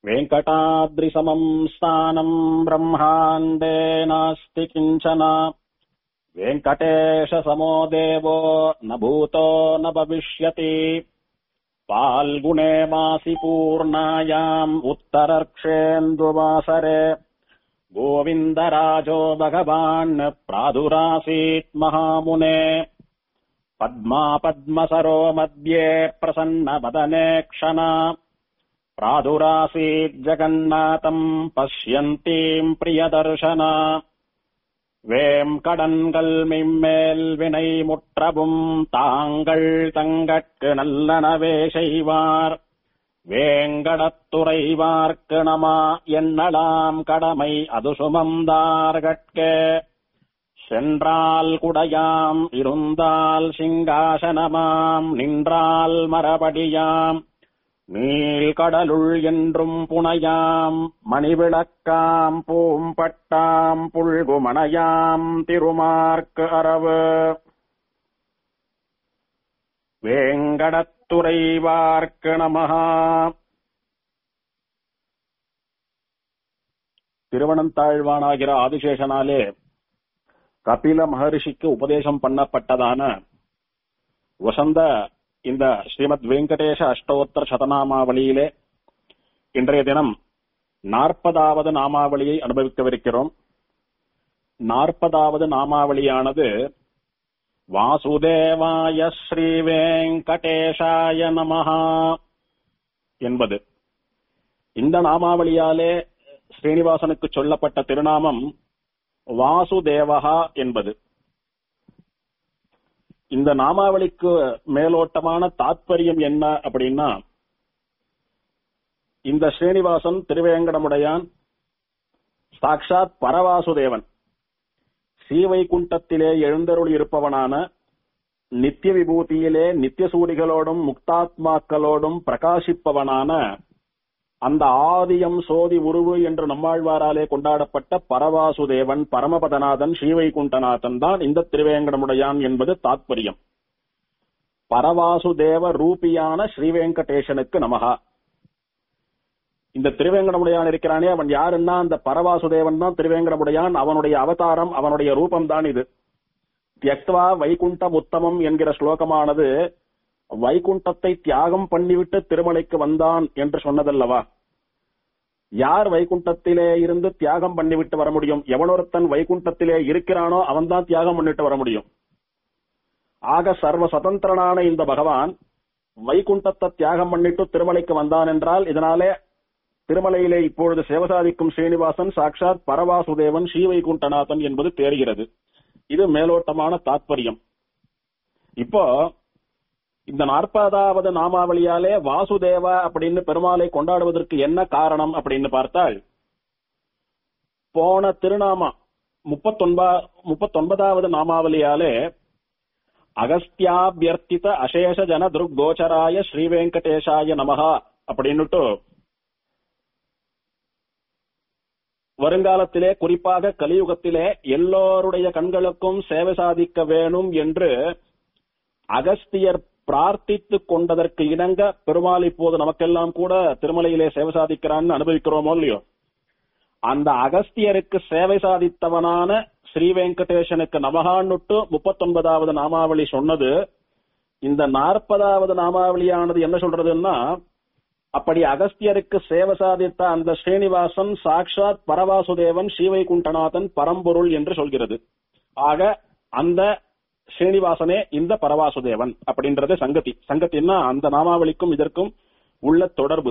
वेङ्कटाद्रिसमम् स्थानम् ब्रह्माण्डे नास्ति किञ्चन वेङ्कटेशसमो देवो न भूतो न भविष्यति फाल्गुणे मासि पूर्णायाम् उत्तरर्क्षेन्दुवासरे गोविन्दराजो भगवान् प्रादुरासीत् महामुने पद्मा पद्मसरो मध्ये प्रसन्नवदने क्षणा प्रादुरासीज्जगन्नाथम् पश्यन्तीम् प्रियदर्शना வேம்கடன்கள் மிம்மேல் வினை முற்றவும் தாங்கள் தங்கட்கு நல்லனவே செய்வார் வேங்கடத்துறைவார்க்கு நமா என்னலாம் கடமை அது சுமந்தார்கட்கே சென்றால் குடையாம் இருந்தால் சிங்காசனமாம் நின்றால் மரபடியாம் நீள்கடலுள் என்றும் புனையாம் மணிவிளக்காம் பூம்பட்டாம் புல்குமணையாம் திருமார்க்கு அரவு வேங்கடத்துறைவார்க்கு நமஹா திருவனந்தாழ்வானாகிற ஆதிசேஷனாலே கபில மகரிஷிக்கு உபதேசம் பண்ணப்பட்டதான வசந்த இந்த ஸ்ரீமத் வெங்கடேஷ அஷ்டோத்தர சதநாமாவளியிலே இன்றைய தினம் நாற்பதாவது நாமாவளியை அனுபவிக்கவிருக்கிறோம் நாற்பதாவது நாமாவளியானது வாசுதேவாய ஸ்ரீ வெங்கடேஷாய நமஹா என்பது இந்த நாமாவளியாலே ஸ்ரீனிவாசனுக்கு சொல்லப்பட்ட திருநாமம் வாசுதேவகா என்பது இந்த நாமாவளிக்கு மேலோட்டமான தாத்பரியம் என்ன அப்படின்னா இந்த ஸ்ரீனிவாசன் திருவேங்கடமுடையான் சாக்ஷாத் பரவாசுதேவன் ஸ்ரீவைகுண்டத்திலே எழுந்தருள் இருப்பவனான நித்திய விபூதியிலே நித்திய சூரிகளோடும் முக்தாத்மாக்களோடும் பிரகாசிப்பவனான அந்த ஆதியம் சோதி உருவு என்று நம்மாழ்வாராலே கொண்டாடப்பட்ட பரவாசுதேவன் பரமபதநாதன் ஸ்ரீவைகுண்டநாதன் தான் இந்த திருவேங்கடமுடையான் என்பது தாத்பரியம் பரவாசுதேவ ரூபியான ஸ்ரீவேங்கடேசனுக்கு நமகா இந்த திருவேங்கடமுடையான் இருக்கிறானே அவன் யாருன்னா அந்த பரவாசுதேவன் தான் திருவேங்கடமுடையான் அவனுடைய அவதாரம் அவனுடைய ரூபம் தான் இது தியக்வா வைகுண்டம் உத்தமம் என்கிற ஸ்லோகமானது வைகுண்டத்தை தியாகம் பண்ணிவிட்டு திருமலைக்கு வந்தான் என்று சொன்னதல்லவா யார் வைகுண்டத்திலே இருந்து தியாகம் பண்ணிவிட்டு வர முடியும் எவனொருத்தன் வைகுண்டத்திலே இருக்கிறானோ அவன்தான் தியாகம் பண்ணிட்டு வர முடியும் ஆக சர்வ சுதந்திரனான இந்த பகவான் வைகுண்டத்தை தியாகம் பண்ணிட்டு திருமலைக்கு வந்தான் என்றால் இதனாலே திருமலையிலே இப்பொழுது சேவசாதிக்கும் ஸ்ரீனிவாசன் சாட்சாத் பரவாசுதேவன் ஸ்ரீவைகுண்டநாதன் என்பது தெரிகிறது இது மேலோட்டமான தாத்பரியம் இப்போ இந்த நாற்பதாவது நாமாவளியாலே வாசுதேவா அப்படின்னு பெருமாளை கொண்டாடுவதற்கு என்ன காரணம் அப்படின்னு பார்த்தால் போன திருநாமா முப்பத்தொன்பா முப்பத்தொன்பதாவது நாமாவளியாலே அகஸ்தியாபியர்த்தித அசேஷ ஜன துர்கோச்சராய ஸ்ரீவெங்கடேஷாய நமகா அப்படின்னுட்டு வருங்காலத்திலே குறிப்பாக கலியுகத்திலே எல்லோருடைய கண்களுக்கும் சேவை சாதிக்க வேணும் என்று அகஸ்தியர் பிரார்த்தித்துக் கொண்டதற்கு இணங்க பெருமாள் இப்போது நமக்கெல்லாம் கூட திருமலையிலே சேவை சாதிக்கிறான்னு அனுபவிக்கிறோமோ இல்லையோ அந்த அகஸ்தியருக்கு சேவை சாதித்தவனான ஸ்ரீ வெங்கடேசனுக்கு நமகான்னுட்டு முப்பத்தொன்பதாவது நாமாவளி சொன்னது இந்த நாற்பதாவது நாமாவளியானது என்ன சொல்றதுன்னா அப்படி அகஸ்தியருக்கு சேவை சாதித்த அந்த ஸ்ரீனிவாசன் சாக்ஷாத் பரவாசுதேவன் ஸ்ரீவைகுண்டநாதன் பரம்பொருள் என்று சொல்கிறது ஆக அந்த ஸ்ரீனிவாசனே இந்த பரவாசுதேவன் அப்படின்றது சங்கதி சங்கத்தின்னா அந்த நாமாவளிக்கும் இதற்கும் உள்ள தொடர்பு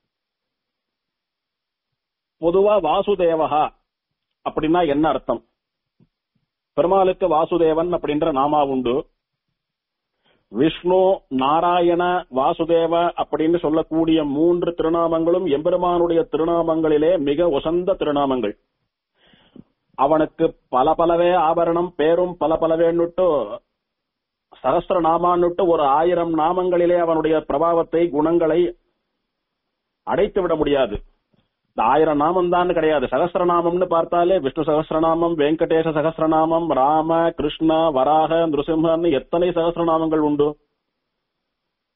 பொதுவா வாசுதேவகா அப்படின்னா என்ன அர்த்தம் பெருமாளுக்கு வாசுதேவன் அப்படின்ற நாமா உண்டு விஷ்ணு நாராயண வாசுதேவ அப்படின்னு சொல்லக்கூடிய மூன்று திருநாமங்களும் எம்பெருமானுடைய திருநாமங்களிலே மிக உசந்த திருநாமங்கள் அவனுக்கு பல பலவே ஆபரணம் பேரும் பல பலவேன்னுட்டு சகஸ்திர நாமான்னுட்டு ஒரு ஆயிரம் நாமங்களிலே அவனுடைய பிரபாவத்தை குணங்களை அடைத்து விட முடியாது இந்த ஆயிரம் நாமம் தான் கிடையாது சகஸ்திரநாமம்னு பார்த்தாலே விஷ்ணு சகஸ்திரநாமம் வெங்கடேச சகஸ்திரநாமம் ராம கிருஷ்ண வராக நிருசிம்மன்னு எத்தனை சகஸ்திரநாமங்கள் உண்டு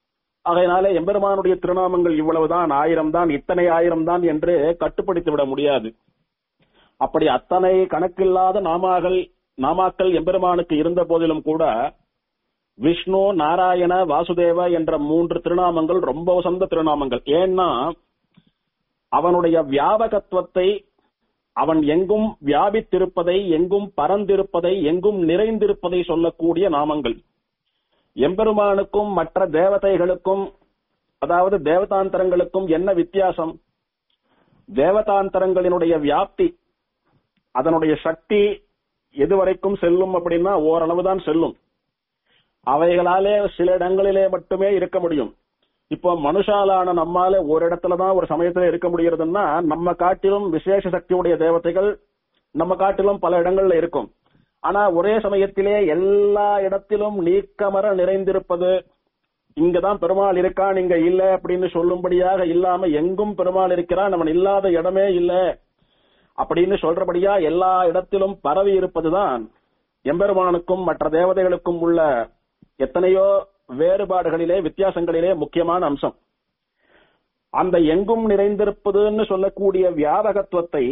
அதனால எம்பெருமானுடைய திருநாமங்கள் இவ்வளவுதான் ஆயிரம் தான் இத்தனை ஆயிரம் தான் என்று கட்டுப்படுத்தி விட முடியாது அப்படி அத்தனை கணக்கில்லாத நாமாக்கள் நாமாக்கள் எம்பெருமானுக்கு இருந்த போதிலும் கூட விஷ்ணு நாராயண வாசுதேவ என்ற மூன்று திருநாமங்கள் ரொம்ப உசந்த திருநாமங்கள் ஏன்னா அவனுடைய வியாபகத்துவத்தை அவன் எங்கும் வியாபித்திருப்பதை எங்கும் பரந்திருப்பதை எங்கும் நிறைந்திருப்பதை சொல்லக்கூடிய நாமங்கள் எம்பெருமானுக்கும் மற்ற தேவதைகளுக்கும் அதாவது தேவதாந்தரங்களுக்கும் என்ன வித்தியாசம் தேவதாந்தரங்களினுடைய வியாப்தி அதனுடைய சக்தி எதுவரைக்கும் செல்லும் அப்படின்னா ஓரளவுதான் செல்லும் அவைகளாலே சில இடங்களிலே மட்டுமே இருக்க முடியும் இப்போ மனுஷாலான நம்மால ஒரு இடத்துலதான் ஒரு சமயத்துல இருக்க முடியறதுன்னா நம்ம காட்டிலும் விசேஷ சக்தியுடைய தேவதைகள் நம்ம காட்டிலும் பல இடங்கள்ல இருக்கும் ஆனா ஒரே சமயத்திலே எல்லா இடத்திலும் நீக்கமர நிறைந்திருப்பது இங்கதான் பெருமாள் இருக்கான் இங்க இல்ல அப்படின்னு சொல்லும்படியாக இல்லாம எங்கும் பெருமாள் இருக்கிறான் அவன் இல்லாத இடமே இல்ல அப்படின்னு சொல்றபடியா எல்லா இடத்திலும் பரவி இருப்பதுதான் எம்பெருமானுக்கும் மற்ற தேவதைகளுக்கும் உள்ள எத்தனையோ வேறுபாடுகளிலே வித்தியாசங்களிலே முக்கியமான அம்சம் அந்த எங்கும் நிறைந்திருப்பதுன்னு சொல்லக்கூடிய வியாபகத்துவத்தை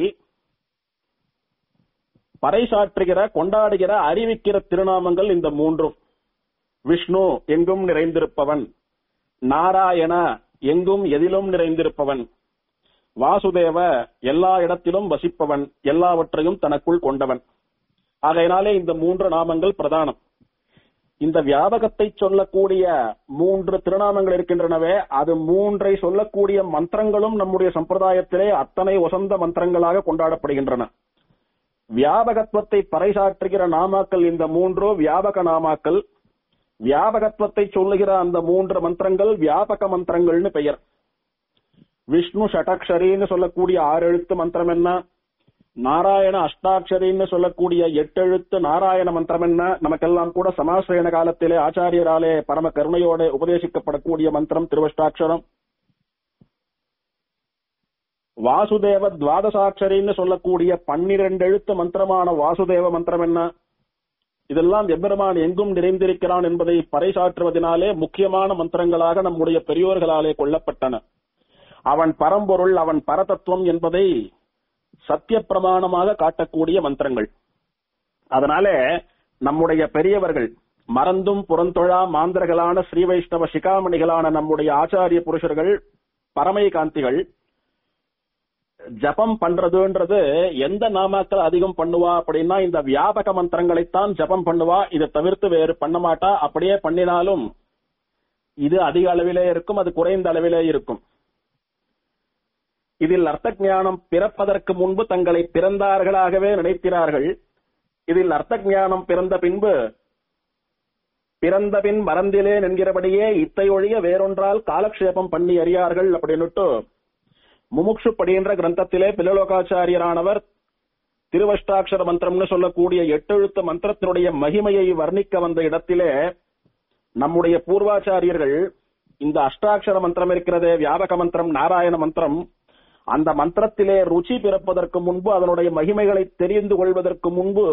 பறைசாற்றுகிற கொண்டாடுகிற அறிவிக்கிற திருநாமங்கள் இந்த மூன்றும் விஷ்ணு எங்கும் நிறைந்திருப்பவன் நாராயண எங்கும் எதிலும் நிறைந்திருப்பவன் வாசுதேவ எல்லா இடத்திலும் வசிப்பவன் எல்லாவற்றையும் தனக்குள் கொண்டவன் ஆகையினாலே இந்த மூன்று நாமங்கள் பிரதானம் இந்த வியாபகத்தை சொல்லக்கூடிய மூன்று திருநாமங்கள் இருக்கின்றனவே அது மூன்றை சொல்லக்கூடிய மந்திரங்களும் நம்முடைய சம்பிரதாயத்திலே அத்தனை வசந்த மந்திரங்களாக கொண்டாடப்படுகின்றன வியாபகத்துவத்தை பறைசாற்றுகிற நாமாக்கள் இந்த மூன்றோ வியாபக நாமாக்கள் வியாபகத்துவத்தை சொல்லுகிற அந்த மூன்று மந்திரங்கள் வியாபக மந்திரங்கள்னு பெயர் விஷ்ணு ஷடக்ஷரின்னு சொல்லக்கூடிய ஆறு எழுத்து மந்திரம் என்ன நாராயண அஷ்டாட்சரின்னு சொல்லக்கூடிய எட்டெழுத்து நாராயண மந்திரம் என்ன நமக்கெல்லாம் கூட சமாசிரயண காலத்திலே ஆச்சாரியராலே பரம கருணையோட உபதேசிக்கப்படக்கூடிய மந்திரம் திருவஷ்டாட்சரம் வாசுதேவ துவாதசாட்சரின்னு சொல்லக்கூடிய பன்னிரண்டு எழுத்து மந்திரமான வாசுதேவ மந்திரம் என்ன இதெல்லாம் எம்பெருமான் எங்கும் நிறைந்திருக்கிறான் என்பதை பறைசாற்றுவதனாலே முக்கியமான மந்திரங்களாக நம்முடைய பெரியோர்களாலே கொள்ளப்பட்டன அவன் பரம்பொருள் அவன் பரதத்துவம் என்பதை சத்திய பிரமாணமாக காட்டக்கூடிய மந்திரங்கள் அதனால நம்முடைய பெரியவர்கள் மறந்தும் புறந்தொழா மாந்திரகளான ஸ்ரீ வைஷ்ணவ சிகாமணிகளான நம்முடைய ஆச்சாரிய புருஷர்கள் பரமை காந்திகள் ஜபம் பண்றதுன்றது எந்த நாமாக்கள் அதிகம் பண்ணுவா அப்படின்னா இந்த வியாபக மந்திரங்களைத்தான் ஜபம் பண்ணுவா இதை தவிர்த்து வேறு பண்ண மாட்டா அப்படியே பண்ணினாலும் இது அதிக அளவிலே இருக்கும் அது குறைந்த அளவிலே இருக்கும் இதில் அர்த்த ஞானம் பிறப்பதற்கு முன்பு தங்களை பிறந்தார்களாகவே நினைக்கிறார்கள் இதில் அர்த்த ஞானம் பிறந்த பின்பு பிறந்த பின் மறந்திலேன் என்கிறபடியே இத்தை ஒழிய வேறொன்றால் காலக்ஷேபம் பண்ணி அறியார்கள் அப்படின்னுட்டு முமுக்ஷு படின்ற கிரந்தத்திலே பிலலோகாச்சாரியரானவர் திருவஷ்டாட்சர மந்திரம்னு சொல்லக்கூடிய எட்டெழுத்து மந்திரத்தினுடைய மகிமையை வர்ணிக்க வந்த இடத்திலே நம்முடைய பூர்வாச்சாரியர்கள் இந்த அஷ்டாட்சர மந்திரம் இருக்கிறதே வியாபக மந்திரம் நாராயண மந்திரம் அந்த மந்திரத்திலே ருச்சி பிறப்பதற்கு முன்பு அதனுடைய மகிமைகளை தெரிந்து கொள்வதற்கு முன்பு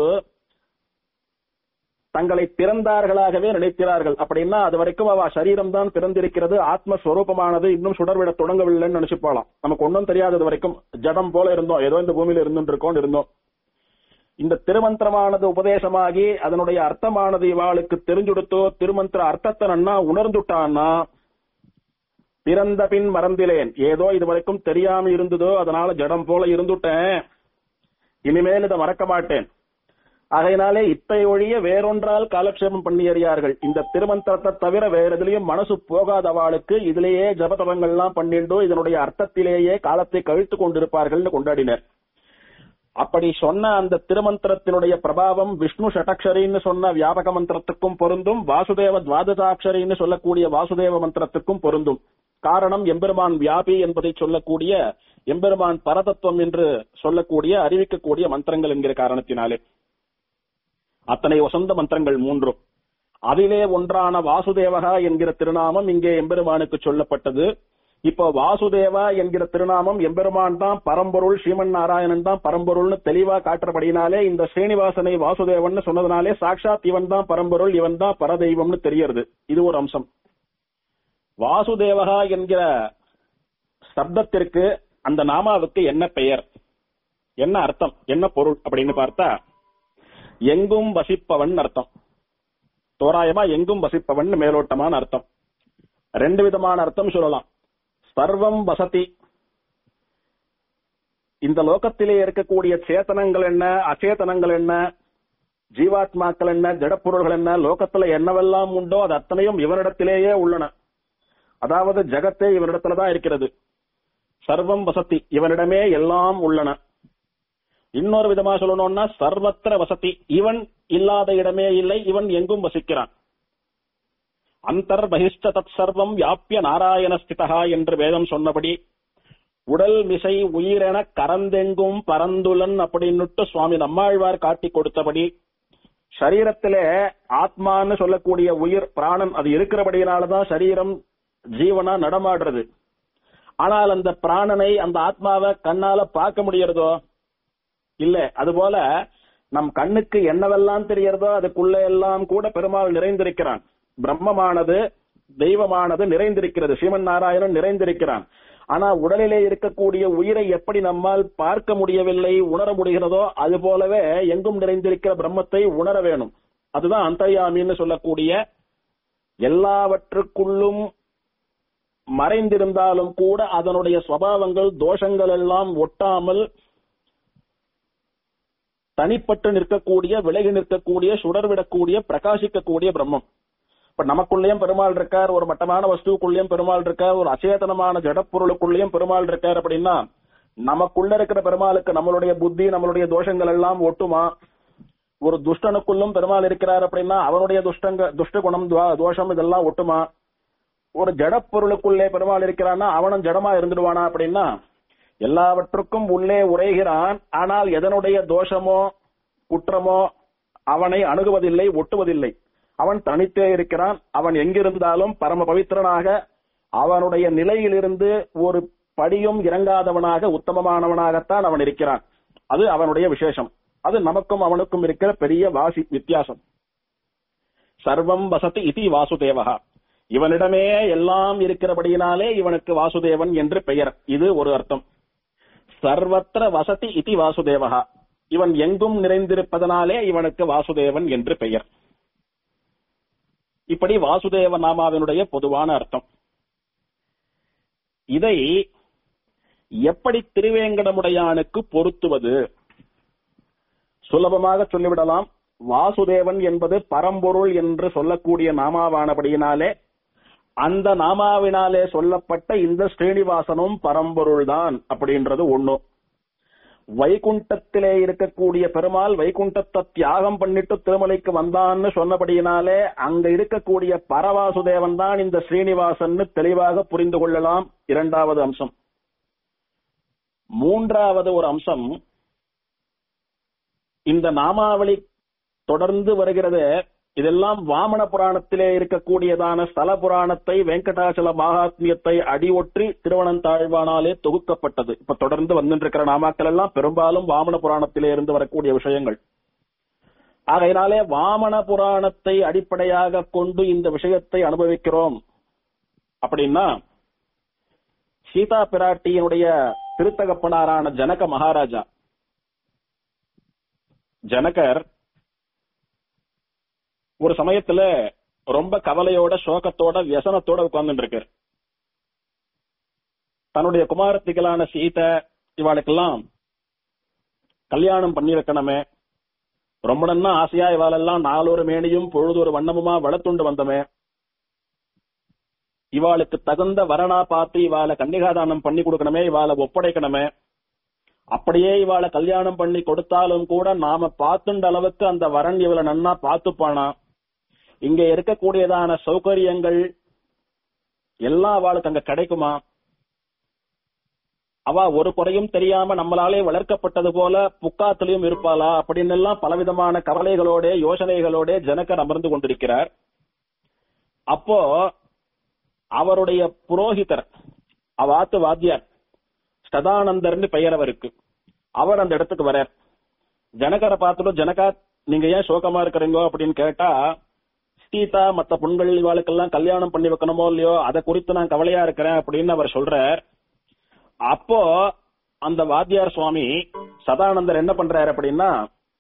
தங்களை பிறந்தார்களாகவே நினைக்கிறார்கள் அப்படின்னா அது வரைக்கும் அவ சரீரம் தான் பிறந்திருக்கிறது ஆத்மஸ்வரூபமானது இன்னும் சுடர்விட தொடங்கவில்லைன்னு நினைச்சுப்பாலாம் நமக்கு ஒன்றும் தெரியாதது வரைக்கும் ஜடம் போல இருந்தோம் ஏதோ இந்த பூமியில இருந்துட்டு இருக்கோம் இருந்தோம் இந்த திருமந்திரமானது உபதேசமாகி அதனுடைய அர்த்தமானது இவாளுக்கு தெரிஞ்சுடுத்தோ திருமந்திர அர்த்தத்தை நன்னா உணர்ந்துட்டான்னா பிறந்த பின் மறந்திலேன் ஏதோ இது வரைக்கும் தெரியாம இருந்ததோ அதனால ஜடம் போல இருந்துட்டேன் இனிமேல் இதை மறக்க மாட்டேன் ஆகையினாலே இத்தை ஒழிய வேறொன்றால் காலக்ஷேபம் பண்ணி அறியார்கள் இந்த திருமந்திரத்தை தவிர வேற எதுலயும் மனசு போகாதவாளுக்கு இதிலேயே ஜபதபங்கள்லாம் பண்ணிண்டோ இதனுடைய அர்த்தத்திலேயே காலத்தை கழித்து கொண்டிருப்பார்கள்னு கொண்டாடினர் அப்படி சொன்ன அந்த திருமந்திரத்தினுடைய பிரபாவம் விஷ்ணு ஷடக்ஷரின்னு சொன்ன வியாபக மந்திரத்துக்கும் பொருந்தும் வாசுதேவ துவாதசாட்சரின்னு சொல்லக்கூடிய வாசுதேவ மந்திரத்துக்கும் பொருந்தும் காரணம் எம்பெருமான் வியாபி என்பதை சொல்லக்கூடிய எம்பெருமான் பரதத்துவம் என்று சொல்லக்கூடிய அறிவிக்கக்கூடிய மந்திரங்கள் என்கிற காரணத்தினாலே அத்தனை வசந்த மந்திரங்கள் மூன்றும் அதிலே ஒன்றான வாசுதேவகா என்கிற திருநாமம் இங்கே எம்பெருமானுக்கு சொல்லப்பட்டது இப்போ வாசுதேவா என்கிற திருநாமம் எம்பெருமான் தான் பரம்பொருள் ஸ்ரீமன் நாராயணன் தான் பரம்பொருள்னு தெளிவா காட்டுறபடினாலே இந்த ஸ்ரீனிவாசனை வாசுதேவன் சொன்னதுனாலே சாட்சாத் இவன் தான் பரம்பொருள் இவன் தான் பரதெய்வம்னு தெரியறது இது ஒரு அம்சம் வாசுதேவகா என்கிற சப்தத்திற்கு அந்த நாமாவுக்கு என்ன பெயர் என்ன அர்த்தம் என்ன பொருள் அப்படின்னு பார்த்தா எங்கும் வசிப்பவன் அர்த்தம் தோராயமா எங்கும் வசிப்பவன் மேலோட்டமான அர்த்தம் ரெண்டு விதமான அர்த்தம் சொல்லலாம் சர்வம் வசதி இந்த லோகத்திலே இருக்கக்கூடிய சேத்தனங்கள் என்ன அச்சேதனங்கள் என்ன ஜீவாத்மாக்கள் என்ன ஜடப்பொருள்கள் என்ன லோகத்துல என்னவெல்லாம் உண்டோ அது அத்தனையும் இவனிடத்திலேயே உள்ளன அதாவது ஜகத்தே இவனிடத்துல தான் இருக்கிறது சர்வம் வசதி இவனிடமே எல்லாம் உள்ளன இன்னொரு விதமா சொல்லணும்னா சர்வத்திர வசதி இவன் இல்லாத இடமே இல்லை இவன் எங்கும் வசிக்கிறான் அந்தர் பகிஷ்ட தத் சர்வம் வியாபிய நாராயண ஸ்திதா என்று வேதம் சொன்னபடி உடல் மிசை உயிரென கரந்தெங்கும் பரந்துலன் அப்படின்னுட்டு சுவாமி நம்மாழ்வார் காட்டி கொடுத்தபடி சரீரத்திலே ஆத்மான்னு சொல்லக்கூடிய உயிர் பிராணன் அது இருக்கிறபடியினாலதான் சரீரம் ஜீவனா நடமாடுறது ஆனால் அந்த பிராணனை அந்த ஆத்மாவை கண்ணால பார்க்க முடியறதோ இல்ல அதுபோல நம் கண்ணுக்கு என்னவெல்லாம் தெரியறதோ அதுக்குள்ள எல்லாம் கூட பெருமாள் நிறைந்திருக்கிறான் பிரம்மமானது தெய்வமானது நிறைந்திருக்கிறது ஸ்ரீமன் நாராயணன் நிறைந்திருக்கிறான் ஆனா உடலிலே இருக்கக்கூடிய உயிரை எப்படி நம்மால் பார்க்க முடியவில்லை உணர முடிகிறதோ அது போலவே எங்கும் நிறைந்திருக்கிற பிரம்மத்தை உணர வேணும் அதுதான் அந்தர்யாமின்னு சொல்லக்கூடிய எல்லாவற்றுக்குள்ளும் மறைந்திருந்தாலும் கூட அதனுடைய சுவாவங்கள் தோஷங்கள் எல்லாம் ஒட்டாமல் தனிப்பட்டு நிற்கக்கூடிய விலகி நிற்கக்கூடிய சுடர்விடக்கூடிய பிரகாசிக்கக்கூடிய பிரம்மம் இப்ப நமக்குள்ளேயும் பெருமாள் இருக்கார் ஒரு மட்டமான வஸ்துக்குள்ளேயும் பெருமாள் இருக்கார் ஒரு அச்சேதனமான ஜடப்பொருளுக்குள்ளேயும் பெருமாள் இருக்கார் அப்படின்னா நமக்குள்ள இருக்கிற பெருமாளுக்கு நம்மளுடைய புத்தி நம்மளுடைய தோஷங்கள் எல்லாம் ஒட்டுமா ஒரு துஷ்டனுக்குள்ளும் பெருமாள் இருக்கிறார் அப்படின்னா அவனுடைய துஷ்டங்க துஷ்ட குணம் துவா- தோஷம் இதெல்லாம் ஒட்டுமா ஒரு ஜடப்பொருளுக்குள்ளே பெருமாள் இருக்கிறான்னா அவனும் ஜடமா இருந்துடுவானா அப்படின்னா எல்லாவற்றுக்கும் உள்ளே உரைகிறான் ஆனால் எதனுடைய தோஷமோ குற்றமோ அவனை அணுகுவதில்லை ஒட்டுவதில்லை அவன் தனித்தே இருக்கிறான் அவன் எங்கிருந்தாலும் பரம பவித்திரனாக அவனுடைய நிலையிலிருந்து ஒரு படியும் இறங்காதவனாக உத்தமமானவனாகத்தான் அவன் இருக்கிறான் அது அவனுடைய விசேஷம் அது நமக்கும் அவனுக்கும் இருக்கிற பெரிய வாசி வித்தியாசம் சர்வம் வசதி இதி வாசுதேவகா இவனிடமே எல்லாம் இருக்கிறபடியினாலே இவனுக்கு வாசுதேவன் என்று பெயர் இது ஒரு அர்த்தம் சர்வத்திர வசதி இதி வாசுதேவகா இவன் எங்கும் நிறைந்திருப்பதனாலே இவனுக்கு வாசுதேவன் என்று பெயர் இப்படி வாசுதேவ நாமாவினுடைய பொதுவான அர்த்தம் இதை எப்படி திருவேங்கடமுடையானுக்கு பொருத்துவது சுலபமாக சொல்லிவிடலாம் வாசுதேவன் என்பது பரம்பொருள் என்று சொல்லக்கூடிய நாமாவானபடியினாலே அந்த நாமாவினாலே சொல்லப்பட்ட இந்த ஸ்ரீனிவாசனும் பரம்பொருள் தான் அப்படின்றது ஒண்ணு வைகுண்டத்திலே இருக்கக்கூடிய பெருமாள் வைகுண்டத்தை தியாகம் பண்ணிட்டு திருமலைக்கு வந்தான்னு சொன்னபடியினாலே அங்க இருக்கக்கூடிய பரவாசுதேவன் தான் இந்த ஸ்ரீனிவாசன் தெளிவாக புரிந்து கொள்ளலாம் இரண்டாவது அம்சம் மூன்றாவது ஒரு அம்சம் இந்த நாமாவளி தொடர்ந்து வருகிறது இதெல்லாம் வாமன புராணத்திலே இருக்கக்கூடியதான ஸ்தல புராணத்தை வெங்கடாச்சல மகாத்மியத்தை அடியொற்றி திருவனந்தாழ்வானாலே தொகுக்கப்பட்டது இப்ப தொடர்ந்து வந்துட்டு நாமாக்கள் எல்லாம் பெரும்பாலும் வாமன புராணத்திலே இருந்து வரக்கூடிய விஷயங்கள் ஆகையினாலே வாமன புராணத்தை அடிப்படையாக கொண்டு இந்த விஷயத்தை அனுபவிக்கிறோம் அப்படின்னா சீதா பிராட்டியினுடைய திருத்தகப்பனாரான ஜனக மகாராஜா ஜனகர் ஒரு சமயத்துல ரொம்ப கவலையோட சோகத்தோட வியசனத்தோட உட்கார்ந்துட்டு இருக்கார் தன்னுடைய குமாரத்திகளான சீதை இவாளுக்கெல்லாம் கல்யாணம் பண்ணி வைக்கணுமே ரொம்ப நன்னா ஆசையா இவாளெல்லாம் நாளொரு மேனியும் பொழுதொரு வண்ணமுமா வளர்த்துண்டு வந்தமே இவாளுக்கு தகுந்த வரனா பார்த்து இவாளை கன்னிகாதானம் பண்ணி கொடுக்கணுமே இவாளை ஒப்படைக்கணுமே அப்படியே இவாளை கல்யாணம் பண்ணி கொடுத்தாலும் கூட நாம பார்த்துண்ட அளவுக்கு அந்த வரன் இவளை நன்னா பார்த்துப்பானா இங்க இருக்கக்கூடியதான சௌகரியங்கள் எல்லாம் அவளுக்கு அங்க கிடைக்குமா அவ ஒரு குறையும் தெரியாம நம்மளாலே வளர்க்கப்பட்டது போல புக்காத்திலையும் இருப்பாளா அப்படின்னு எல்லாம் பலவிதமான கவலைகளோட யோசனைகளோட ஜனகர் அமர்ந்து கொண்டிருக்கிறார் அப்போ அவருடைய புரோகிதர் அவாத்து வாத்தியார் சதானந்தர்னு பெயர் அவருக்கு அவர் அந்த இடத்துக்கு வரார் ஜனகரை பார்த்துட்டு ஜனகா நீங்க ஏன் சோகமா இருக்கிறீங்க அப்படின்னு கேட்டா சீதா மத்த பெண்கள் இவாளுக்கெல்லாம் கல்யாணம் பண்ணி வைக்கணுமோ இல்லையோ அதை குறித்து நான் கவலையா இருக்கிறேன் அப்படின்னு அவர் சொல்றார் அப்போ அந்த வாத்தியார் சுவாமி சதானந்தர் என்ன பண்றாரு அப்படின்னா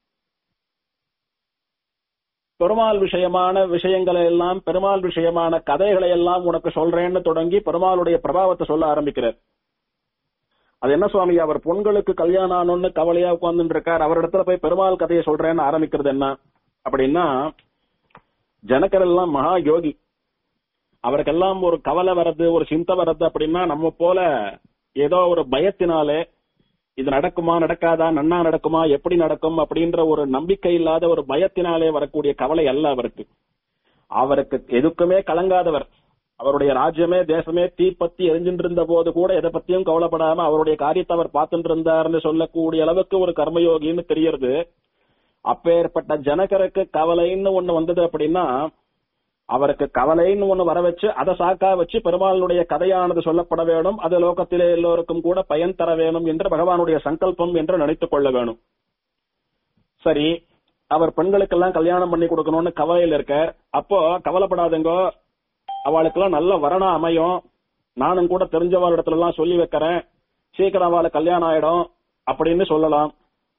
பெருமாள் விஷயமான விஷயங்களை எல்லாம் பெருமாள் விஷயமான கதைகளை எல்லாம் உனக்கு சொல்றேன்னு தொடங்கி பெருமாளுடைய பிரபாவத்தை சொல்ல ஆரம்பிக்கிறார் அது என்ன சுவாமி அவர் பொண்களுக்கு கல்யாணம் ஆனோன்னு கவலையா உட்கார்ந்துட்டு இருக்கார் அவரிடத்துல போய் பெருமாள் கதையை சொல்றேன்னு ஆரம்பிக்கிறது என்ன அப்படின்னா ஜனக்கர் எல்லாம் மகா யோகி அவருக்கெல்லாம் ஒரு கவலை வர்றது ஒரு சிந்தை வர்றது அப்படின்னா நம்ம போல ஏதோ ஒரு பயத்தினாலே இது நடக்குமா நடக்காதா நன்னா நடக்குமா எப்படி நடக்கும் அப்படின்ற ஒரு நம்பிக்கை இல்லாத ஒரு பயத்தினாலே வரக்கூடிய கவலை அல்ல அவருக்கு அவருக்கு எதுக்குமே கலங்காதவர் அவருடைய ராஜ்யமே தேசமே தீப்பத்தி எரிஞ்சிட்டு இருந்த போது கூட எதை பத்தியும் கவலைப்படாம அவருடைய காரியத்தை அவர் பார்த்துட்டு இருந்தார்னு சொல்லக்கூடிய அளவுக்கு ஒரு கர்மயோகின்னு தெரியறது அப்பேற்பட்ட ஜனகருக்கு கவலைன்னு ஒண்ணு வந்தது அப்படின்னா அவருக்கு கவலைன்னு ஒண்ணு வர வச்சு அதை சாக்கா வச்சு பெருமாளுடைய கதையானது சொல்லப்பட வேணும் அது லோகத்திலே எல்லோருக்கும் கூட பயன் தர வேணும் என்று பகவானுடைய சங்கல்பம் என்று நினைத்துக் கொள்ள வேணும் சரி அவர் பெண்களுக்கெல்லாம் கல்யாணம் பண்ணி கொடுக்கணும்னு கவலையில இருக்கார் அப்போ கவலைப்படாதுங்கோ அவளுக்கெல்லாம் நல்ல வரணம் அமையும் நானும் கூட தெரிஞ்சவள் இடத்துல எல்லாம் சொல்லி வைக்கிறேன் சீக்கிரம் அவளை கல்யாணம் ஆயிடும் அப்படின்னு சொல்லலாம்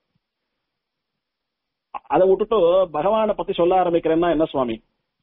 அதை விட்டுட்டு பகவானை பத்தி சொல்ல ஆரம்பிக்கிறேன்னா என்ன சுவாமி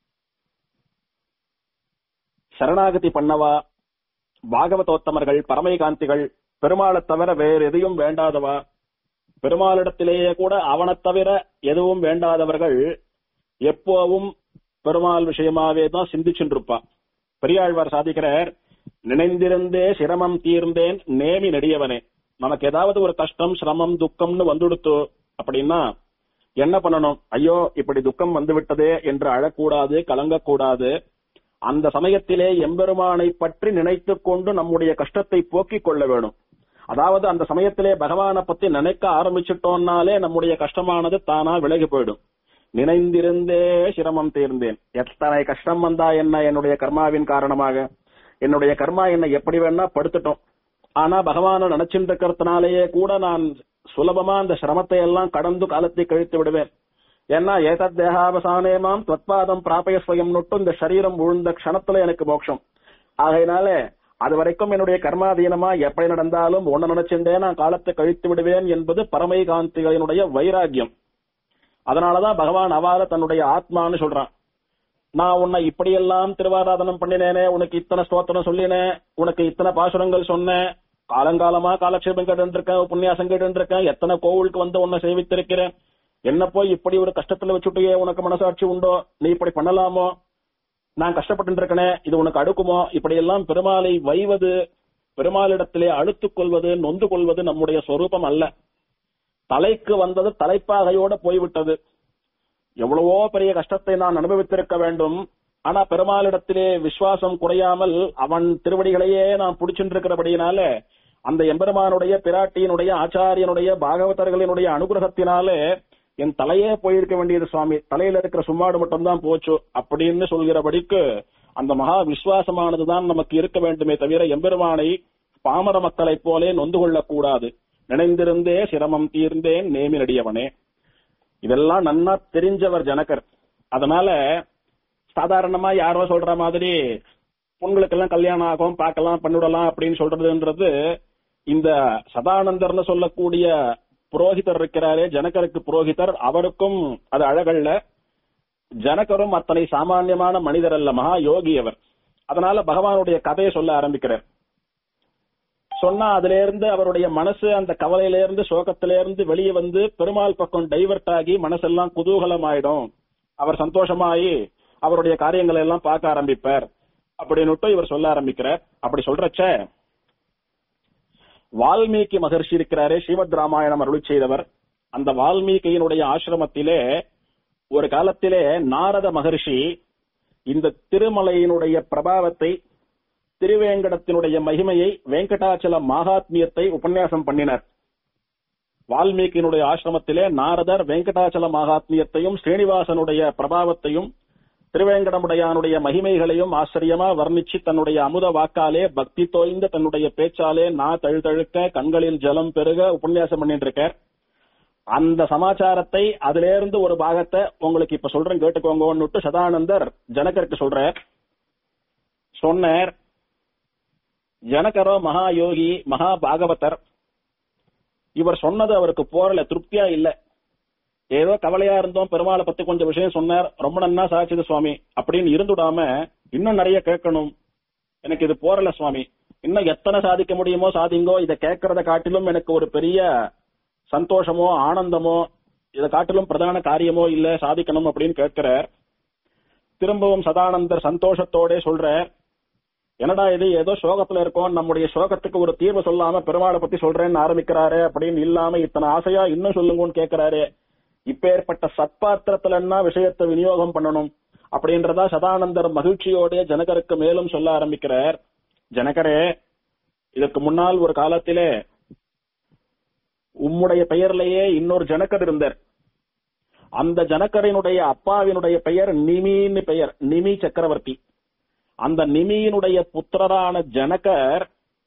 சரணாகதி பண்ணவா பாகவதோத்தமர்கள் பரமைகாந்திகள் பெருமாளை தவிர வேறு எதையும் வேண்டாதவா பெருமாளிடத்திலேயே கூட அவனைத் தவிர எதுவும் வேண்டாதவர்கள் எப்போவும் பெருமாள் விஷயமாவே தான் சிந்திச்சுட்டு இருப்பா பெரியாழ்வார் சாதிக்கிறார் நினைந்திருந்தே சிரமம் தீர்ந்தேன் நேமி நெடியவனே நமக்கு ஏதாவது ஒரு கஷ்டம் சிரமம் துக்கம்னு வந்துடுத்து அப்படின்னா என்ன பண்ணணும் ஐயோ இப்படி துக்கம் வந்து விட்டதே என்று அழக்கூடாது கலங்கக்கூடாது அந்த சமயத்திலே எம்பெருமானை பற்றி நினைத்துக் கொண்டு நம்முடைய கஷ்டத்தை போக்கிக் கொள்ள வேணும் அதாவது அந்த சமயத்திலே பகவானை பத்தி நினைக்க ஆரம்பிச்சிட்டோம்னாலே நம்முடைய கஷ்டமானது தானா விலகி போயிடும் நினைந்திருந்தே சிரமம் தீர்ந்தேன் எத்தனை கஷ்டம் வந்தா என்ன என்னுடைய கர்மாவின் காரணமாக என்னுடைய கர்மா என்னை எப்படி வேணா படுத்துட்டோம் ஆனா பகவான நினைச்சுட்டு இருக்கிறதுனாலேயே கூட நான் சுலபமா அந்த சிரமத்தை எல்லாம் கடந்து காலத்தை கழித்து விடுவேன் ஏன்னா ஏதத் தேகாவசானேமாம் தத்பாதம் பிராபய ஸ்வயம் நொட்டு இந்த சரீரம் விழுந்த க்ஷணத்துல எனக்கு மோட்சம் ஆகையினால அது வரைக்கும் என்னுடைய கர்மாதீனமா எப்படி நடந்தாலும் ஒன்னு நினைச்சிருந்தே நான் காலத்தை கழித்து விடுவேன் என்பது பரமைகாந்திகளினுடைய வைராகியம் அதனாலதான் பகவான் அவார தன்னுடைய ஆத்மான்னு சொல்றான் நான் உன்னை இப்படியெல்லாம் திருவாராதனம் பண்ணினேனே உனக்கு இத்தனை ஸ்தோத்திரம் சொல்லினேன் உனக்கு இத்தனை பாசுரங்கள் சொன்னேன் காலங்காலமா காலக்ஷேபம் கேட்டு இருக்கேன் உபன்யாசம் கேட்டு இருக்கேன் எத்தனை கோவிலுக்கு வந்து உன்னை சேவித்திருக்கிறேன் என்ன போய் இப்படி ஒரு கஷ்டத்துல வச்சுட்டியே உனக்கு மனசாட்சி உண்டோ நீ இப்படி பண்ணலாமோ நான் கஷ்டப்பட்டு இருக்கனே இது உனக்கு அடுக்குமோ இப்படி எல்லாம் பெருமாளை வைவது பெருமாளிடத்திலே அழுத்துக் கொள்வது நொந்து கொள்வது நம்முடைய சொரூபம் அல்ல தலைக்கு வந்தது தலைப்பாகையோட போய்விட்டது எவ்வளவோ பெரிய கஷ்டத்தை நான் அனுபவித்திருக்க வேண்டும் ஆனா பெருமாளிடத்திலே விசுவாசம் குறையாமல் அவன் திருவடிகளையே நான் பிடிச்சிருக்கிறபடியினால அந்த எம்பெருமானுடைய பிராட்டியினுடைய ஆச்சாரியனுடைய பாகவதர்களினுடைய அனுகிரகத்தினாலே என் தலையே போயிருக்க வேண்டியது சுவாமி தலையில இருக்கிற சும்மாடு மட்டும்தான் போச்சு அப்படின்னு சொல்கிறபடிக்கு அந்த மகா விசுவாசமானதுதான் நமக்கு இருக்க வேண்டுமே தவிர எம்பெருமானை பாமர மக்களைப் போலே நொந்து கொள்ளக்கூடாது நினைந்திருந்தே சிரமம் தீர்ந்தேன் நேமி நடியவனே இதெல்லாம் நன்னா தெரிஞ்சவர் ஜனகர் அதனால சாதாரணமா யாரோ சொல்ற மாதிரி பொண்களுக்கெல்லாம் கல்யாணம் ஆகும் பார்க்கலாம் பண்ணிவிடலாம் அப்படின்னு சொல்றதுன்றது இந்த சதானந்தர்னு சொல்லக்கூடிய புரோகிதர் இருக்கிறாரே ஜனகருக்கு புரோகிதர் அவருக்கும் அது அழகல்ல ஜனகரும் அத்தனை சாமானியமான மனிதர் அல்ல மகா யோகி அவர் அதனால பகவானுடைய கதையை சொல்ல ஆரம்பிக்கிறார் சொன்னா அதுல இருந்து அவருடைய மனசு அந்த கவலையில இருந்து சோகத்தில இருந்து வெளியே வந்து பெருமாள் பக்கம் டைவர்ட் ஆகி மனசெல்லாம் குதூகலம் ஆயிடும் அவர் சந்தோஷமாயி அவருடைய காரியங்களை எல்லாம் பார்க்க ஆரம்பிப்பார் அப்படின்னுட்டு இவர் சொல்ல ஆரம்பிக்கிறார் அப்படி சொல்றச்ச வால்மீகி மகர்ஷி இருக்கிறாரே ஸ்ரீமத் ராமாயணம் அருளி செய்தவர் அந்த வால்மீகியினுடைய ஆசிரமத்திலே ஒரு காலத்திலே நாரத மகர்ஷி இந்த திருமலையினுடைய பிரபாவத்தை திருவேங்கடத்தினுடைய மகிமையை வெங்கடாச்சல மகாத்மியத்தை உபன்யாசம் பண்ணினர் வால்மீகியினுடைய ஆசிரமத்திலே நாரதர் வெங்கடாச்சல மகாத்மியத்தையும் ஸ்ரீனிவாசனுடைய பிரபாவத்தையும் திருவேங்கடமுடையானுடைய மகிமைகளையும் ஆச்சரியமா வர்ணிச்சு தன்னுடைய அமுத வாக்காலே பக்தி தோய்ந்த தன்னுடைய பேச்சாலே நா தழுதழுக்க கண்களில் ஜலம் பெருக உபன்யாசம் பண்ணிட்டு இருக்கார் அந்த சமாச்சாரத்தை அதுல இருந்து ஒரு பாகத்தை உங்களுக்கு இப்ப சொல்றேன் கேட்டுக்கோங்கன்னுட்டு சதானந்தர் ஜனகருக்கு சொல்றார் சொன்னார் ஜனகரோ மகா யோகி மகா பாகவதர் இவர் சொன்னது அவருக்கு போறல திருப்தியா இல்ல ஏதோ கவலையா இருந்தோம் பெருமாளை பத்தி கொஞ்சம் விஷயம் சொன்னார் ரொம்ப நன்னா சாட்சிது சுவாமி அப்படின்னு இருந்துடாம இன்னும் நிறைய கேட்கணும் எனக்கு இது போறல சுவாமி இன்னும் எத்தனை சாதிக்க முடியுமோ சாதிங்கோ இதை கேட்கறத காட்டிலும் எனக்கு ஒரு பெரிய சந்தோஷமோ ஆனந்தமோ இதை காட்டிலும் பிரதான காரியமோ இல்ல சாதிக்கணும் அப்படின்னு கேட்கிறார் திரும்பவும் சதானந்தர் சந்தோஷத்தோட சொல்றார் என்னடா இது ஏதோ சோகத்துல இருக்கோம் நம்முடைய சோகத்துக்கு ஒரு தீர்வு சொல்லாம பெருமாளை பத்தி சொல்றேன்னு ஆரம்பிக்கிறாரு அப்படின்னு இல்லாம இத்தனை ஆசையா இன்னும் சொல்லுங்கன்னு கேட்கிறாரு இப்பேற்பட்ட சத்பாத்திரத்துல என்ன விஷயத்தை விநியோகம் பண்ணணும் அப்படின்றதா சதானந்தர் மகிழ்ச்சியோட ஜனகருக்கு மேலும் சொல்ல ஆரம்பிக்கிறார் ஜனகரே இதுக்கு முன்னால் ஒரு காலத்திலே உம்முடைய பெயர்லயே இன்னொரு ஜனகர் இருந்தார் அந்த ஜனகரினுடைய அப்பாவினுடைய பெயர் நிமின்னு பெயர் நிமி சக்கரவர்த்தி அந்த நிமியினுடைய புத்திரரான ஜனகர்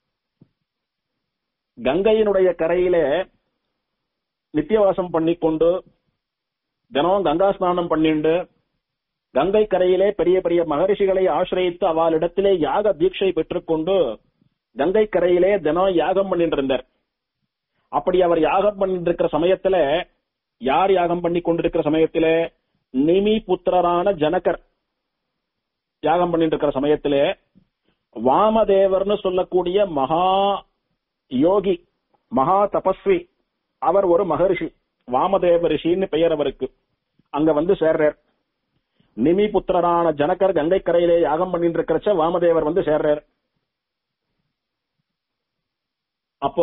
கங்கையினுடைய கரையிலே நித்தியவாசம் பண்ணிக்கொண்டு தினம் கங்கா ஸ்நானம் பண்ணிண்டு கங்கை கரையிலே பெரிய பெரிய மகரிஷிகளை ஆசிரியத்து அவளிடத்திலே யாக தீட்சை பெற்றுக்கொண்டு கங்கை கரையிலே தினம் யாகம் பண்ணிட்டு இருந்தார் அப்படி அவர் யாகம் பண்ணிட்டு இருக்கிற சமயத்துல யார் யாகம் பண்ணி கொண்டிருக்கிற சமயத்துல நிமி புத்திரரான ஜனகர் யாகம் பண்ணிட்டு இருக்கிற சமயத்திலே வாமதேவர்னு சொல்லக்கூடிய மகா யோகி மகா தபஸ்வி அவர் ஒரு மகரிஷி வாமதேவ ரிஷின்னு பெயர் அவருக்கு அங்க வந்து சேர்றார் நிமி புத்திரரான ஜனகர் கங்கை கரையிலே யாகம் பண்ணிட்டு இருக்கிறச்ச வாமதேவர் வந்து சேர்றார் அப்போ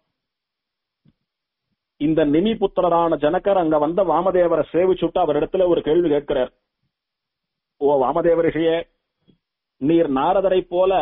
இந்த நிமி புத்திரரான ஜனகர் அங்க வந்த வாமதேவரை சேவிச்சுட்டு அவரிடத்துல ஒரு கேள்வி கேட்கிறார் ஓ வாமதேவ ரிஷியே நீர் நாரதரை போல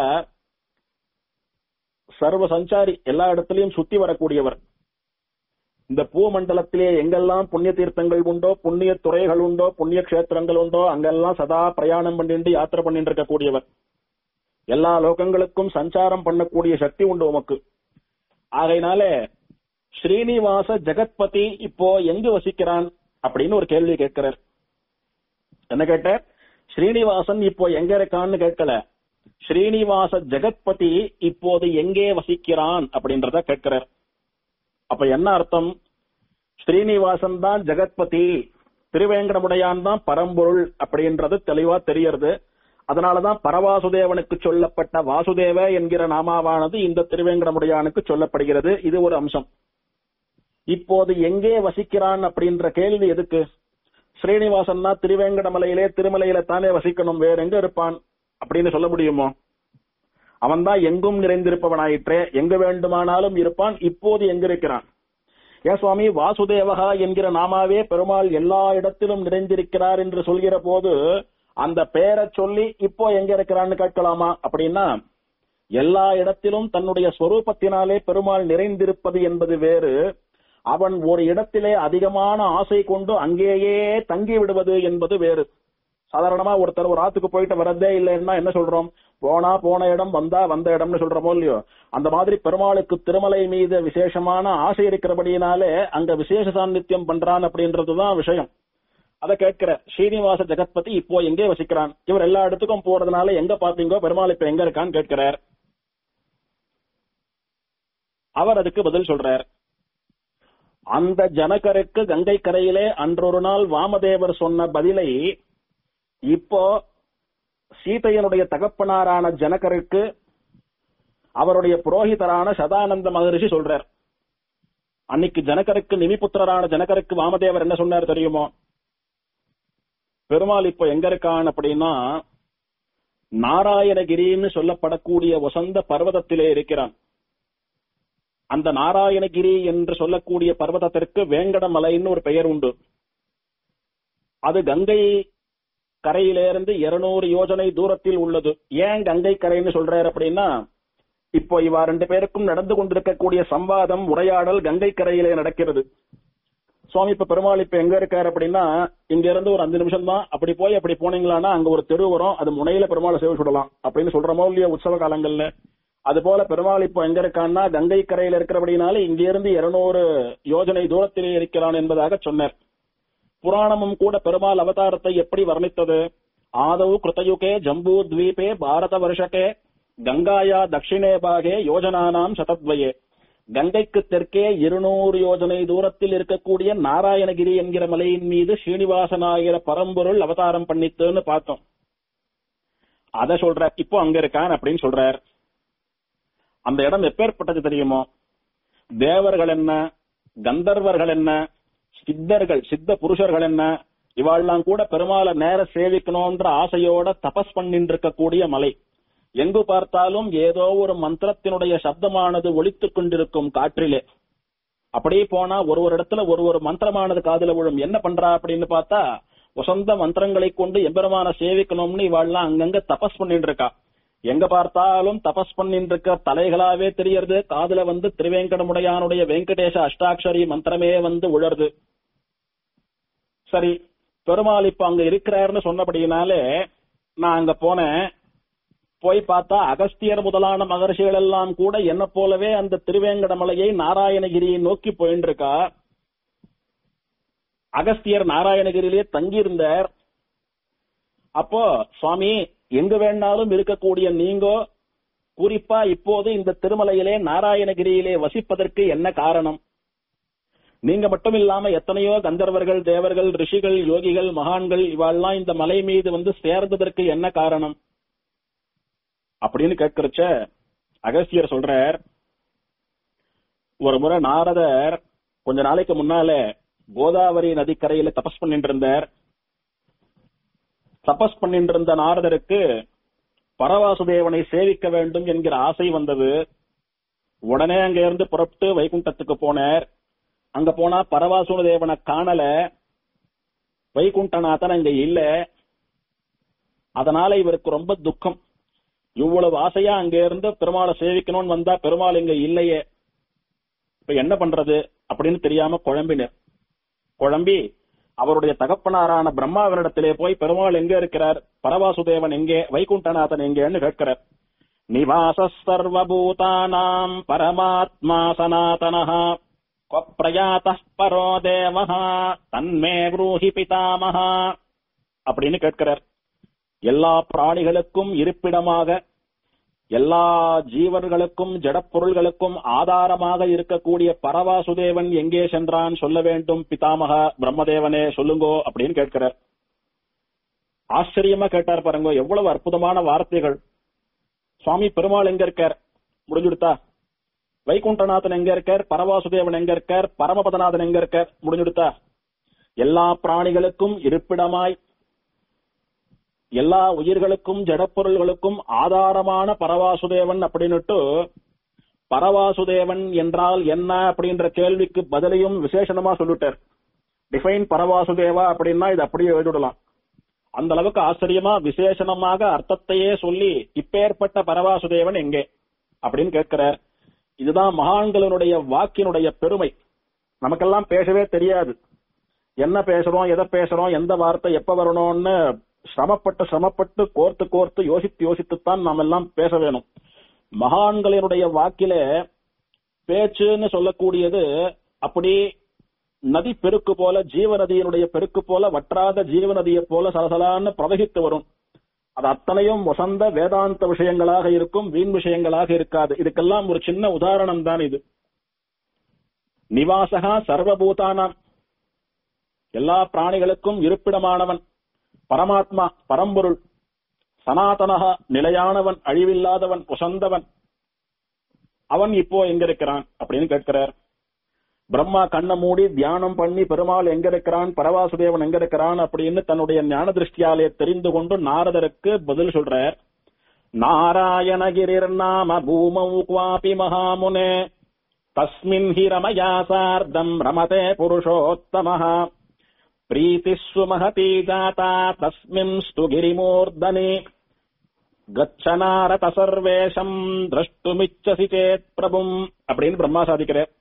சர்வ சஞ்சாரி எல்லா இடத்திலையும் சுத்தி வரக்கூடியவர் இந்த பூமண்டலத்திலே எங்கெல்லாம் புண்ணிய தீர்த்தங்கள் உண்டோ புண்ணிய துறைகள் உண்டோ புண்ணிய கஷேத்திரங்கள் உண்டோ அங்கெல்லாம் சதா பிரயாணம் பண்ணிட்டு யாத்திரை பண்ணிட்டு இருக்கக்கூடியவர் எல்லா லோகங்களுக்கும் சஞ்சாரம் பண்ணக்கூடிய சக்தி உண்டு உமக்கு ஆகையினால ஸ்ரீனிவாச ஜெகத்பதி இப்போ எங்கு வசிக்கிறான் அப்படின்னு ஒரு கேள்வி கேட்கிறார் என்ன கேட்ட ஸ்ரீனிவாசன் இப்போ எங்க இருக்கான்னு கேட்கல ஸ்ரீனிவாச ஜெகத்பதி இப்போது எங்கே வசிக்கிறான் அப்படின்றத கேட்கிறார் அப்ப என்ன அர்த்தம் ஸ்ரீனிவாசன் தான் ஜெகத்பதி திருவேங்கடமுடையான் தான் பரம்பொருள் அப்படின்றது தெளிவா தெரியறது அதனாலதான் பரவாசுதேவனுக்கு சொல்லப்பட்ட வாசுதேவ என்கிற நாமாவானது இந்த திருவேங்கடமுடையானுக்கு சொல்லப்படுகிறது இது ஒரு அம்சம் இப்போது எங்கே வசிக்கிறான் அப்படின்ற கேள்வி எதுக்கு ஸ்ரீனிவாசன்னா திருவேங்கடமலையிலே திருமலையில தானே வசிக்கணும் வேற எங்க இருப்பான் அப்படின்னு சொல்ல முடியுமோ அவன் தான் எங்கும் நிறைந்திருப்பவனாயிற்றே எங்க வேண்டுமானாலும் இருப்பான் இப்போது எங்க இருக்கிறான் ஏன் சுவாமி வாசுதேவகா என்கிற நாமாவே பெருமாள் எல்லா இடத்திலும் நிறைந்திருக்கிறார் என்று சொல்கிற போது அந்த பெயரை சொல்லி இப்போ எங்க இருக்கிறான்னு கேட்கலாமா அப்படின்னா எல்லா இடத்திலும் தன்னுடைய ஸ்வரூபத்தினாலே பெருமாள் நிறைந்திருப்பது என்பது வேறு அவன் ஒரு இடத்திலே அதிகமான ஆசை கொண்டு அங்கேயே தங்கி விடுவது என்பது வேறு சாதாரணமா ஒருத்தர் ஒரு ஆத்துக்கு போயிட்டு வரதே இல்லைன்னா என்ன சொல்றோம் போனா போன இடம் வந்தா வந்த இடம்னு சொல்றோமோ இல்லையோ அந்த மாதிரி பெருமாளுக்கு திருமலை மீது விசேஷமான ஆசை இருக்கிறபடியினாலே அங்க விசேஷ சாநித்தியம் பண்றான் அப்படின்றதுதான் விஷயம் அத கேட்கிற ஸ்ரீனிவாச ஜெகத்பதி இப்போ எங்கே வசிக்கிறான் இவர் எல்லா இடத்துக்கும் போறதுனால எங்க பாத்தீங்கோ பெருமாள் இப்ப எங்க இருக்கான்னு கேட்கிறார் அவர் அதுக்கு பதில் சொல்றார் அந்த ஜனகருக்கு கங்கை கரையிலே அன்றொரு நாள் வாமதேவர் சொன்ன பதிலை இப்போ சீதையனுடைய தகப்பனாரான ஜனகருக்கு அவருடைய புரோகிதரான சதானந்த மகரிஷி சொல்றார் அன்னைக்கு ஜனகருக்கு நிமிபுத்திரரான ஜனகருக்கு வாமதேவர் என்ன சொன்னார் தெரியுமோ பெருமாள் இப்போ எங்க இருக்கான் அப்படின்னா நாராயணகிரின்னு சொல்லப்படக்கூடிய வசந்த பர்வதத்திலே இருக்கிறான் அந்த நாராயணகிரி என்று சொல்லக்கூடிய பர்வதத்திற்கு வேங்கடமலைன்னு ஒரு பெயர் உண்டு அது கங்கை கரையிலிருந்து இருநூறு யோஜனை தூரத்தில் உள்ளது ஏன் கங்கை கரைன்னு சொல்றாரு அப்படின்னா இப்போ இவா ரெண்டு பேருக்கும் நடந்து கொண்டிருக்கக்கூடிய சம்வாதம் உரையாடல் கங்கை கரையிலே நடக்கிறது சுவாமி இப்ப பெருமாள் இப்ப எங்க இருக்காரு அப்படின்னா இங்க இருந்து ஒரு அஞ்சு நிமிஷம் தான் அப்படி போய் அப்படி போனீங்களான்னா அங்க ஒரு தெரு வரும் அது முனையில பெருமாளை சேவை சுடலாம் அப்படின்னு சொல்றமோ இல்லையா உற்சவ காலங்கள்ல அதுபோல பெருமாள் இப்போ எங்க இருக்கான்னா கங்கை கரையில் இருக்கிறபடினால இங்கிருந்து இருநூறு யோஜனை தூரத்திலே இருக்கிறான் என்பதாக சொன்னார் புராணமும் கூட பெருமாள் அவதாரத்தை எப்படி வர்ணித்தது ஆதவு கிருத்தயுகே ஜம்பூ த்வீபே பாரத வருஷகே கங்காயா தட்சிணே பாகே யோஜனானாம் சதத்வயே கங்கைக்கு தெற்கே இருநூறு யோஜனை தூரத்தில் இருக்கக்கூடிய நாராயணகிரி என்கிற மலையின் மீது ஸ்ரீனிவாசனாகிற பரம்பொருள் அவதாரம் பண்ணித்துன்னு பார்த்தோம் அத சொல்ற இப்போ அங்க இருக்கான் அப்படின்னு சொல்றார் அந்த இடம் எப்பேற்பட்டது தெரியுமோ தேவர்கள் என்ன கந்தர்வர்கள் என்ன சித்தர்கள் சித்த புருஷர்கள் என்ன இவாள்லாம் கூட பெருமாளை நேர சேவிக்கணும்ன்ற ஆசையோட தபஸ் பண்ணிட்டு இருக்கக்கூடிய மலை எங்கு பார்த்தாலும் ஏதோ ஒரு மந்திரத்தினுடைய சப்தமானது ஒலித்துக் கொண்டிருக்கும் காற்றிலே அப்படியே போனா ஒரு ஒரு இடத்துல ஒரு ஒரு மந்திரமானது காதுல விழும் என்ன பண்றா அப்படின்னு பார்த்தா வசந்த மந்திரங்களை கொண்டு எம்பெருமான சேவிக்கணும்னு இவாள்லாம் அங்கங்க தபஸ் பண்ணிட்டு இருக்கா எங்க பார்த்தாலும் தபஸ் பண்ணிட்டு இருக்க தலைகளாவே தெரியறது காதுல வந்து திருவேங்கடமுடையானுடைய வெங்கடேச அஷ்டாட்சரி மந்திரமே வந்து உழருது சரி பெருமாள் இப்ப அங்க இருக்கிறாருன்னு சொன்னபடியினாலே நான் அங்க போனேன் போய் பார்த்தா அகஸ்தியர் முதலான மகர்ஷிகள் எல்லாம் கூட என்ன போலவே அந்த திருவேங்கடமலையை நாராயணகிரியை நோக்கி போயின்னு இருக்கா அகஸ்தியர் நாராயணகிரியிலே தங்கியிருந்தார் அப்போ சுவாமி எங்க வேணாலும் இருக்கக்கூடிய நீங்கோ குறிப்பா இப்போது இந்த திருமலையிலே நாராயணகிரியிலே வசிப்பதற்கு என்ன காரணம் நீங்க மட்டும் இல்லாம எத்தனையோ கந்தர்வர்கள் தேவர்கள் ரிஷிகள் யோகிகள் மகான்கள் இவாள்லாம் இந்த மலை மீது வந்து சேர்ந்ததற்கு என்ன காரணம் அப்படின்னு கேட்கிறச்ச அகஸ்தியர் சொல்றார் ஒரு முறை நாரதர் கொஞ்ச நாளைக்கு முன்னால கோதாவரி நதிக்கரையில தபஸ் பண்ணிட்டு இருந்தார் தபஸ் பண்ணிட்டு இருந்த நாரதருக்கு பரவாசுதேவனை சேவிக்க வேண்டும் என்கிற ஆசை வந்தது உடனே அங்க இருந்து புறப்பட்டு வைகுண்டத்துக்கு போனார் அங்க போனா பரவாசுதேவனை காணல வைகுண்டநாதன் அங்க இல்ல அதனால இவருக்கு ரொம்ப துக்கம் இவ்வளவு ஆசையா அங்க இருந்து பெருமாளை சேவிக்கணும்னு வந்தா பெருமாள் இங்க இல்லையே இப்ப என்ன பண்றது அப்படின்னு தெரியாம குழம்பினர் குழம்பி அவருடைய தகப்பனாரான பிரம்மாவனிடத்திலே போய் பெருமாள் எங்க இருக்கிறார் பரவாசுதேவன் எங்கே வைகுண்டநாதன் எங்கேன்னு கேட்கிறார் நிவாச சர்வபூதானாம் பரமாத்மா சனாதனஹா பிரயாத பரோ தேவஹா தன்மே ப்ரூஹி பிதாமஹா அப்படின்னு கேட்கிறார் எல்லா பிராணிகளுக்கும் இருப்பிடமாக எல்லா ஜீவர்களுக்கும் ஜடப்பொருள்களுக்கும் ஆதாரமாக இருக்கக்கூடிய பரவாசுதேவன் எங்கே சென்றான் சொல்ல வேண்டும் பிதாமக பிரம்மதேவனே சொல்லுங்கோ அப்படின்னு கேட்கிறார் ஆச்சரியமா கேட்டார் பாருங்க எவ்வளவு அற்புதமான வார்த்தைகள் சுவாமி பெருமாள் எங்க இருக்கார் முடிஞ்சுடுத்தா வைகுண்டநாதன் எங்க இருக்கார் பரவாசுதேவன் எங்க இருக்கார் பரமபதநாதன் எங்க இருக்கார் முடிஞ்சுடுத்தா எல்லா பிராணிகளுக்கும் இருப்பிடமாய் எல்லா உயிர்களுக்கும் ஜடப்பொருள்களுக்கும் ஆதாரமான பரவாசுதேவன் அப்படின்னுட்டு பரவாசுதேவன் என்றால் என்ன அப்படின்ற கேள்விக்கு பதிலையும் விசேஷமா சொல்லிட்டார் டிஃபைன் பரவாசுதேவா அப்படின்னா இது அப்படியே எழுதிடலாம் அந்த அளவுக்கு ஆச்சரியமா விசேஷணமாக அர்த்தத்தையே சொல்லி இப்பேற்பட்ட பரவாசுதேவன் எங்கே அப்படின்னு கேட்கிறார் இதுதான் மகான்களினுடைய வாக்கினுடைய பெருமை நமக்கெல்லாம் பேசவே தெரியாது என்ன பேசுறோம் எதை பேசுறோம் எந்த வார்த்தை எப்ப வரணும்னு சிரமப்பட்டு சிரமப்பட்டு கோர்த்து கோர்த்து யோசித்து யோசித்துத்தான் நாம் எல்லாம் பேச வேணும் மகான்களினுடைய வாக்கில பேச்சுன்னு சொல்லக்கூடியது அப்படி நதி பெருக்கு போல ஜீவ நதியினுடைய பெருக்கு போல வற்றாத ஜீவ நதியை போல சலசலான்னு பிரவகித்து வரும் அது அத்தனையும் வசந்த வேதாந்த விஷயங்களாக இருக்கும் வீண் விஷயங்களாக இருக்காது இதுக்கெல்லாம் ஒரு சின்ன உதாரணம் தான் இது நிவாசகா சர்வபூதானாம் எல்லா பிராணிகளுக்கும் இருப்பிடமானவன் பரமாத்மா பரம்பொருள் சனாதனகா நிலையானவன் அழிவில்லாதவன் உசந்தவன் அவன் இப்போ எங்க இருக்கிறான் அப்படின்னு கேட்கிறார் பிரம்மா கண்ணை மூடி தியானம் பண்ணி பெருமாள் எங்க இருக்கிறான் பரவாசுதேவன் எங்க இருக்கிறான் அப்படின்னு தன்னுடைய ஞான திருஷ்டியாலே தெரிந்து கொண்டு நாரதருக்கு பதில் சொல்றார் நாராயணகிரிர் நாம பூமௌ குவாபி மகாமுனே தஸ்மின் ஹி ரமயா சார்தம் ரமதே புருஷோத்தமஹா பிரீத்திஸ்வ மகதி ஜாதா தஸ்மின் ஸ்து கிரிமூர்தனே கச்சனாரத சர்வேஷம் திரஷ்டுமிச்சசி சேத் பிரபும் அப்படின்னு பிரம்மா சாதிக்கிறார்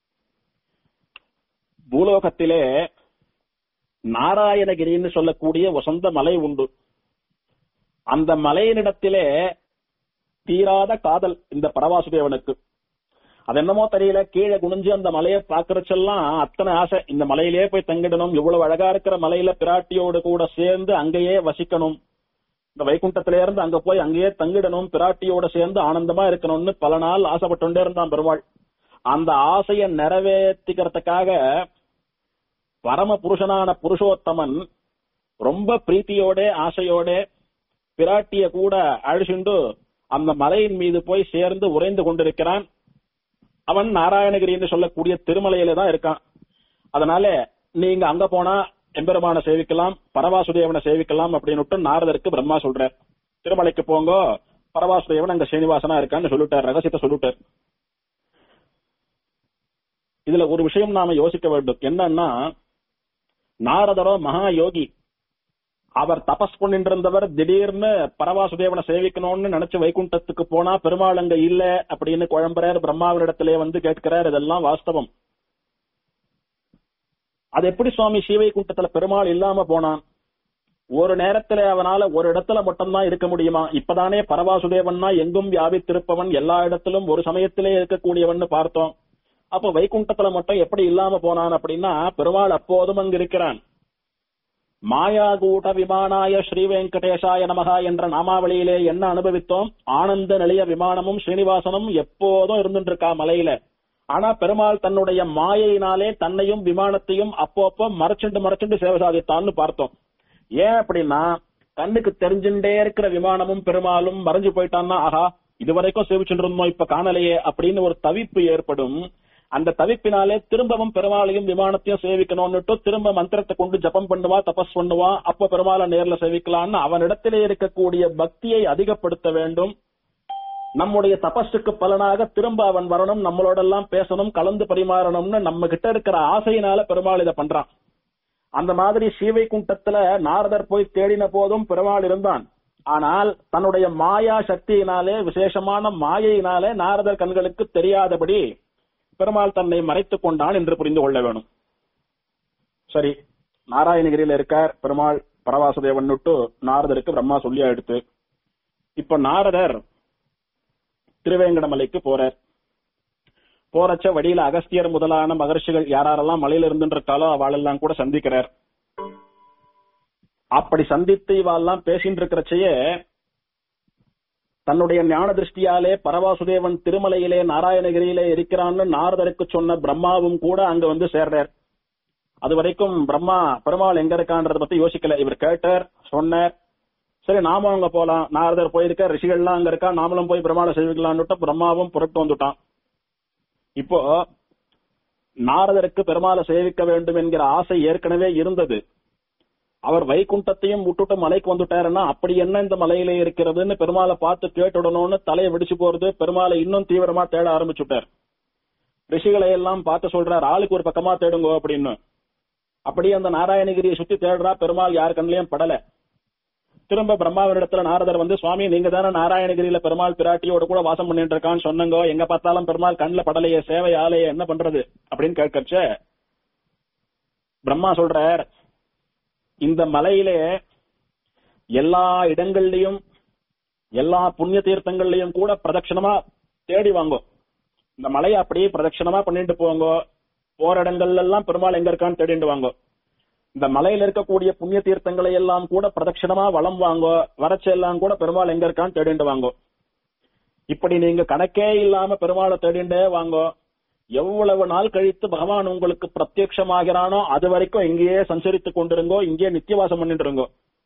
பூலோகத்திலே நாராயணகிரின்னு சொல்லக்கூடிய வசந்த மலை உண்டு அந்த மலையினிடத்திலே தீராத காதல் இந்த பரவாசுதேவனுக்கு அது என்னமோ தெரியல கீழே குனிஞ்சு அந்த மலையை பாக்குறச்செல்லாம் அத்தனை ஆசை இந்த மலையிலே போய் தங்கிடணும் இவ்வளவு அழகா இருக்கிற மலையில பிராட்டியோடு கூட சேர்ந்து அங்கேயே வசிக்கணும் இந்த வைகுண்டத்தில இருந்து அங்க போய் அங்கேயே தங்கிடணும் பிராட்டியோட சேர்ந்து ஆனந்தமா இருக்கணும்னு பல நாள் ஆசைப்பட்டுட்டே இருந்தான் பெருமாள் அந்த ஆசையை நிறைவேற்றிக்கிறதுக்காக பரம புருஷனான புருஷோத்தமன் ரொம்ப பிரீத்தியோட ஆசையோட பிராட்டிய கூட அழிச்சுண்டு அந்த மலையின் மீது போய் சேர்ந்து உறைந்து கொண்டிருக்கிறான் அவன் நாராயணகிரி என்று சொல்லக்கூடிய திருமலையில தான் இருக்கான் அதனால நீங்க அங்க போனா எம்பெருமான சேவிக்கலாம் பரவாசுதேவனை சேவிக்கலாம் அப்படின்னு நாரதருக்கு பிரம்மா சொல்றார் திருமலைக்கு போங்க பரவாசுதேவன் அங்க சீனிவாசனா இருக்கான்னு சொல்லிட்டார் ரகசியத்தை சொல்லிட்டார் இதுல ஒரு விஷயம் நாம யோசிக்க வேண்டும் என்னன்னா நாரதரோ மகா யோகி அவர் தபஸ் பண்ணிட்டு இருந்தவர் திடீர்னு பரவாசுதேவனை சேவிக்கணும்னு நினைச்சு வைகுண்டத்துக்கு போனா பெருமாள் அங்க இல்ல அப்படின்னு குழம்புறார் பிரம்மாவினிடத்திலே வந்து கேட்கிறார் இதெல்லாம் வாஸ்தவம் அது எப்படி சுவாமி ஸ்ரீவைகுண்டத்துல பெருமாள் இல்லாம போனான் ஒரு நேரத்துல அவனால ஒரு இடத்துல மட்டும்தான் இருக்க முடியுமா இப்பதானே பரவாசுதேவன்னா எங்கும் வியாபித்திருப்பவன் எல்லா இடத்திலும் ஒரு சமயத்திலே இருக்கக்கூடியவன் பார்த்தோம் அப்ப வைகுண்டத்துல மட்டும் எப்படி இல்லாம போனான் அப்படின்னா பெருமாள் அப்போதும் அங்கு இருக்கிறான் மாயாகூட விமானாய ஸ்ரீ வெங்கடேசாய நமகா என்ற நாமாவளியிலே என்ன அனுபவித்தோம் ஆனந்த நிலைய விமானமும் ஸ்ரீனிவாசனும் எப்போதும் இருந்துட்டு இருக்கா மலையில ஆனா பெருமாள் தன்னுடைய மாயையினாலே தன்னையும் விமானத்தையும் அப்பப்போ மறைச்சுண்டு மறைச்சுண்டு சேவை சாதித்தான்னு பார்த்தோம் ஏன் அப்படின்னா கண்ணுக்கு தெரிஞ்சுட்டே இருக்கிற விமானமும் பெருமாளும் மறைஞ்சு போயிட்டான்னா ஆஹா இதுவரைக்கும் சேவிச்சுட்டு இருந்தோம் இப்ப காணலையே அப்படின்னு ஒரு தவிப்பு ஏற்படும் அந்த தவிப்பினாலே திரும்பவும் பெருமாளையும் விமானத்தையும் சேவிக்கணும்னுட்டு திரும்ப மந்திரத்தை கொண்டு ஜபம் பண்ணுவா தபஸ் பண்ணுவா அப்ப பெருமாளை நேர்ல சேவிக்கலாம்னு அவனிடத்திலே இருக்கக்கூடிய பக்தியை அதிகப்படுத்த வேண்டும் நம்முடைய தபஸுக்கு பலனாக திரும்ப அவன் வரணும் நம்மளோட எல்லாம் பேசணும் கலந்து பரிமாறணும்னு நம்ம கிட்ட இருக்கிற ஆசையினால பெருமாள் இதை பண்றான் அந்த மாதிரி ஸ்ரீவைகுண்டத்துல நாரதர் போய் தேடின போதும் பெருமாள் இருந்தான் ஆனால் தன்னுடைய மாயா சக்தியினாலே விசேஷமான மாயையினாலே நாரதர் கண்களுக்கு தெரியாதபடி பெருமாள் தன்னை மறைத்துக் கொண்டான் என்று புரிந்து கொள்ள வேணும் சரி நாராயணகிரியில இருக்கார் பெருமாள் பரவாசுதேவன் விட்டு நாரதருக்கு பிரம்மா சொல்லி எடுத்து இப்ப நாரதர் திருவேங்கடமலைக்கு போறார் போறச்ச வழியில அகஸ்தியர் முதலான மகர்ஷிகள் யாரெல்லாம் மலையில இருந்துட்டு இருக்காளோ அவளெல்லாம் கூட சந்திக்கிறார் அப்படி சந்தித்து இவாள்லாம் பேசிட்டு இருக்கிறச்சையே தன்னுடைய ஞான திருஷ்டியாலே பரவாசுதேவன் திருமலையிலே நாராயணகிரியிலே இருக்கிறான்னு நாரதருக்கு சொன்ன பிரம்மாவும் கூட அங்க வந்து சேர்றார் அது வரைக்கும் பிரம்மா பெருமாள் எங்க இருக்கான்றத பத்தி யோசிக்கல இவர் கேட்டார் சொன்னார் சரி நாமும் அங்க போலாம் நாரதர் போயிருக்க ரிஷிகள்லாம் அங்க இருக்கா நாமளும் போய் பிரம்மாவை சேவிக்கலாம்னுட்டு பிரம்மாவும் புறட்டு வந்துட்டான் இப்போ நாரதருக்கு பெருமாளை சேவிக்க வேண்டும் என்கிற ஆசை ஏற்கனவே இருந்தது அவர் வைகுண்டத்தையும் விட்டுட்டு மலைக்கு வந்துட்டாருன்னா அப்படி என்ன இந்த மலையிலே இருக்கிறதுன்னு பெருமாளை பார்த்து கேட்டுடணும்னு தலையை வெடிச்சு போறது பெருமாளை இன்னும் தீவிரமா தேட ஆரம்பிச்சுட்டார் ரிஷிகளை எல்லாம் பார்த்து சொல்றார் ஆளுக்கு ஒரு பக்கமா தேடுங்க அப்படின்னு அப்படியே அந்த நாராயணகிரியை சுத்தி தேடுறா பெருமாள் யார் கண்ணிலையும் படல திரும்ப பிரம்மாவினிடத்துல நாரதர் வந்து சுவாமி நீங்க தானே நாராயணகிரியில பெருமாள் பிராட்டியோட கூட வாசம் பண்ணிட்டு இருக்கான்னு சொன்னங்க எங்க பார்த்தாலும் பெருமாள் கண்ணுல படலையே சேவை ஆலையே என்ன பண்றது அப்படின்னு கேட்கச்ச பிரம்மா சொல்றார் இந்த மலையிலே எல்லா இடங்கள்லயும் எல்லா புண்ணிய தீர்த்தங்கள்லயும் கூட பிரதட்சணமா தேடி வாங்கோ இந்த மலையை அப்படியே பிரதட்சணமா பண்ணிட்டு போங்க போற இடங்கள்ல எல்லாம் பெருமாள் எங்க இருக்கான்னு தேடிட்டு வாங்கோ இந்த மலையில இருக்கக்கூடிய புண்ணிய தீர்த்தங்களை எல்லாம் கூட பிரதட்சணமா வளம் வாங்கோ வரச்ச எல்லாம் கூட பெருமாள் எங்க இருக்கான்னு தேடிட்டு வாங்கோ இப்படி நீங்க கணக்கே இல்லாம பெருமாளை தேடிண்டே வாங்கோ எவ்வளவு நாள் கழித்து பகவான் உங்களுக்கு பிரத்யட்சமாகிறானோ அது வரைக்கும் இங்கேயே சஞ்சரித்துக் கொண்டிருங்கோ இங்கேயே நித்தியவாசம் பண்ணிட்டு இருங்கோ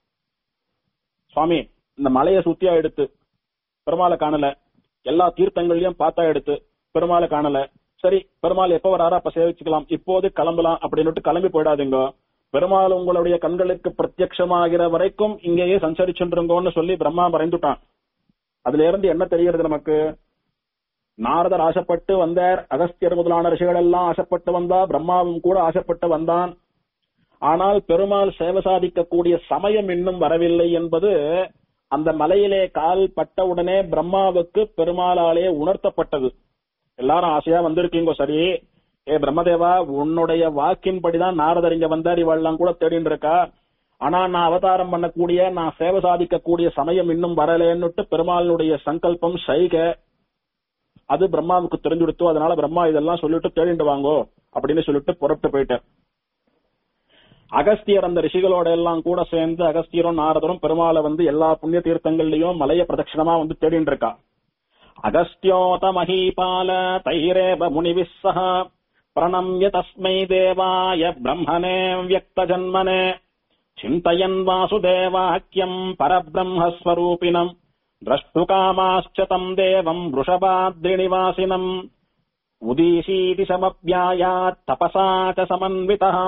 சுவாமி இந்த மலையை சுத்தியா எடுத்து பெருமாளை காணல எல்லா தீர்த்தங்களையும் பார்த்தா எடுத்து பெருமாளை காணல சரி பெருமாள் எப்ப வராரோ அப்ப சேவிச்சுக்கலாம் இப்போது கிளம்பலாம் அப்படின்னு கிளம்பி போயிடாதீங்க பெருமாள் உங்களுடைய கண்களுக்கு பிரத்யட்சமாகிற வரைக்கும் இங்கேயே சஞ்சரிச்சுருங்கோன்னு சொல்லி பிரம்மா மறைந்துட்டான் அதுல இருந்து என்ன தெரிகிறது நமக்கு நாரதர் ஆசைப்பட்டு வந்தார் அகஸ்தியர் முதலான ரிஷிகள் எல்லாம் ஆசைப்பட்டு வந்தா பிரம்மாவும் கூட ஆசைப்பட்டு வந்தான் ஆனால் பெருமாள் சேவை சாதிக்கக்கூடிய சமயம் இன்னும் வரவில்லை என்பது அந்த மலையிலே கால் பட்ட உடனே பிரம்மாவுக்கு பெருமாளாலே உணர்த்தப்பட்டது எல்லாரும் ஆசையா வந்திருக்கீங்க சரி ஏ பிரம்மதேவா உன்னுடைய வாக்கின்படிதான் நாரதர் இங்க வந்தார் இவெல்லாம் கூட தேடின்னு இருக்கா ஆனா நான் அவதாரம் பண்ணக்கூடிய நான் சேவை சாதிக்கக்கூடிய சமயம் இன்னும் வரலன்னுட்டு பெருமாளுடைய சங்கல்பம் சைக அது பிரம்மாவுக்கு தெரிஞ்சுடுத்தோ அதனால பிரம்மா இதெல்லாம் சொல்லிட்டு தேடிட்டு வாங்கோ அப்படின்னு சொல்லிட்டு புறப்பட்டு போயிட்டார் அகஸ்தியர் அந்த ரிஷிகளோட எல்லாம் கூட சேர்ந்து அகஸ்தியரும் நாரதரும் பெருமாளை வந்து எல்லா புண்ணிய தீர்த்தங்கள்லயும் மலைய பிரதட்சிணமா வந்து தேடிட்டு இருக்கா அகஸ்தியோத மஹீபால தைரேவ முனிவிஸ்ஸஹ பிரணம்ய தஸ்மை தேவாய பிரம்மனே வியக்த ஜன்மனே சிந்தயன் வாசுதேவாக்கியம் பரபிரம்மஸ்வரூபிணம் द्रष्टुकामाश्च तम् देवम् वृषभाद्रिनिवासिनम् उदीशीति समप्यायात् तपसा च समन्वितः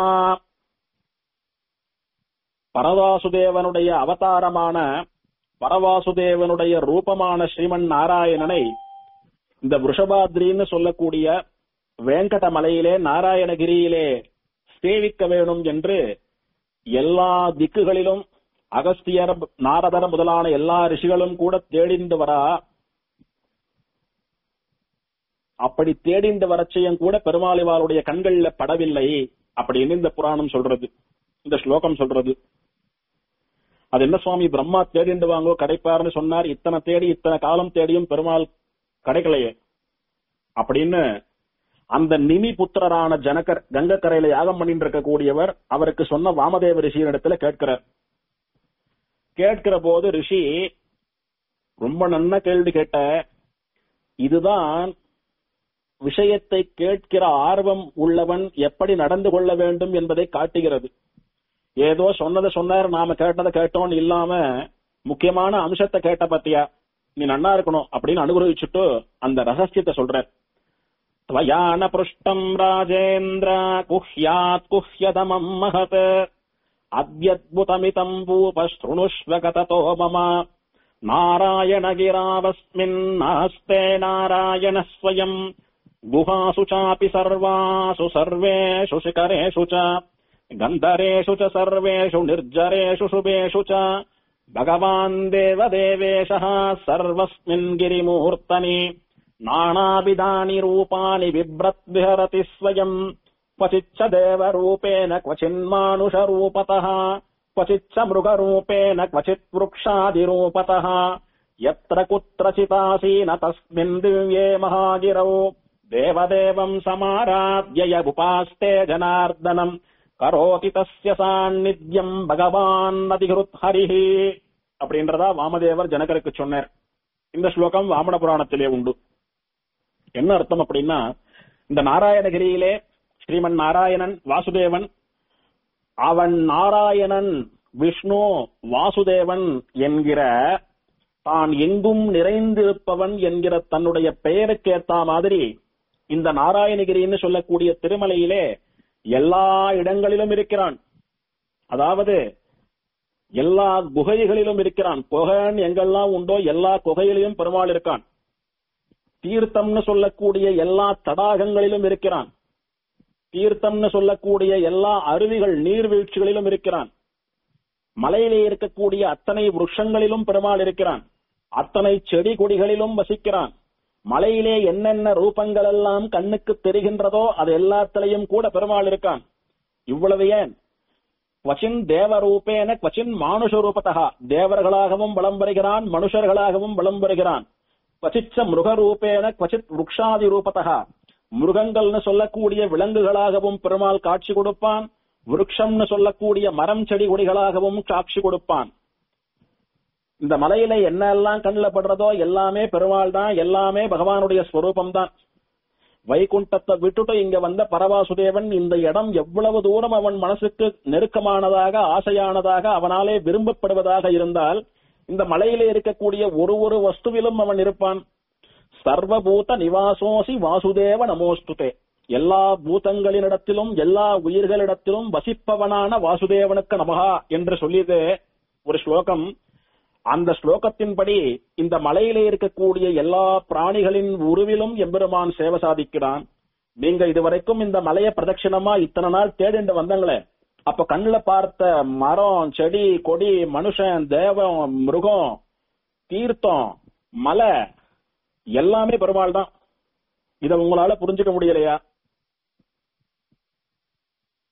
பரவாசுதேவனுடைய அவதாரமான பரவாசுதேவனுடைய ரூபமான ஸ்ரீமன் நாராயணனை இந்த விஷபாத்ரின்னு சொல்லக்கூடிய வேங்கட மலையிலே நாராயணகிரியிலே சேவிக்க வேணும் என்று எல்லா திக்குகளிலும் அகஸ்தியர் நாரதர் முதலான எல்லா ரிஷிகளும் கூட தேடிந்து வரா அப்படி தேடிந்து வரச்சையும் கூட பெருமாளிவாளுடைய கண்கள்ல படவில்லை அப்படின்னு இந்த புராணம் சொல்றது இந்த ஸ்லோகம் சொல்றது அது என்ன சுவாமி பிரம்மா தேடிண்டு வாங்கோ கிடைப்பாருன்னு சொன்னார் இத்தனை தேடி இத்தனை காலம் தேடியும் பெருமாள் கிடைக்கலையே அப்படின்னு அந்த நிமி புத்திரரான ஜனகர் கங்கக்கரையில யாகம் பண்ணிட்டு இருக்கக்கூடியவர் அவருக்கு சொன்ன வாமதேவ ரிஷியின் இடத்துல கேட்கிறார் கேட்கிற போது ரிஷி ரொம்ப நன்ன கேள்வி கேட்ட இதுதான் விஷயத்தை கேட்கிற ஆர்வம் உள்ளவன் எப்படி நடந்து கொள்ள வேண்டும் என்பதை காட்டுகிறது ஏதோ சொன்னதை சொன்னார் நாம கேட்டதை கேட்டோம் இல்லாம முக்கியமான அம்சத்தை கேட்ட பத்தியா நீ நன்னா இருக்கணும் அப்படின்னு அனுகிரகிச்சுட்டு அந்த ரகசியத்தை சொல்ற त्वयान पृष्टम् राजेन्द्र कुह्यात् कुह्यतमम् महत् अद्यद्भुतमितम् भूपशृणुष्व गततो मम नारायणगिरावस्मिन्नास्ते नारायणः स्वयम् गुहासु चापि सर्वासु सर्वेषु शिखरेषु च गन्धरेषु च सर्वेषु निर्जरेषु शुभेषु च भगवान् देवदेवेशः सर्वस्मिन् गिरिमूर्तनि नानाविधानि रूपाणि बिभ्रद्विहरति स्वयम् क्वचिच्च देवरूपेण क्वचिन्मानुषरूपतः क्वचिच्च मृगरूपेण क्वचित् वृक्षादिरूपतः यत्र कुत्रचितासीन तस्मिन् दिव्ये महागिरौ देवदेवम् समाराध्य यगुपास्ते जनार्दनम् கரோதி தஸ்ய சாநித்யம் பகவான் அதிகிருத் ஹரிஹி அப்படின்றதா வாமதேவர் ஜனகருக்கு சொன்னார் இந்த ஸ்லோகம் வாமன புராணத்திலே உண்டு என்ன அர்த்தம் அப்படின்னா இந்த நாராயணகிரியிலே ஸ்ரீமன் நாராயணன் வாசுதேவன் அவன் நாராயணன் விஷ்ணு வாசுதேவன் என்கிற தான் எங்கும் நிறைந்திருப்பவன் என்கிற தன்னுடைய பெயருக்கு ஏத்த மாதிரி இந்த நாராயணகிரின்னு சொல்லக்கூடிய திருமலையிலே எல்லா இடங்களிலும் இருக்கிறான் அதாவது எல்லா குகைகளிலும் இருக்கிறான் குகைன்னு எங்கெல்லாம் உண்டோ எல்லா குகையிலும் பெருமாள் இருக்கான் தீர்த்தம்னு சொல்லக்கூடிய எல்லா தடாகங்களிலும் இருக்கிறான் தீர்த்தம்னு சொல்லக்கூடிய எல்லா அருவிகள் நீர்வீழ்ச்சிகளிலும் இருக்கிறான் மலையிலே இருக்கக்கூடிய அத்தனை விருஷங்களிலும் பெருமாள் இருக்கிறான் அத்தனை செடி கொடிகளிலும் வசிக்கிறான் மலையிலே என்னென்ன ரூபங்கள் எல்லாம் கண்ணுக்கு தெரிகின்றதோ அது எல்லாத்திலையும் கூட பெருமாள் இருக்கான் இவ்வளவு ஏன் குவச்சின் தேவரூபேன குவச்சின் மானுஷ ரூபத்தகா தேவர்களாகவும் வலம் வருகிறான் மனுஷர்களாகவும் வலம் வருகிறான் குவச்சிச்ச மிருகரூபேன குவச்சித் விருக்ஷாதி ரூபத்தகா மிருகங்கள்னு சொல்லக்கூடிய விலங்குகளாகவும் பெருமாள் காட்சி கொடுப்பான் விருட்சம்னு சொல்லக்கூடிய மரம் செடி கொடிகளாகவும் காட்சி கொடுப்பான் இந்த மலையில என்ன எல்லாம் கண்ணில் படுறதோ எல்லாமே பெருமாள் தான் எல்லாமே பகவானுடைய ஸ்வரூபம் தான் வைகுண்டத்தை விட்டுட்டு இங்க வந்த பரவாசுதேவன் இந்த இடம் எவ்வளவு தூரம் அவன் மனசுக்கு நெருக்கமானதாக ஆசையானதாக அவனாலே விரும்பப்படுவதாக இருந்தால் இந்த மலையிலே இருக்கக்கூடிய ஒரு ஒரு வஸ்துவிலும் அவன் இருப்பான் சர்வபூத நிவாசோசி வாசுதேவ நமோஸ்துதே எல்லா பூதங்களினிடத்திலும் எல்லா உயிர்களிடத்திலும் வசிப்பவனான வாசுதேவனுக்கு நமகா என்று சொல்லியது ஒரு ஸ்லோகம் அந்த ஸ்லோகத்தின்படி இந்த மலையிலே இருக்கக்கூடிய எல்லா பிராணிகளின் உருவிலும் எம்பெருமான் சேவை சாதிக்கிறான் நீங்க இதுவரைக்கும் இந்த மலைய பிரதட்சிணமா இத்தனை நாள் தேடிண்டு வந்தங்களே அப்ப கண்ணுல பார்த்த மரம் செடி கொடி மனுஷன் தேவம் மிருகம் தீர்த்தம் மலை எல்லாமே பெருமாள் தான் இத உங்களால புரிஞ்சுக்க முடியலையா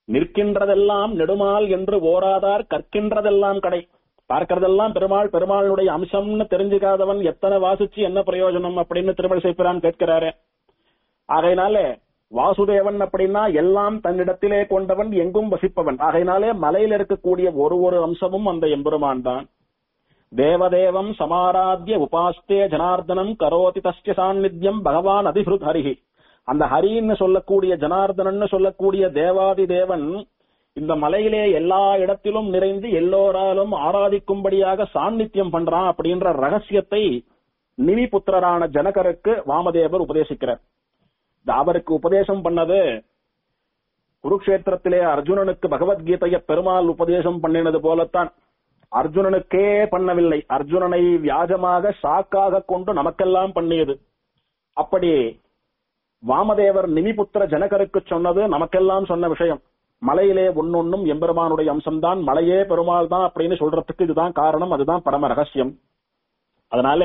நிற்கின்றதெல்லாம் நெடுமால் என்று ஓராதார் கற்கின்றதெல்லாம் கடை பார்க்கறதெல்லாம் பெருமாள் பெருமாளுடைய அம்சம்னு தெரிஞ்சுக்காதவன் எத்தனை வாசிச்சு என்ன பிரயோஜனம் அப்படின்னு திருமண செய்கிறான் கேட்கிறாரு ஆகையினாலே வாசுதேவன் அப்படின்னா எல்லாம் தன்னிடத்திலே கொண்டவன் எங்கும் வசிப்பவன் ஆகையினாலே மலையில இருக்கக்கூடிய ஒரு ஒரு அம்சமும் அந்த எம்பெருமான் தான் தேவதேவம் சமாராத்திய உபாஸ்தே ஜனார்தனம் கரோதி தஸ்ய சாநித்தியம் பகவான் அதிஹுத் ஹரிஹி அந்த ஹரின்னு சொல்லக்கூடிய ஜனார்தனன்னு சொல்லக்கூடிய தேவாதி தேவன் இந்த மலையிலே எல்லா இடத்திலும் நிறைந்து எல்லோராலும் ஆராதிக்கும்படியாக சாநித்தியம் பண்றான் அப்படின்ற ரகசியத்தை நிமிபுத்திரரான ஜனகருக்கு வாமதேவர் உபதேசிக்கிறார் இந்த அவருக்கு உபதேசம் பண்ணது குருக்ஷேத்திரத்திலே அர்ஜுனனுக்கு பகவத்கீதைய பெருமாள் உபதேசம் பண்ணினது போலத்தான் அர்ஜுனனுக்கே பண்ணவில்லை அர்ஜுனனை வியாஜமாக சாக்காக கொண்டு நமக்கெல்லாம் பண்ணியது அப்படி வாமதேவர் நிமிபுத்திர ஜனகருக்கு சொன்னது நமக்கெல்லாம் சொன்ன விஷயம் மலையிலே ஒன்னொன்னும் எம்பெருமானுடைய அம்சம்தான் மலையே பெருமாள் தான் அப்படின்னு சொல்றதுக்கு இதுதான் காரணம் அதுதான் பரம ரகசியம் அதனால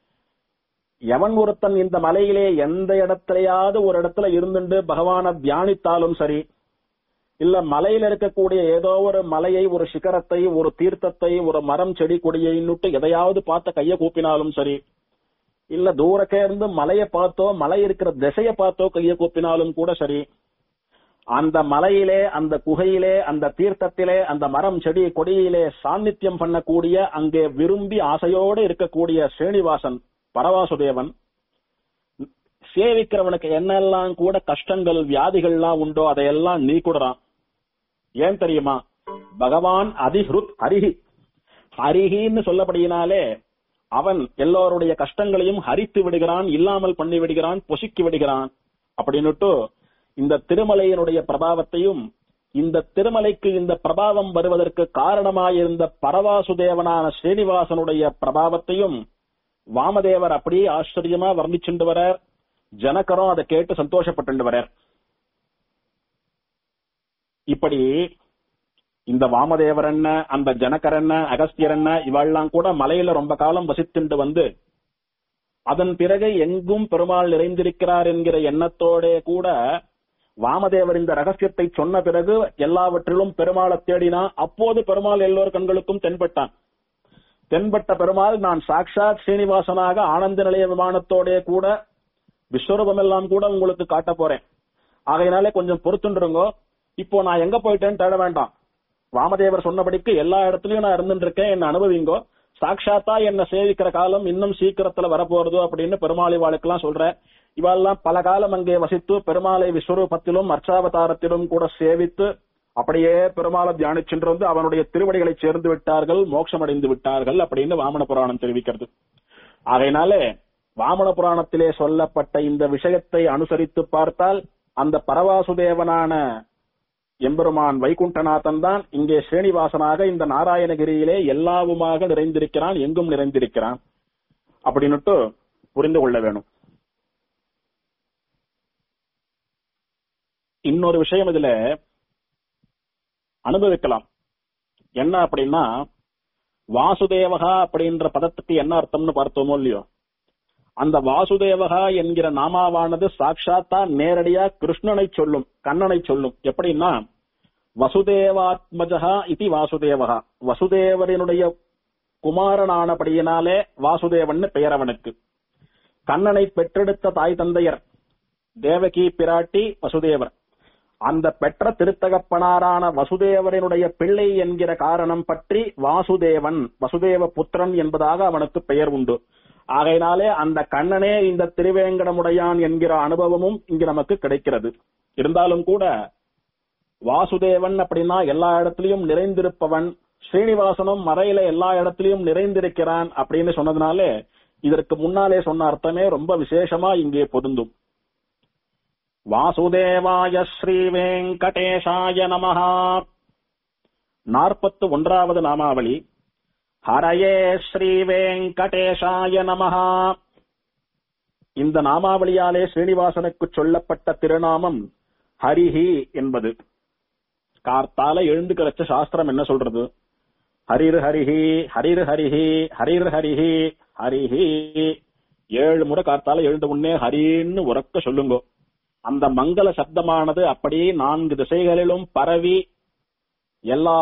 எவன் ஒருத்தன் இந்த மலையிலே எந்த இடத்துலயாவது ஒரு இடத்துல இருந்துட்டு பகவான தியானித்தாலும் சரி இல்ல மலையில இருக்கக்கூடிய ஏதோ ஒரு மலையை ஒரு சிகரத்தை ஒரு தீர்த்தத்தை ஒரு மரம் செடி கொடியைன்னுட்டு எதையாவது பார்த்த கைய கூப்பினாலும் சரி இல்ல தூரக்கே இருந்து மலையை பார்த்தோ மலை இருக்கிற திசைய பார்த்தோ கைய கூப்பினாலும் கூட சரி அந்த மலையிலே அந்த குகையிலே அந்த தீர்த்தத்திலே அந்த மரம் செடி கொடியிலே சாநித்தியம் பண்ணக்கூடிய அங்கே விரும்பி ஆசையோடு இருக்கக்கூடிய ஸ்ரீனிவாசன் பரவாசுதேவன் சேவிக்கிறவனுக்கு என்னெல்லாம் கூட கஷ்டங்கள் வியாதிகள்லாம் உண்டோ அதையெல்லாம் நீக்குடுறான் ஏன் தெரியுமா பகவான் அதிஹ்ருத் ஹரிஹி ஹரிஹின்னு சொல்லப்படியினாலே அவன் எல்லோருடைய கஷ்டங்களையும் ஹரித்து விடுகிறான் இல்லாமல் பண்ணி விடுகிறான் பொசுக்கி விடுகிறான் அப்படின்னுட்டு இந்த திருமலையினுடைய பிரபாவத்தையும் இந்த திருமலைக்கு இந்த பிரபாவம் வருவதற்கு காரணமாயிருந்த பரவாசுதேவனான ஸ்ரீனிவாசனுடைய பிரபாவத்தையும் வாமதேவர் அப்படியே ஆச்சரியமா வர்ணிச்சுண்டு வரார் ஜனகரும் அதை கேட்டு சந்தோஷப்பட்டு வரார் இப்படி இந்த வாமதேவர் என்ன அந்த ஜனகர் என்ன அகஸ்தியர் என்ன இவாள்லாம் கூட மலையில ரொம்ப காலம் வசித்துண்டு வந்து அதன் பிறகு எங்கும் பெருமாள் நிறைந்திருக்கிறார் என்கிற எண்ணத்தோடே கூட வாமதேவர் இந்த ரகசியத்தை சொன்ன பிறகு எல்லாவற்றிலும் பெருமாளை தேடினா அப்போது பெருமாள் எல்லோர் கண்களுக்கும் தென்பட்டான் தென்பட்ட பெருமாள் நான் சாக்ஷாத் ஸ்ரீனிவாசனாக ஆனந்த நிலைய விமானத்தோடே கூட விஸ்வரூபம் எல்லாம் கூட உங்களுக்கு காட்ட போறேன் ஆகையினாலே கொஞ்சம் பொறுத்துருங்கோ இப்போ நான் எங்க போயிட்டேன்னு தேட வேண்டாம் வாமதேவர் சொன்னபடிக்கு எல்லா இடத்துலயும் நான் இருந்துட்டு இருக்கேன் என்ன அனுபவிங்கோ சாட்சாத்தா என்ன சேவிக்கிற காலம் இன்னும் சீக்கிரத்துல வரப்போறதோ அப்படின்னு பெருமாள் இவாளுக்கெல்லாம் சொல்ற இவாள்லாம் பல காலம் அங்கே வசித்து பெருமாளை விஸ்வரூபத்திலும் அர்ச்சாவதாரத்திலும் கூட சேவித்து அப்படியே பெருமாளை தியானிச்சென்று வந்து அவனுடைய திருவடிகளை சேர்ந்து விட்டார்கள் மோட்சம் அடைந்து விட்டார்கள் அப்படின்னு வாமன புராணம் தெரிவிக்கிறது ஆகையினாலே வாமன புராணத்திலே சொல்லப்பட்ட இந்த விஷயத்தை அனுசரித்து பார்த்தால் அந்த பரவாசுதேவனான எம்பெருமான் வைகுண்டநாதன் தான் இங்கே ஸ்ரீனிவாசனாக இந்த நாராயணகிரியிலே எல்லாவுமாக நிறைந்திருக்கிறான் எங்கும் நிறைந்திருக்கிறான் அப்படின்னுட்டு புரிந்து கொள்ள வேணும் இன்னொரு விஷயம் இதுல அனுபவிக்கலாம் என்ன அப்படின்னா வாசுதேவகா அப்படின்ற பதத்துக்கு என்ன அர்த்தம்னு பார்த்தோமோ இல்லையோ அந்த வாசுதேவகா என்கிற நாமாவானது சாட்சாத்தா நேரடியா கிருஷ்ணனை சொல்லும் கண்ணனை சொல்லும் எப்படின்னா வசுதேவாத்மஜா இது வாசுதேவகா வசுதேவரினுடைய குமாரனானபடியினாலே வாசுதேவன் பெயர் அவனுக்கு கண்ணனை பெற்றெடுத்த தாய் தந்தையர் தேவகி பிராட்டி வசுதேவர் அந்த பெற்ற திருத்தகப்பனாரான வசுதேவரினுடைய பிள்ளை என்கிற காரணம் பற்றி வாசுதேவன் வசுதேவ புத்திரன் என்பதாக அவனுக்கு பெயர் உண்டு ஆகையினாலே அந்த கண்ணனே இந்த திருவேங்கடமுடையான் என்கிற அனுபவமும் இங்கு நமக்கு கிடைக்கிறது இருந்தாலும் கூட வாசுதேவன் அப்படின்னா எல்லா இடத்திலையும் நிறைந்திருப்பவன் ஸ்ரீனிவாசனும் மறையில எல்லா இடத்திலையும் நிறைந்திருக்கிறான் அப்படின்னு சொன்னதுனாலே இதற்கு முன்னாலே சொன்ன அர்த்தமே ரொம்ப விசேஷமா இங்கே பொருந்தும் வாசுதேவாய ஸ்ரீ வெங்கடேஷாய நமஹா நாற்பத்து ஒன்றாவது நாமாவளி ஹரயே ஸ்ரீ வெங்கடேஷாய நமஹா இந்த நாமாவளியாலே ஸ்ரீனிவாசனுக்கு சொல்லப்பட்ட திருநாமம் ஹரிஹி என்பது கார்த்தால எழுந்து கிடைச்ச சாஸ்திரம் என்ன சொல்றது ஹரிர் ஹரிஹி ஹரிர் ஹரிஹி ஹரிர் ஹரிஹி ஹரிஹி ஏழு முறை கார்த்தால எழுந்த உடனே ஹரின்னு உறக்க சொல்லுங்க அந்த மங்கள சப்தமானது அப்படியே நான்கு திசைகளிலும் பரவி எல்லா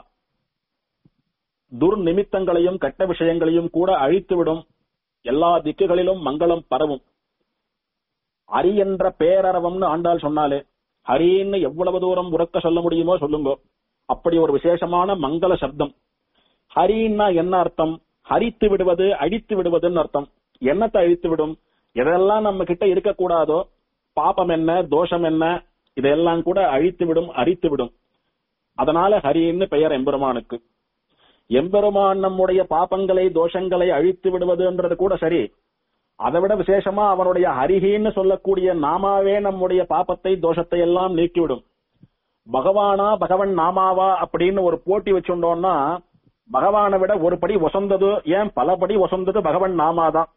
துர்நிமித்தங்களையும் கெட்ட விஷயங்களையும் கூட அழித்துவிடும் எல்லா திக்குகளிலும் மங்களம் பரவும் ஹரி என்ற பேரரவம்னு ஆண்டாள் சொன்னாலே ஹரின்னு எவ்வளவு தூரம் உறக்க சொல்ல முடியுமோ சொல்லுங்க அப்படி ஒரு விசேஷமான மங்கள சப்தம் ஹரின்னா என்ன அர்த்தம் ஹரித்து விடுவது அழித்து விடுவதுன்னு அர்த்தம் என்னத்தை அழித்து விடும் எதெல்லாம் நம்ம கிட்ட இருக்கக்கூடாதோ பாபம் என்ன தோஷம் என்ன இதெல்லாம் கூட அழித்து விடும் அரித்து விடும் அதனால ஹரின்னு பெயர் எம்பெருமானுக்கு எம்பெருமான் நம்முடைய பாபங்களை தோஷங்களை அழித்து விடுவதுன்றது கூட சரி அதை விட விசேஷமா அவனுடைய ஹரிஹின்னு சொல்லக்கூடிய நாமாவே நம்முடைய பாபத்தை தோஷத்தை எல்லாம் நீக்கிவிடும் பகவானா பகவன் நாமாவா அப்படின்னு ஒரு போட்டி வச்சுட்டோம்னா பகவானை விட ஒரு படி வசந்தது ஏன் பல படி வசந்தது பகவன் நாமாதான்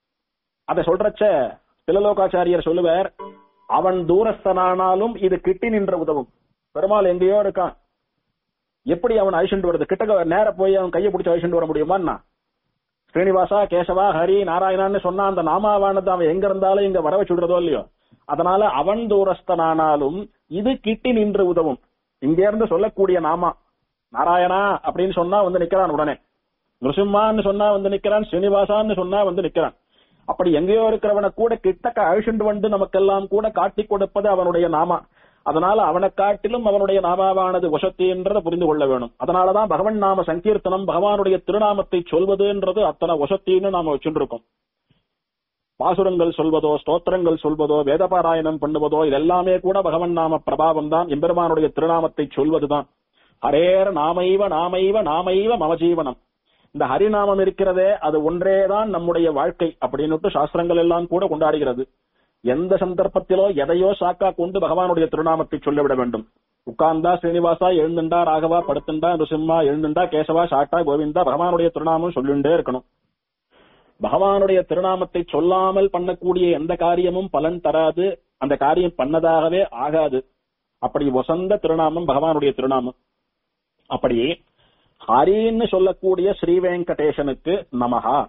அதை சொல்றச்ச திலலோகாச்சாரியர் சொல்லுவார் அவன் தூரஸ்தனானாலும் இது கிட்டி நின்ற உதவும் பெருமாள் எங்கேயோ இருக்கான் எப்படி அவன் அழிச்சுட்டு வருது கிட்ட நேர போய் அவன் கையை பிடிச்சு அழிச்சுட்டு வர முடியுமான்னா ஸ்ரீனிவாசா கேசவா ஹரி நாராயணான்னு சொன்னா அந்த நாமாவானது அவன் எங்க இருந்தாலும் இங்க வர வச்சுடுறதோ இல்லையோ அதனால அவன் தூரஸ்தனானாலும் இது கிட்டி நின்று உதவும் இங்க இருந்து சொல்லக்கூடிய நாமா நாராயணா அப்படின்னு சொன்னா வந்து நிக்கிறான் உடனே நிருசிம்மான்னு சொன்னா வந்து நிக்கிறான் ஸ்ரீனிவாசான்னு சொன்னா வந்து நிக்கிறான் அப்படி எங்கேயோ இருக்கிறவனை கூட கிட்டக்க அழிச்சுண்டு வந்து நமக்கெல்லாம் கூட காட்டி கொடுப்பது அவனுடைய நாமா அதனால அவனை காட்டிலும் அவனுடைய நாமாவானது வசத்தி என்றதை புரிந்து கொள்ள வேணும் அதனாலதான் பகவன் நாம சங்கீர்த்தனம் பகவானுடைய திருநாமத்தை சொல்வதுன்றது அத்தனை வசத்தின்னு நாம வச்சுட்டு இருக்கோம் பாசுரங்கள் சொல்வதோ ஸ்தோத்திரங்கள் சொல்வதோ வேதபாராயணம் பண்ணுவதோ இதெல்லாமே கூட பகவன் நாம பிரபாவம் தான் எம்பெருமானுடைய திருநாமத்தை சொல்வதுதான் ஹரேர் நாமைவ நாமைவ நாமைவ மமஜீவனம் இந்த ஹரிநாமம் இருக்கிறதே அது ஒன்றேதான் நம்முடைய வாழ்க்கை அப்படின்னுட்டு சாஸ்திரங்கள் எல்லாம் கூட கொண்டாடுகிறது எந்த சந்தர்ப்பத்திலோ எதையோ சாக்கா கொண்டு பகவானுடைய திருநாமத்தை சொல்லிவிட வேண்டும் உட்கார்ந்தா ஸ்ரீனிவாசா எழுந்துண்டா ராகவா படுத்துண்டா ருசிம்மா எழுந்துண்டா கேசவா சாட்டா கோவிந்தா பகவானுடைய திருநாமம் சொல்லிண்டே இருக்கணும் பகவானுடைய திருநாமத்தை சொல்லாமல் பண்ணக்கூடிய எந்த காரியமும் பலன் தராது அந்த காரியம் பண்ணதாகவே ஆகாது அப்படி வசந்த திருநாமம் பகவானுடைய திருநாமம் அப்படி ஹரின்னு சொல்லக்கூடிய ஸ்ரீ வெங்கடேசனுக்கு நமகா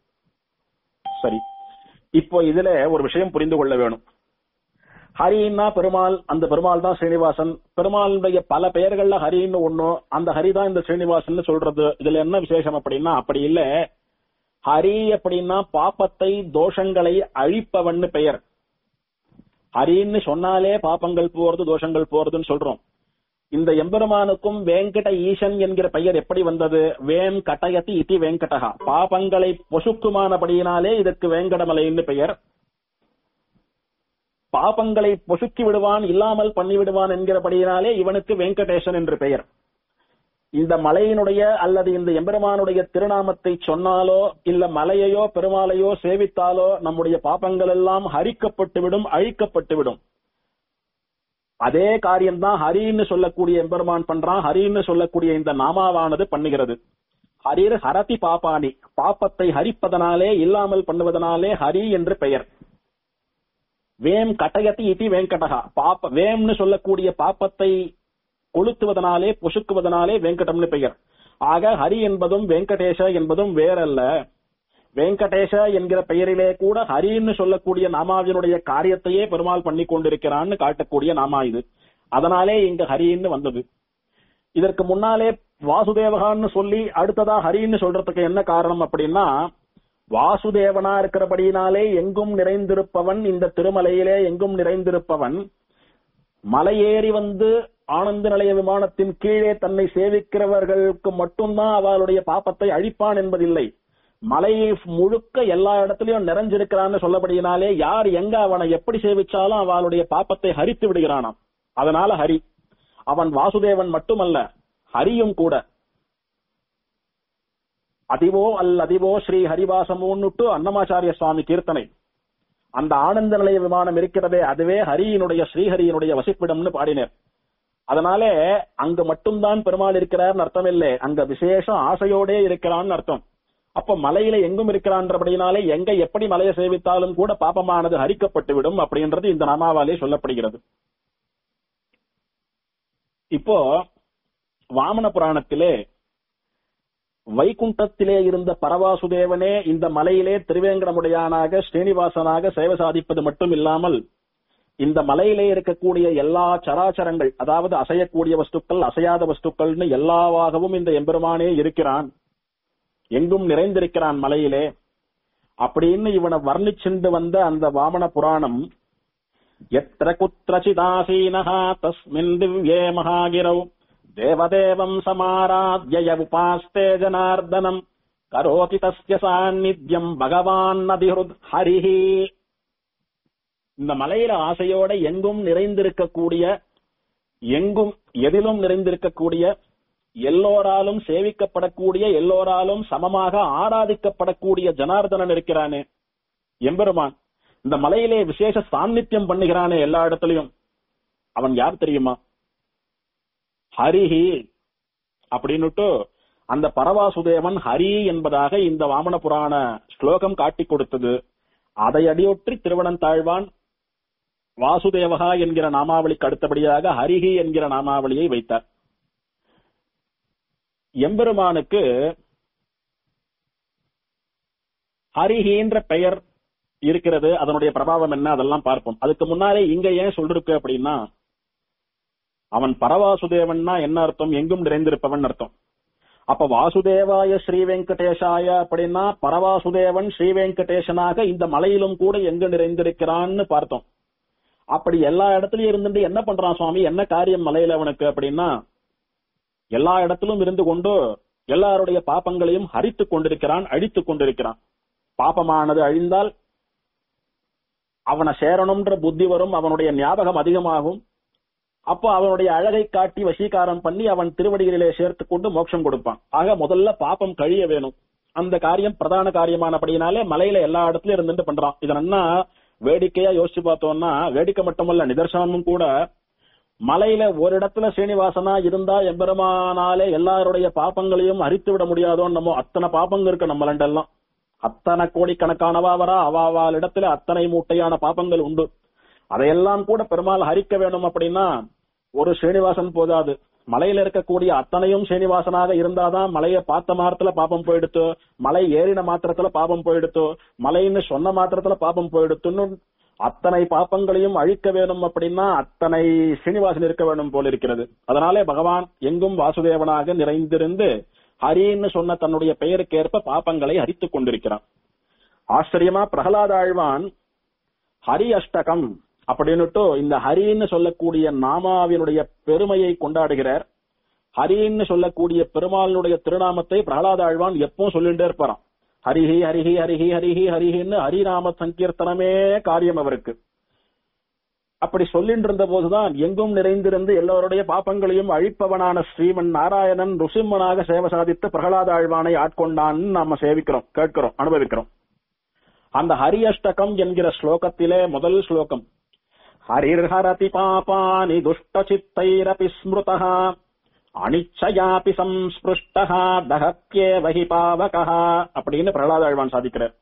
சரி இப்போ இதுல ஒரு விஷயம் புரிந்து கொள்ள வேணும் ஹரின்னா பெருமாள் அந்த பெருமாள் தான் ஸ்ரீனிவாசன் பெருமாளுடைய பல பெயர்கள்ல ஹரின்னு ஒண்ணும் அந்த ஹரி தான் இந்த ஸ்ரீனிவாசன் சொல்றது இதுல என்ன விசேஷம் அப்படின்னா அப்படி இல்ல ஹரி அப்படின்னா பாப்பத்தை தோஷங்களை அழிப்பவன்னு பெயர் ஹரின்னு சொன்னாலே பாப்பங்கள் போறது தோஷங்கள் போறதுன்னு சொல்றோம் இந்த எம்பெருமானுக்கும் வேங்கட ஈசன் என்கிற பெயர் எப்படி வந்தது வேம் கட்டயத்தி இதி வேங்கடகா பாபங்களை பொசுக்குமானபடியினாலே இதற்கு வேங்கடமலைன்னு பெயர் பாபங்களை பொசுக்கி விடுவான் இல்லாமல் பண்ணி விடுவான் என்கிறபடியினாலே இவனுக்கு வெங்கடேசன் என்று பெயர் இந்த மலையினுடைய அல்லது இந்த எம்பெருமானுடைய திருநாமத்தை சொன்னாலோ இல்ல மலையையோ பெருமாளையோ சேவித்தாலோ நம்முடைய பாபங்கள் எல்லாம் ஹரிக்கப்பட்டுவிடும் அழிக்கப்பட்டுவிடும் அதே காரியம்தான் ஹரின்னு சொல்லக்கூடிய எம்பெருமான் பண்றான் ஹரின்னு சொல்லக்கூடிய இந்த நாமாவானது பண்ணுகிறது ஹரிர் ஹரதி பாப்பானி பாப்பத்தை ஹரிப்பதனாலே இல்லாமல் பண்ணுவதனாலே ஹரி என்று பெயர் வேம் கட்டயத்தி இதி வேங்கடகா பாப்ப வேம்னு சொல்லக்கூடிய பாப்பத்தை கொளுத்துவதனாலே பொசுக்குவதனாலே வெங்கடம்னு பெயர் ஆக ஹரி என்பதும் வெங்கடேஷ என்பதும் வேறல்ல வெங்கடேஷ என்கிற பெயரிலே கூட ஹரின்னு சொல்லக்கூடிய நாமாவினுடைய காரியத்தையே பெருமாள் பண்ணி கொண்டிருக்கிறான்னு காட்டக்கூடிய நாமா இது அதனாலே இங்க ஹரின்னு வந்தது இதற்கு முன்னாலே வாசுதேவகான்னு சொல்லி அடுத்ததா ஹரின்னு சொல்றதுக்கு என்ன காரணம் அப்படின்னா வாசுதேவனா இருக்கிறபடியினாலே எங்கும் நிறைந்திருப்பவன் இந்த திருமலையிலே எங்கும் நிறைந்திருப்பவன் மலையேறி வந்து ஆனந்த நிலைய விமானத்தின் கீழே தன்னை சேவிக்கிறவர்களுக்கு மட்டும்தான் அவளுடைய பாப்பத்தை அழிப்பான் என்பதில்லை மலையை முழுக்க எல்லா இடத்துலயும் நிறைஞ்சிருக்கிறான்னு சொல்லபடியினாலே யார் எங்க அவனை எப்படி சேவிச்சாலும் அவளுடைய பாப்பத்தை ஹரித்து விடுகிறானாம் அதனால ஹரி அவன் வாசுதேவன் மட்டுமல்ல ஹரியும் கூட அதிவோ அல் அதிவோ ஸ்ரீ ஹரிவாசமோன்னுட்டு அன்னமாச்சாரிய சுவாமி கீர்த்தனை அந்த ஆனந்த நிலைய விமானம் இருக்கிறதே அதுவே ஹரியினுடைய ஸ்ரீஹரியினுடைய வசிப்பிடம்னு பாடினர் அதனாலே அங்க மட்டும்தான் பெருமாள் இருக்கிறார்னு அர்த்தம் இல்லை அங்க விசேஷம் ஆசையோடே இருக்கிறான்னு அர்த்தம் அப்ப மலையில எங்கும் இருக்கிறான்றபடினாலே எங்க எப்படி மலையை சேவித்தாலும் கூட பாப்பமானது ஹரிக்கப்பட்டு விடும் அப்படின்றது இந்த நாமாவாலே சொல்லப்படுகிறது இப்போ வாமன புராணத்திலே வைகுண்டத்திலே இருந்த பரவாசுதேவனே இந்த மலையிலே திருவேங்கடமுடையானாக ஸ்ரீனிவாசனாக சேவை சாதிப்பது மட்டும் இல்லாமல் இந்த மலையிலே இருக்கக்கூடிய எல்லா சராச்சரங்கள் அதாவது அசையக்கூடிய வஸ்துக்கள் அசையாத வஸ்துக்கள்னு எல்லாவாகவும் இந்த எம்பெருமானே இருக்கிறான் எங்கும் நிறைந்திருக்கிறான் மலையிலே அப்படின்னு இவனை வர்ணிச்சுண்டு வந்த அந்த வாமன புராணம் எத்திர குத்திரச்சிதாசீனஹா தஸ்மின் திவ்யே மகாகிரௌ தேவதேவம் சமாராத்ய உபாஸ்தே ஜனார்தனம் கரோதி தஸ்ய சாநித்யம் பகவான் நதிஹுத் ஹரிஹி இந்த மலையில ஆசையோட எங்கும் நிறைந்திருக்கக்கூடிய எங்கும் எதிலும் நிறைந்திருக்கக்கூடிய எல்லோராலும் சேவிக்கப்படக்கூடிய எல்லோராலும் சமமாக ஆராதிக்கப்படக்கூடிய ஜனார்தனன் இருக்கிறானே எம்பெருமான் இந்த மலையிலே விசேஷ சாநித்தியம் பண்ணுகிறானே எல்லா இடத்துலயும் அவன் யார் தெரியுமா ஹரிஹி அப்படின்னுட்டு அந்த பரவாசுதேவன் ஹரி என்பதாக இந்த வாமன புராண ஸ்லோகம் காட்டி கொடுத்தது அதை அடியொற்றி திருவனந்தாழ்வான் வாசுதேவகா என்கிற நாமாவளிக்கு அடுத்தபடியாக ஹரிஹி என்கிற நாமாவளியை வைத்தார் எம்பெருமானுக்கு ஹரிஹின்ற பெயர் இருக்கிறது அதனுடைய பிரபாவம் என்ன அதெல்லாம் பார்ப்போம் அதுக்கு முன்னாலே இங்க ஏன் சொல்லிருக்கு அப்படின்னா அவன் பரவாசுதேவன்னா என்ன அர்த்தம் எங்கும் நிறைந்திருப்பவன் அர்த்தம் அப்ப வாசுதேவாய ஸ்ரீ வெங்கடேஷாய அப்படின்னா பரவாசுதேவன் ஸ்ரீ வெங்கடேசனாக இந்த மலையிலும் கூட எங்கு நிறைந்திருக்கிறான்னு பார்த்தோம் அப்படி எல்லா இடத்துலயும் இருந்துட்டு என்ன பண்றான் சுவாமி என்ன காரியம் மலையில அவனுக்கு அப்படின்னா எல்லா இடத்திலும் இருந்து கொண்டு எல்லாருடைய பாப்பங்களையும் ஹரித்துக் கொண்டிருக்கிறான் அழித்துக் கொண்டிருக்கிறான் பாப்பமானது அழிந்தால் அவனை சேரணும்ன்ற புத்தி வரும் அவனுடைய ஞாபகம் அதிகமாகும் அப்போ அவனுடைய அழகை காட்டி வசீகாரம் பண்ணி அவன் திருவடிகளிலே சேர்த்து கொண்டு மோட்சம் கொடுப்பான் ஆக முதல்ல பாப்பம் கழிய வேணும் அந்த காரியம் பிரதான காரியமானபடினாலே மலையில எல்லா இடத்துலயும் இருந்துட்டு பண்றான் இதனா வேடிக்கையா யோசிச்சு பார்த்தோம்னா வேடிக்கை மட்டுமல்ல நிதர்சனமும் கூட மலையில ஒரு இடத்துல ஸ்ரீனிவாசனா இருந்தா எம்பெருமானாலே எல்லாருடைய பாப்பங்களையும் அரித்து விட முடியாதோ நம்ம அத்தனை பாப்பங்க இருக்கு நம்மளண்டெல்லாம் அத்தனை கோடிக்கணக்கானவா வரா அவாவால் இடத்துல அத்தனை மூட்டையான பாப்பங்கள் உண்டு அதையெல்லாம் கூட பெருமாள் ஹரிக்க வேணும் அப்படின்னா ஒரு ஸ்ரீனிவாசன் போதாது மலையில இருக்கக்கூடிய அத்தனையும் ஸ்ரீனிவாசனாக இருந்தாதான் மலையை பார்த்த மாத்திரத்துல பாப்பம் போயிடுத்து மலை ஏறின மாத்திரத்துல பாபம் போயிடுத்து மலைன்னு சொன்ன மாத்திரத்துல பாபம் போயிடுத்துன்னு அத்தனை பாப்பங்களையும் அழிக்க வேணும் அப்படின்னா அத்தனை ஸ்ரீனிவாசன் இருக்க வேண்டும் போல இருக்கிறது அதனாலே பகவான் எங்கும் வாசுதேவனாக நிறைந்திருந்து ஹரின்னு சொன்ன தன்னுடைய பெயருக்கேற்ப பாப்பங்களை ஹரித்துக் கொண்டிருக்கிறான் ஆச்சரியமா பிரகலாத ஆழ்வான் ஹரி அஷ்டகம் அப்படின்னுட்டு இந்த ஹரின்னு சொல்லக்கூடிய நாமாவினுடைய பெருமையை கொண்டாடுகிறார் ஹரின்னு சொல்லக்கூடிய பெருமாளுடைய திருநாமத்தை பிரகலாத ஆழ்வான் எப்பவும் சொல்லிட்டே இருப்பாராம் ஹரிஹி ஹரிஹி ஹரிஹி ஹரிஹி ஹரிஹின்னு ஹரிநாம சங்கீர்த்தனமே காரியம் அவருக்கு அப்படி சொல்லிட்டு இருந்த போதுதான் எங்கும் நிறைந்திருந்து எல்லோருடைய பாப்பங்களையும் அழிப்பவனான ஸ்ரீமன் நாராயணன் ருசிம்மனாக சேவை சாதித்து பிரகலாத ஆழ்வானை ஆட்கொண்டான்னு நாம சேவிக்கிறோம் கேட்கிறோம் அனுபவிக்கிறோம் அந்த ஹரி அஷ்டகம் என்கிற ஸ்லோகத்திலே முதல் ஸ்லோகம் ஹரிர்ஹரதி பாபானி துஷ்ட சித்தைரபி ஸ்மிருதா அனிச்சயாபி சம்ஸ்பிருஷ்டா தகத்யே வகி பாவகா அப்படின்னு பிரகலாத ஆழ்வான் சாதிக்கிறார்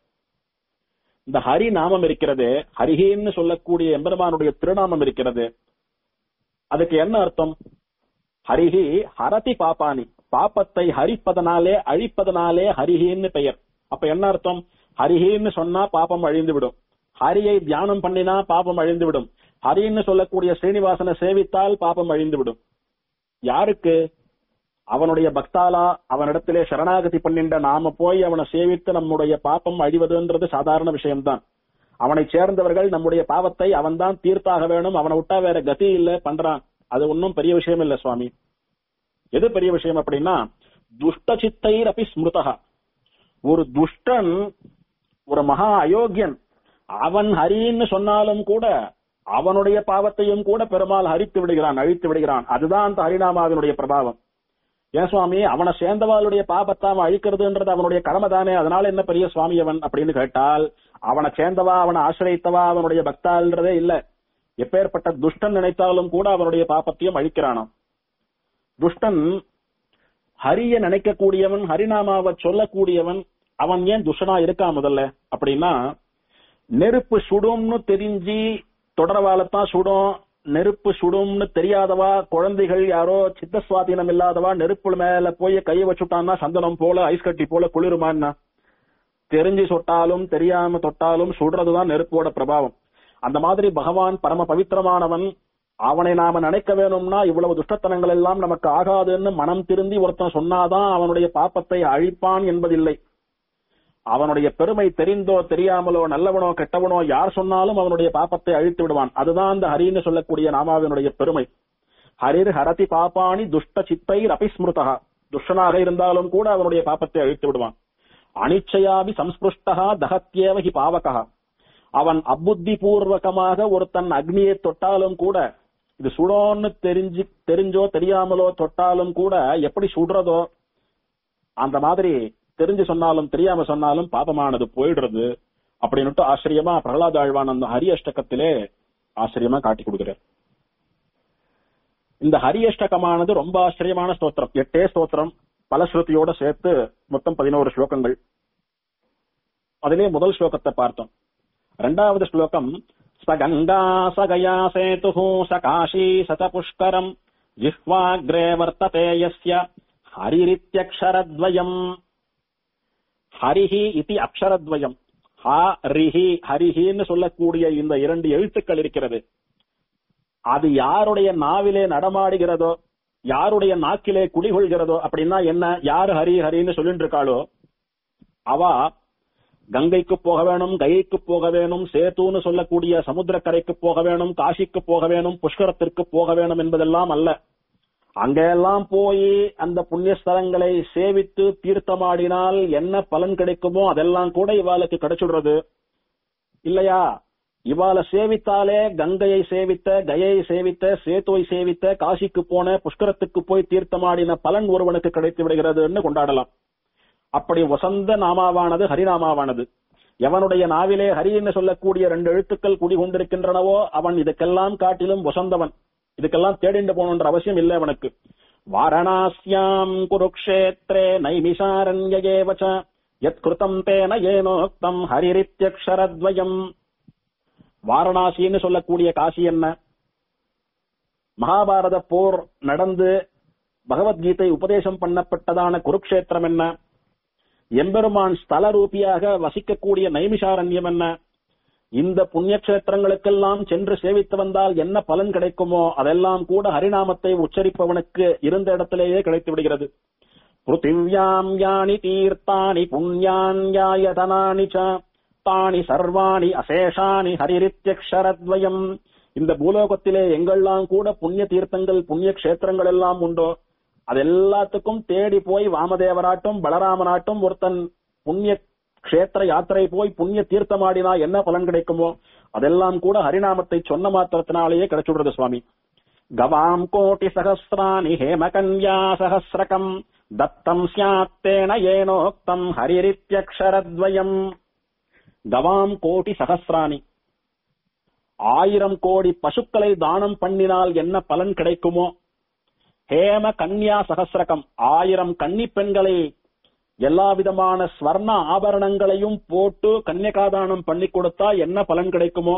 இந்த ஹரி நாமம் இருக்கிறது ஹரிஹின்னு சொல்லக்கூடிய எம்பெருமானுடைய திருநாமம் இருக்கிறது அதுக்கு என்ன அர்த்தம் ஹரிஹி ஹரதி பாப்பானி பாப்பத்தை ஹரிப்பதனாலே அழிப்பதனாலே ஹரிஹின்னு பெயர் அப்ப என்ன அர்த்தம் ஹரிஹின்னு சொன்னா பாப்பம் அழிந்து விடும் ஹரியை தியானம் பண்ணினா பாப்பம் அழிந்து விடும் ஹரின்னு சொல்லக்கூடிய ஸ்ரீனிவாசனை சேவித்தால் பாப்பம் அழிந்து விடும் யாருக்கு அவனுடைய பக்தாலா அவனிடத்திலே சரணாகதி பண்ணின்ற நாம போய் அவனை சேவித்து நம்முடைய பாப்பம் அழிவதுன்றது சாதாரண விஷயம்தான் அவனை சேர்ந்தவர்கள் நம்முடைய பாவத்தை அவன்தான் தீர்த்தாக வேணும் அவனை விட்டா வேற கதி இல்ல பண்றான் அது ஒன்னும் பெரிய விஷயம் இல்ல சுவாமி எது பெரிய விஷயம் அப்படின்னா துஷ்ட சித்தைர் அப்படி ஸ்மிருதா ஒரு துஷ்டன் ஒரு மகா அயோக்கியன் அவன் ஹரின்னு சொன்னாலும் கூட அவனுடைய பாவத்தையும் கூட பெருமாள் ஹரித்து விடுகிறான் அழித்து விடுகிறான் அதுதான் அந்த ஹரிநாமாவினுடைய பிரபாவம் ஏன் சுவாமி அவனை சேர்ந்தவாளுடைய பாபத்தை அவன் அழிக்கிறதுன்றது அவனுடைய கடமை தானே அதனால என்ன பெரிய சுவாமி அவன் அப்படின்னு கேட்டால் அவனை சேர்ந்தவா அவனை ஆசிரியத்தவா அவனுடைய பக்தான்றதே இல்ல எப்பேற்பட்ட துஷ்டன் நினைத்தாலும் கூட அவனுடைய பாப்பத்தையும் அழிக்கிறானாம் துஷ்டன் ஹரிய நினைக்கக்கூடியவன் ஹரிநாமாவை சொல்லக்கூடியவன் அவன் ஏன் துஷ்டனா இருக்கான் முதல்ல அப்படின்னா நெருப்பு சுடும்னு தெரிஞ்சு தொடரவாலத்தான் சுடும் நெருப்பு சுடும்னு தெரியாதவா குழந்தைகள் யாரோ சித்த சுவாதீனம் இல்லாதவா நெருப்பு மேல போய் கையை வச்சுட்டான்னா சந்தனம் போல ஐஸ் கட்டி போல குளிருமான்னா தெரிஞ்சு சொட்டாலும் தெரியாம தொட்டாலும் சுடுறதுதான் நெருப்போட பிரபாவம் அந்த மாதிரி பகவான் பரம பவித்திரமானவன் அவனை நாம நினைக்க வேணும்னா இவ்வளவு துஷ்டத்தனங்கள் எல்லாம் நமக்கு ஆகாதுன்னு மனம் திருந்தி ஒருத்தன் சொன்னாதான் அவனுடைய பாப்பத்தை அழிப்பான் என்பதில்லை அவனுடைய பெருமை தெரிந்தோ தெரியாமலோ நல்லவனோ கெட்டவனோ யார் சொன்னாலும் அவனுடைய பாப்பத்தை அழித்து விடுவான் அதுதான் அந்த ஹரின்னு சொல்லக்கூடிய நாமாவினுடைய பெருமை ஹரிர் ஹரதி பாப்பாணி துஷ்ட சித்தை அபிஸ்மிருதா துஷ்டனாக இருந்தாலும் கூட அவனுடைய பாப்பத்தை அழித்து விடுவான் அனிச்சயாபி சம்ஸ்பிருஷ்டா தகத்யேவ ஹி பாவகா அவன் அப்புத்தி பூர்வகமாக ஒருத்தன் அக்னியை தொட்டாலும் கூட இது சுடோன்னு தெரிஞ்சு தெரிஞ்சோ தெரியாமலோ தொட்டாலும் கூட எப்படி சுடுறதோ அந்த மாதிரி தெரிஞ்சு சொன்னாலும் தெரியாம சொன்னாலும் பாபமானது போயிடுறது அப்படின்னுட்டு ஆச்சரியமா பிரகலாத ஆழ்வான் அந்த ஹரி அஷ்டகத்திலே ஆச்சரியமா காட்டி கொடுக்கிறார் இந்த ஹரி அஷ்டகமானது ரொம்ப ஆச்சரியமான ஸ்தோத்திரம் எட்டே ஸ்தோத்திரம் பலஸ்ருதியோட சேர்த்து மொத்தம் பதினோரு ஸ்லோகங்கள் அதிலே முதல் ஸ்லோகத்தை பார்த்தோம் இரண்டாவது ஸ்லோகம் ச கங்கா ச கயா சேது ச காஷி ச புஷ்கரம் ஜிஹ்வாக்ரே வர்த்ததே யஸ்ய ஹரிரித்யக்ஷரத்வயம் ஹரிஹி இதி அக்ஷரத்வயம் ஹ ரிஹி ஹரிஹின்னு சொல்லக்கூடிய இந்த இரண்டு எழுத்துக்கள் இருக்கிறது அது யாருடைய நாவிலே நடமாடுகிறதோ யாருடைய நாக்கிலே குடிகொள்கிறதோ அப்படின்னா என்ன யாரு ஹரி ஹரின்னு சொல்லிட்டு இருக்காளோ அவ கங்கைக்கு போக வேணும் கயைக்கு போக வேணும் சேத்துன்னு சொல்லக்கூடிய சமுத்திரக்கரைக்கு போக வேணும் காசிக்கு போக வேணும் புஷ்கரத்திற்கு போக வேணும் என்பதெல்லாம் அல்ல அங்கெல்லாம் போய் அந்த புண்ணிய ஸ்தலங்களை சேவித்து தீர்த்தமாடினால் என்ன பலன் கிடைக்குமோ அதெல்லாம் கூட இவாளுக்கு கிடைச்சுடுறது இல்லையா இவாள சேவித்தாலே கங்கையை சேவித்த கயை சேவித்த சேத்துவை சேவித்த காசிக்கு போன புஷ்கரத்துக்கு போய் தீர்த்தமாடின பலன் ஒருவனுக்கு கிடைத்து விடுகிறதுன்னு கொண்டாடலாம் அப்படி வசந்த நாமாவானது ஹரிநாமாவானது எவனுடைய நாவிலே ஹரி என்று சொல்லக்கூடிய ரெண்டு எழுத்துக்கள் குடிகொண்டிருக்கின்றனவோ அவன் இதுக்கெல்லாம் காட்டிலும் வசந்தவன் இதுக்கெல்லாம் தேடிண்டு போகணுன்ற அவசியம் இல்லை அவனுக்கு வாரணாஸ்யாம் குருக்ஷேத்ரே நைமிஷாரண்யேவச்ச யத் கிருதம் தேன ஏனோக்தம் ஹரிரித்யக்ஷரத்வயம் வாரணாசின்னு சொல்லக்கூடிய காசி என்ன மகாபாரத போர் நடந்து பகவத்கீதை உபதேசம் பண்ணப்பட்டதான குருக்ஷேத்திரம் என்ன எம்பெருமான் ஸ்தல ரூபியாக வசிக்கக்கூடிய நைமிஷாரண்யம் என்ன இந்த புண்ணிய கஷேத்திரங்களுக்கெல்லாம் சென்று சேவித்து வந்தால் என்ன பலன் கிடைக்குமோ அதெல்லாம் கூட ஹரிநாமத்தை உச்சரிப்பவனுக்கு இருந்த இடத்திலேயே கிடைத்து விடுகிறது பிருத்திவ்யாம் யானி தீர்த்தானி புண்ணியான்யாயதனானி ச தானி சர்வாணி அசேஷானி ஹரிரித்யக்ஷரத்வயம் இந்த பூலோகத்திலே எங்கெல்லாம் கூட புண்ணிய தீர்த்தங்கள் புண்ணிய கஷேத்திரங்கள் எல்லாம் உண்டோ அது எல்லாத்துக்கும் தேடி போய் வாமதேவராட்டும் பலராமனாட்டும் ஒருத்தன் புண்ணிய கஷேத்திர யாத்திரை போய் புண்ணிய தீர்த்தமாடினா என்ன பலன் கிடைக்குமோ அதெல்லாம் கூட ஹரிநாமத்தை சொன்ன மாத்திரத்தினாலேயே கிடைச்சுடுறது சுவாமி கவாம் கோட்டி சகசிராணி ஹேமகன்யா சகசிரகம் தத்தம் சியாத்தேன ஏனோக்தம் ஹரிரித்யக்ஷரத்வயம் கவாம் கோடி சகசிராணி ஆயிரம் கோடி பசுக்களை தானம் பண்ணினால் என்ன பலன் கிடைக்குமோ ஹேம கன்யா சகசிரகம் ஆயிரம் கன்னி பெண்களை எல்லா விதமான ஸ்வர்ண ஆபரணங்களையும் போட்டு கன்னிகாதானம் பண்ணி கொடுத்தா என்ன பலன் கிடைக்குமோ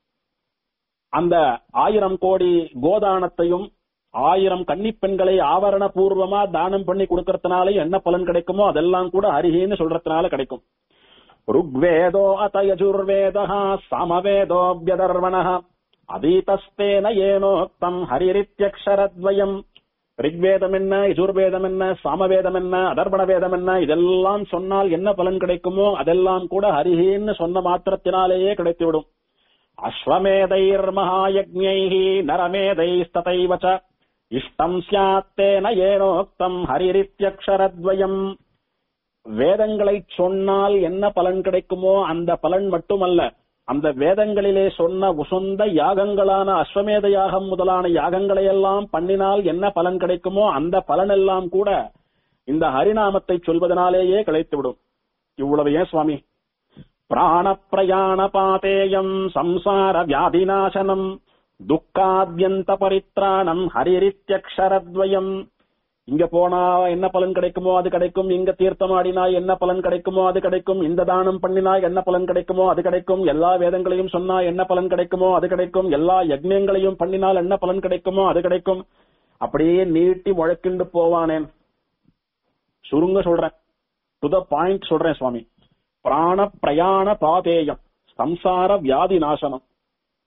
அந்த ஆயிரம் கோடி கோதானத்தையும் ஆயிரம் கன்னி பெண்களை ஆவரண பூர்வமா தானம் பண்ணி கொடுக்கறதுனால என்ன பலன் கிடைக்குமோ அதெல்லாம் கூட அருகின்னு சொல்றதுனால கிடைக்கும் ருக்வேதோ அத யஜுர்வேதः சாமவேதோऽப்யதர்வணः அதீதஸ்தேன ஏனோக்தம் ஹரிரித்யக்ஷரத்வயம் ரிக்வேதம் என்ன யஜுர்வேதம் என்ன சாமவேதம் என்ன அதர்வண வேதம் என்ன இதெல்லாம் சொன்னால் என்ன பலன் கிடைக்குமோ அதெல்லாம் கூட ஹரிஹின்னு சொன்ன மாத்திரத்தினாலேயே கிடைத்துவிடும் அஸ்வமேதைர் மகாயஜ்ஞைः நரமேதைஸ்ததைவ ச இஷ்டம் ஸ்யாத்தேன ஏனோக்தம் ஹரிரித்யக்ஷரத்வயம் வேதங்களை சொன்னால் என்ன பலன் கிடைக்குமோ அந்த பலன் மட்டுமல்ல அந்த வேதங்களிலே சொன்ன உசந்த யாகங்களான அஸ்வமேத யாகம் முதலான யாகங்களை எல்லாம் பண்ணினால் என்ன பலன் கிடைக்குமோ அந்த பலன் எல்லாம் கூட இந்த ஹரிநாமத்தை சொல்வதனாலேயே கிடைத்துவிடும் இவ்வளவு ஏன் சுவாமி பிராண பிரயாண பாதேயம் சம்சார வியாதிநாசனம் துக்காத்யந்த பரித்ராணம் ஹரிரித்யக்ஷரத்வயம் இங்க போனா என்ன பலன் கிடைக்குமோ அது கிடைக்கும் இங்க தீர்த்தமாடினா என்ன பலன் கிடைக்குமோ அது கிடைக்கும் இந்த தானம் பண்ணினா என்ன பலன் கிடைக்குமோ அது கிடைக்கும் எல்லா வேதங்களையும் சொன்னா என்ன பலன் கிடைக்குமோ அது கிடைக்கும் எல்லா யஜ்ஞங்களையும் பண்ணினால் என்ன பலன் கிடைக்குமோ அது கிடைக்கும் அப்படியே நீட்டி முழக்கிண்டு போவானேன் சுருங்க சொல்றேன் டு த பாயிண்ட் சொல்றேன் சுவாமி பிராண பிரயாண பாதேயம் சம்சார வியாதி நாசனம்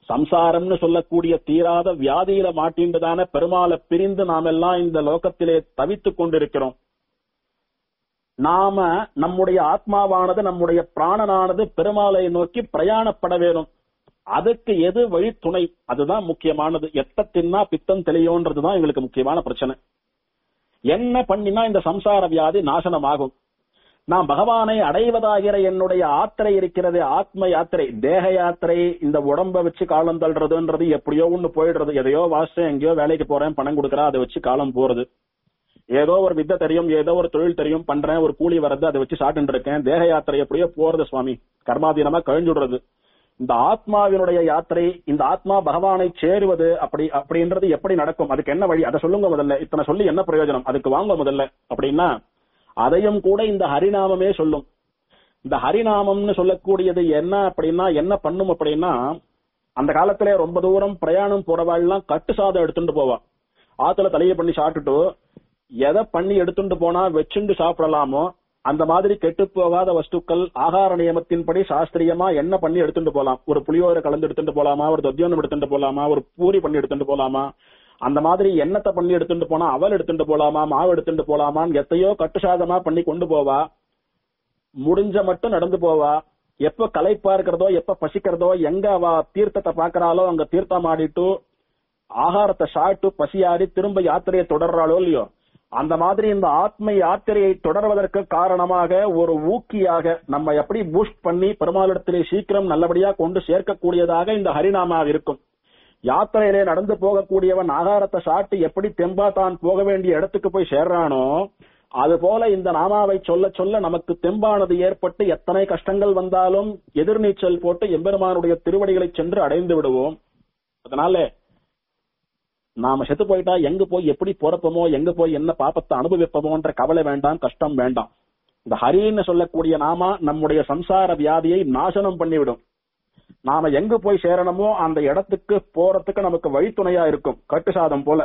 சம்சாரம்னு சொல்லக்கூடிய தீராத வியாதியில மாட்டின்றதான பெருமாளை பிரிந்து நாமெல்லாம் இந்த லோகத்திலே தவித்துக் கொண்டிருக்கிறோம் நாம நம்முடைய ஆத்மாவானது நம்முடைய பிராணனானது பெருமாளை நோக்கி பிரயாணப்பட வேணும் அதுக்கு எது வழி துணை அதுதான் முக்கியமானது எத்த தின்னா பித்தம் தெளியோன்றதுதான் எங்களுக்கு முக்கியமான பிரச்சனை என்ன பண்ணினா இந்த சம்சார வியாதி நாசனமாகும் நான் பகவானை அடைவதாகிற என்னுடைய யாத்திரை இருக்கிறது ஆத்ம யாத்திரை தேக யாத்திரை இந்த உடம்ப வச்சு காலம் தள்ளுறதுன்றது எப்படியோ ஒண்ணு போயிடுறது எதையோ வாசம் எங்கேயோ வேலைக்கு போறேன் பணம் கொடுக்குறேன் அதை வச்சு காலம் போறது ஏதோ ஒரு வித்தை தெரியும் ஏதோ ஒரு தொழில் தெரியும் பண்றேன் ஒரு கூலி வர்றது அதை வச்சு சாப்பிட்டு இருக்கேன் தேக யாத்திரை எப்படியோ போறது சுவாமி கர்மாதீனமா கழிஞ்சுடுறது இந்த ஆத்மாவினுடைய யாத்திரை இந்த ஆத்மா பகவானை சேருவது அப்படி அப்படின்றது எப்படி நடக்கும் அதுக்கு என்ன வழி அதை சொல்லுங்க முதல்ல இத்தனை சொல்லி என்ன பிரயோஜனம் அதுக்கு வாங்க முதல்ல அப்படின்னா அதையும் கூட இந்த ஹரிநாமமே சொல்லும் இந்த ஹரிநாமம்னு சொல்லக்கூடியது என்ன அப்படின்னா என்ன பண்ணும் அப்படின்னா அந்த காலத்திலே ரொம்ப தூரம் பிரயாணம் போறவாள்லாம் கட்டு சாதம் எடுத்துட்டு போவா ஆத்துல தலையை பண்ணி சாப்பிட்டுட்டு எதை பண்ணி எடுத்துட்டு போனா வச்சுண்டு சாப்பிடலாமோ அந்த மாதிரி கெட்டு போகாத வஸ்துக்கள் ஆகார நியமத்தின்படி சாஸ்திரியமா என்ன பண்ணி எடுத்துட்டு போலாம் ஒரு புளியோரை கலந்து எடுத்துட்டு போலாமா ஒரு தொத்தியோனம் எடுத்துட்டு போலாமா ஒரு பூரி பண்ணி எடுத்துட்டு போலாமா அந்த மாதிரி எண்ணத்தை பண்ணி எடுத்துட்டு போனா அவல் எடுத்துட்டு போலாமா மாவு எடுத்துட்டு போலாமான்னு எத்தையோ கட்டு சாதமா பண்ணி கொண்டு போவா முடிஞ்ச மட்டும் நடந்து போவா எப்ப களைப்பா இருக்கிறதோ எப்ப பசிக்கிறதோ எங்க அவ தீர்த்தத்தை பாக்குறாளோ அங்க தீர்த்தம் ஆடிட்டு ஆகாரத்தை சாப்பிட்டு பசியாடி திரும்ப யாத்திரையை தொடர்றாளோ இல்லையோ அந்த மாதிரி இந்த ஆத்ம யாத்திரையை தொடர்வதற்கு காரணமாக ஒரு ஊக்கியாக நம்ம எப்படி பூஸ்ட் பண்ணி பெருமாளிடத்திலே சீக்கிரம் நல்லபடியா கொண்டு சேர்க்கக்கூடியதாக இந்த ஹரிநாமா இருக்கும் யாத்திரையிலே நடந்து போகக்கூடியவன் ஆகாரத்தை சாப்பிட்டு எப்படி தெம்பா தான் போக வேண்டிய இடத்துக்கு போய் சேர்றானோ அது போல இந்த நாமாவை சொல்ல சொல்ல நமக்கு தெம்பானது ஏற்பட்டு எத்தனை கஷ்டங்கள் வந்தாலும் எதிர்நீச்சல் போட்டு எம்பெருமானுடைய திருவடிகளை சென்று அடைந்து விடுவோம் அதனால நாம செத்து போயிட்டா எங்க போய் எப்படி பிறப்போமோ எங்க போய் என்ன பாப்பத்தை அனுபவிப்போமோன்ற கவலை வேண்டாம் கஷ்டம் வேண்டாம் இந்த ஹரின்னு சொல்லக்கூடிய நாமா நம்முடைய சம்சார வியாதியை நாசனம் பண்ணிவிடும் நாம எங்க போய் சேரணுமோ அந்த இடத்துக்கு போறதுக்கு நமக்கு வழித்துணையா இருக்கும் கட்டு சாதம் போல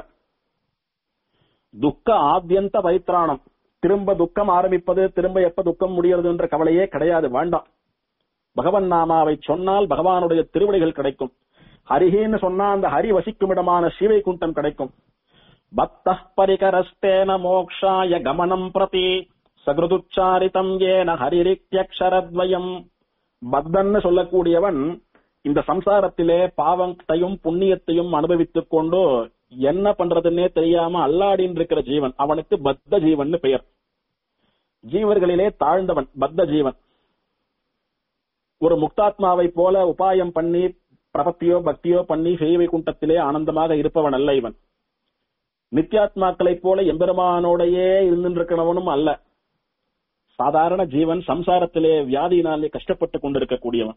துக்க ஆத்தியந்த வைத்ராணம் திரும்ப துக்கம் ஆரம்பிப்பது திரும்ப எப்ப துக்கம் முடியறதுன்ற கவலையே கிடையாது வேண்டாம் பகவன் நாமாவை சொன்னால் பகவானுடைய திருவடிகள் கிடைக்கும் ஹரிஹின்னு சொன்னா அந்த ஹரி வசிக்கும் இடமான ஸ்ரீவைகுண்டம் கிடைக்கும் பக்த பரிகரஸ்தேன மோக்ஷாய கமனம் பிரதி சகிருதுச்சாரிதம் ஏன ஹரிரித்யக்ஷரத்வயம் பக்தன்னு சொல்லக்கூடியவன் இந்த சம்சாரத்திலே பாவத்தையும் புண்ணியத்தையும் அனுபவித்துக் கொண்டு என்ன பண்றதுன்னே தெரியாம அல்லாடின்னு இருக்கிற ஜீவன் அவனுக்கு பத்த ஜீவன் பெயர் ஜீவர்களிலே தாழ்ந்தவன் பத்த ஜீவன் ஒரு முக்தாத்மாவை போல உபாயம் பண்ணி பிரபத்தியோ பக்தியோ பண்ணி செய்வை குண்டத்திலே ஆனந்தமாக இருப்பவன் அல்ல இவன் நித்யாத்மாக்களைப் போல எம்பெருமானோடையே இருந்திருக்கிறவனும் அல்ல சாதாரண ஜீவன் சம்சாரத்திலே வியாதியினாலே கஷ்டப்பட்டு கொண்டிருக்கக்கூடியவன்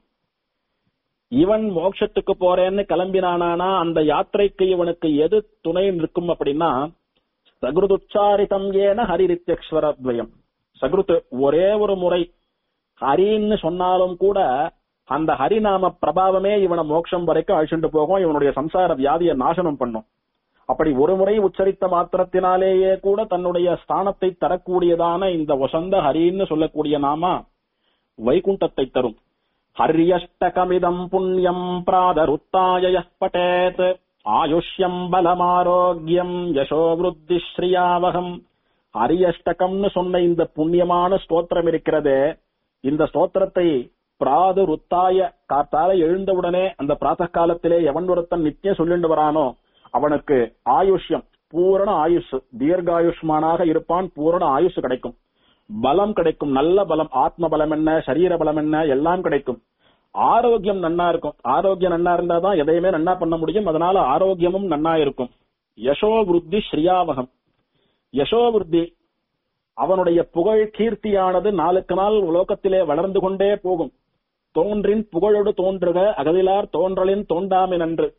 இவன் மோட்சத்துக்கு போறேன்னு கிளம்பினானா அந்த யாத்திரைக்கு இவனுக்கு எது துணை நிற்கும் அப்படின்னா சகுருதுச்சாரிதம் ஏன ஹரிரித்யக்ஸ்வரத்வயம் சகுருத்து ஒரே ஒரு முறை ஹரின்னு சொன்னாலும் கூட அந்த ஹரிநாம பிரபாவமே இவனை மோட்சம் வரைக்கும் அழிச்சுட்டு போகும் இவனுடைய சம்சார வியாதியை நாசனம் பண்ணும் அப்படி ஒரு முறை உச்சரித்த மாத்திரத்தினாலேயே கூட தன்னுடைய ஸ்தானத்தை தரக்கூடியதான இந்த வசந்த ஹரின்னு சொல்லக்கூடிய நாமா வைகுண்டத்தை தரும் ஹரியஷ்டகமிதம் புண்ணியம் பிராதருத்தாய பட்டேத் ஆயுஷ்யம் பலமாரோக்கியம் யசோ விருத்தி ஸ்ரீயாவகம் ஹரியஷ்டகம்னு சொன்ன இந்த புண்ணியமான ஸ்தோத்திரம் இருக்கிறதே இந்த ஸ்தோத்திரத்தை பிராது ருத்தாய காத்தால எழுந்தவுடனே அந்த பிராத்த காலத்திலே எவன் ஒருத்தன் நித்தியம் சொல்லிட்டு வரானோ அவனுக்கு ஆயுஷ்யம் பூரண ஆயுஷ் தீர்காயுஷ்மானாக இருப்பான் பூரண ஆயுஷ் கிடைக்கும் பலம் கிடைக்கும் நல்ல பலம் ஆத்ம பலம் என்ன சரீர பலம் என்ன எல்லாம் கிடைக்கும் ஆரோக்கியம் நன்னா இருக்கும் ஆரோக்கியம் நன்னா இருந்தாதான் எதையுமே நன்னா பண்ண முடியும் அதனால ஆரோக்கியமும் நன்னா இருக்கும் யசோ விருத்தி ஸ்ரீயாவகம் யசோ விருத்தி அவனுடைய புகழ் கீர்த்தியானது நாளுக்கு நாள் உலோகத்திலே வளர்ந்து கொண்டே போகும் தோன்றின் புகழோடு தோன்றுக அகதிலார் தோன்றலின் தோண்டாமை நன்று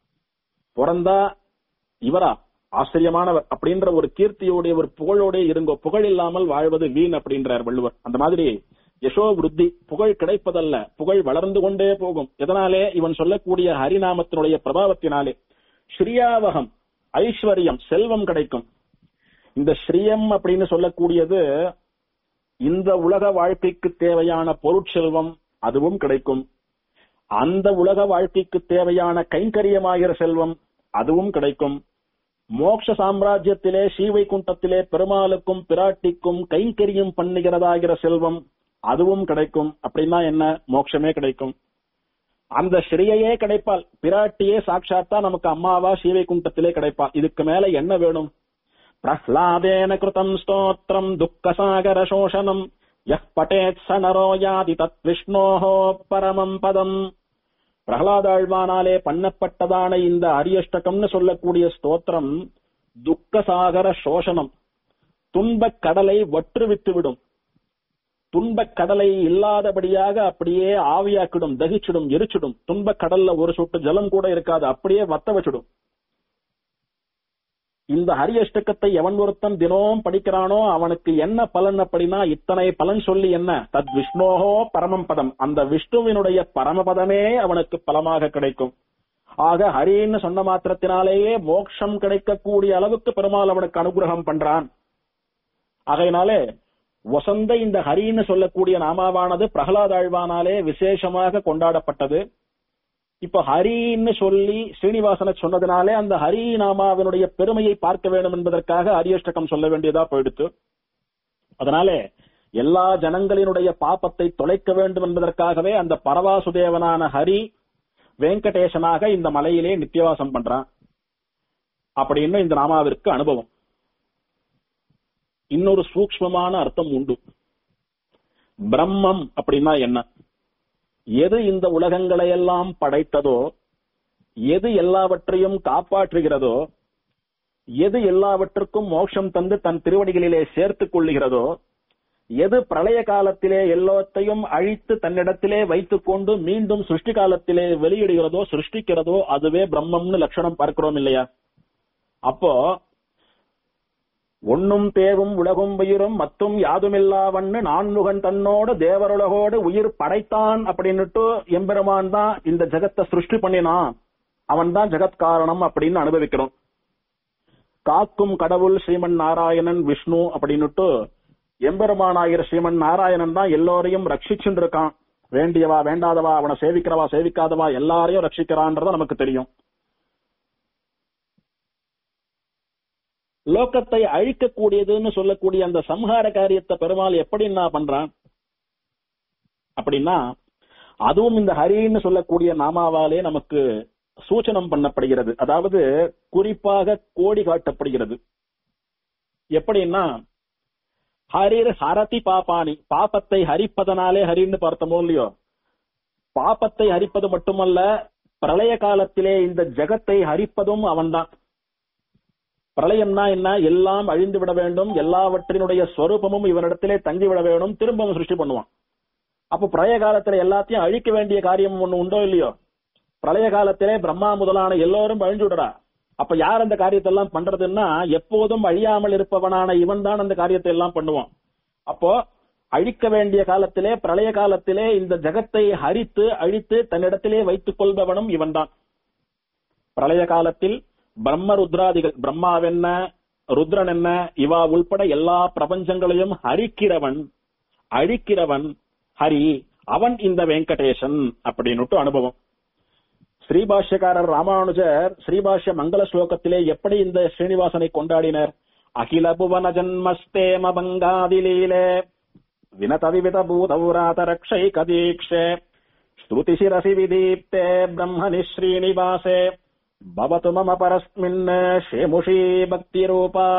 பிறந்தா இவரா ஆச்சரியமானவர் அப்படின்ற ஒரு கீர்த்தியோடைய ஒரு புகழோட இருங்கோ புகழ் இல்லாமல் வாழ்வது வீண் அப்படின்றார் வள்ளுவர் அந்த மாதிரி யசோ விருத்தி புகழ் கிடைப்பதல்ல புகழ் வளர்ந்து கொண்டே போகும் எதனாலே இவன் சொல்லக்கூடிய ஹரிநாமத்தினுடைய பிரபாவத்தினாலே ஸ்ரீயாவகம் ஐஸ்வர்யம் செல்வம் கிடைக்கும் இந்த ஸ்ரீயம் அப்படின்னு சொல்லக்கூடியது இந்த உலக வாழ்க்கைக்கு தேவையான பொருட்செல்வம் அதுவும் கிடைக்கும் அந்த உலக வாழ்க்கைக்கு தேவையான கைங்கரியமாகிற செல்வம் அதுவும் கிடைக்கும் மோட்ச சாம்ராஜ்யத்திலே ஸ்ரீவைகுண்டத்திலே பெருமாளுக்கும் பிராட்டிக்கும் கைங்கரியம் பண்ணுகிறதாகிற செல்வம் அதுவும் கிடைக்கும் அப்படின்னா என்ன மோட்சமே கிடைக்கும் அந்த ஸ்ரீயையே கிடைப்பாள் பிராட்டியே சாட்சாத்தா நமக்கு அம்மாவா ஸ்ரீவைகுண்டத்திலே கிடைப்பாள் இதுக்கு மேல என்ன வேணும் பிரஹ்லாதேன கிருதம் ஸ்தோத்திரம் துக்கசாகர சோஷனம் யஹ் பட்டேத் ச நரோ யாதி தத் விஷ்ணோஹோ பரமம் பதம் பிரகலாதாழ்வானாலே பண்ணப்பட்டதான இந்த அரியஷ்டகம்னு சொல்லக்கூடிய ஸ்தோத்திரம் துக்கசாகர சோஷனம் துன்பக் கடலை வற்றுவித்து விடும் துன்பக் கடலை இல்லாதபடியாக அப்படியே ஆவியாக்கிடும் தகிச்சிடும் எரிச்சிடும் துன்பக் கடல்ல ஒரு சொட்டு ஜலம் கூட இருக்காது அப்படியே வத்த வச்சிடும் இந்த ஹரியஷ்டகத்தை எவன் ஒருத்தன் தினமும் படிக்கிறானோ அவனுக்கு என்ன பலன் அப்படின்னா இத்தனை பலன் சொல்லி என்ன தத் விஷ்ணோஹோ பரமம் பதம் அந்த விஷ்ணுவினுடைய பரமபதமே அவனுக்கு பலமாக கிடைக்கும் ஆக ஹரின்னு சொன்ன மாத்திரத்தினாலேயே மோட்சம் கிடைக்கக்கூடிய அளவுக்கு பெருமாள் அவனுக்கு அனுகிரகம் பண்றான் ஆகையினாலே வசந்த இந்த ஹரின்னு சொல்லக்கூடிய நாமாவானது பிரகலாதாழ்வானாலே விசேஷமாக கொண்டாடப்பட்டது இப்ப ஹரின்னு சொல்லி ஸ்ரீனிவாசனை சொன்னதுனாலே அந்த ஹரி நாமாவினுடைய பெருமையை பார்க்க வேண்டும் என்பதற்காக ஹரியஷ்டகம் சொல்ல வேண்டியதா போயிடுத்து அதனாலே எல்லா ஜனங்களினுடைய பாப்பத்தை தொலைக்க வேண்டும் என்பதற்காகவே அந்த பரவாசுதேவனான ஹரி வெங்கடேசனாக இந்த மலையிலே நித்தியவாசம் பண்றான் அப்படின்னு இந்த நாமாவிற்கு அனுபவம் இன்னொரு சூக்ஷ்மமான அர்த்தம் உண்டு பிரம்மம் அப்படின்னா என்ன எது இந்த உலகங்களை எல்லாம் படைத்ததோ எது எல்லாவற்றையும் காப்பாற்றுகிறதோ எது எல்லாவற்றுக்கும் மோட்சம் தந்து தன் திருவடிகளிலே சேர்த்துக் கொள்ளுகிறதோ எது பிரளய காலத்திலே எல்லாத்தையும் அழித்து தன்னிடத்திலே வைத்துக் கொண்டு மீண்டும் சிருஷ்டி காலத்திலே வெளியிடுகிறதோ சிருஷ்டிக்கிறதோ அதுவே பிரம்மம்னு லட்சணம் பார்க்கிறோம் இல்லையா அப்போ ஒன்னும் தேவும் உலகும் உயிரும் மத்தும் யாதுமில்லாவன்னு நான்முகன் தன்னோடு தேவருலகோடு உயிர் படைத்தான் அப்படின்னுட்டு எம்பெருமான் தான் இந்த ஜெகத்தை சிருஷ்டி பண்ணினான் அவன் தான் ஜெகத் காரணம் அப்படின்னு அனுபவிக்கிறோம் காக்கும் கடவுள் ஸ்ரீமன் நாராயணன் விஷ்ணு அப்படின்னுட்டு எம்பெருமானாகிற ஸ்ரீமன் நாராயணன் தான் எல்லோரையும் ரட்சிச்சுட்டு இருக்கான் வேண்டியவா வேண்டாதவா அவனை சேவிக்கிறவா சேவிக்காதவா எல்லாரையும் ரட்சிக்கிறான்றத நமக்கு தெரியும் லோகத்தை அழிக்கக்கூடியதுன்னு சொல்லக்கூடிய அந்த சம்ஹார காரியத்தை பெருமாள் எப்படி நான் பண்றான் அப்படின்னா அதுவும் இந்த ஹரின்னு சொல்லக்கூடிய நாமாவாலே நமக்கு சூச்சனம் பண்ணப்படுகிறது அதாவது குறிப்பாக கோடி காட்டப்படுகிறது எப்படின்னா ஹரிர் ஹரதி பாப்பானி பாப்பத்தை ஹரிப்பதனாலே ஹரின்னு பார்த்தோமோ இல்லையோ பாப்பத்தை ஹரிப்பது மட்டுமல்ல பிரளய காலத்திலே இந்த ஜெகத்தை ஹரிப்பதும் அவன்தான் பிரளயம்னா என்ன எல்லாம் அழிந்து விட வேண்டும் எல்லாவற்றினுடைய ஸ்வரூபமும் இவனிடத்திலே தங்கி விட வேண்டும் திரும்பவும் சிருஷ்டி பண்ணுவான் அப்ப பிரளய காலத்துல எல்லாத்தையும் அழிக்க வேண்டிய காரியம் ஒண்ணு உண்டோ இல்லையோ பிரளய காலத்திலே பிரம்மா முதலான எல்லோரும் அழிஞ்சு விடுறா அப்ப யார் அந்த காரியத்தை எல்லாம் பண்றதுன்னா எப்போதும் அழியாமல் இருப்பவனான இவன் தான் அந்த காரியத்தை எல்லாம் பண்ணுவான் அப்போ அழிக்க வேண்டிய காலத்திலே பிரளய காலத்திலே இந்த ஜகத்தை ஹரித்து அழித்து தன்னிடத்திலே வைத்துக் கொள்பவனும் இவன்தான் பிரளய காலத்தில் பிரம்ம ருத்ராதிகள் பிரம்மாவென்ன ருத்ரன் என்ன இவா உள்பட எல்லா பிரபஞ்சங்களையும் ஹரிக்கிறவன் அழிக்கிறவன் ஹரி அவன் இந்த வெங்கடேசன் அப்படின்னுட்டு அனுபவம் ஸ்ரீபாஷ்யக்காரர் ராமானுஜர் ஸ்ரீபாஷ்ய மங்கள ஸ்லோகத்திலே எப்படி இந்த ஸ்ரீனிவாசனை கொண்டாடினர் அகில புவன ஜன்மஸ்தேம பங்காதிலீலே வினத விவித பூதௌராத ரக்ஷை கதீக்ஷே ஸ்ருதி சிரசி விதீப்தே பிரம்மணி ஸ்ரீனிவாசே பவத்து மம பரஸ்மின் ஷேமுஷி பக்தி ரூபா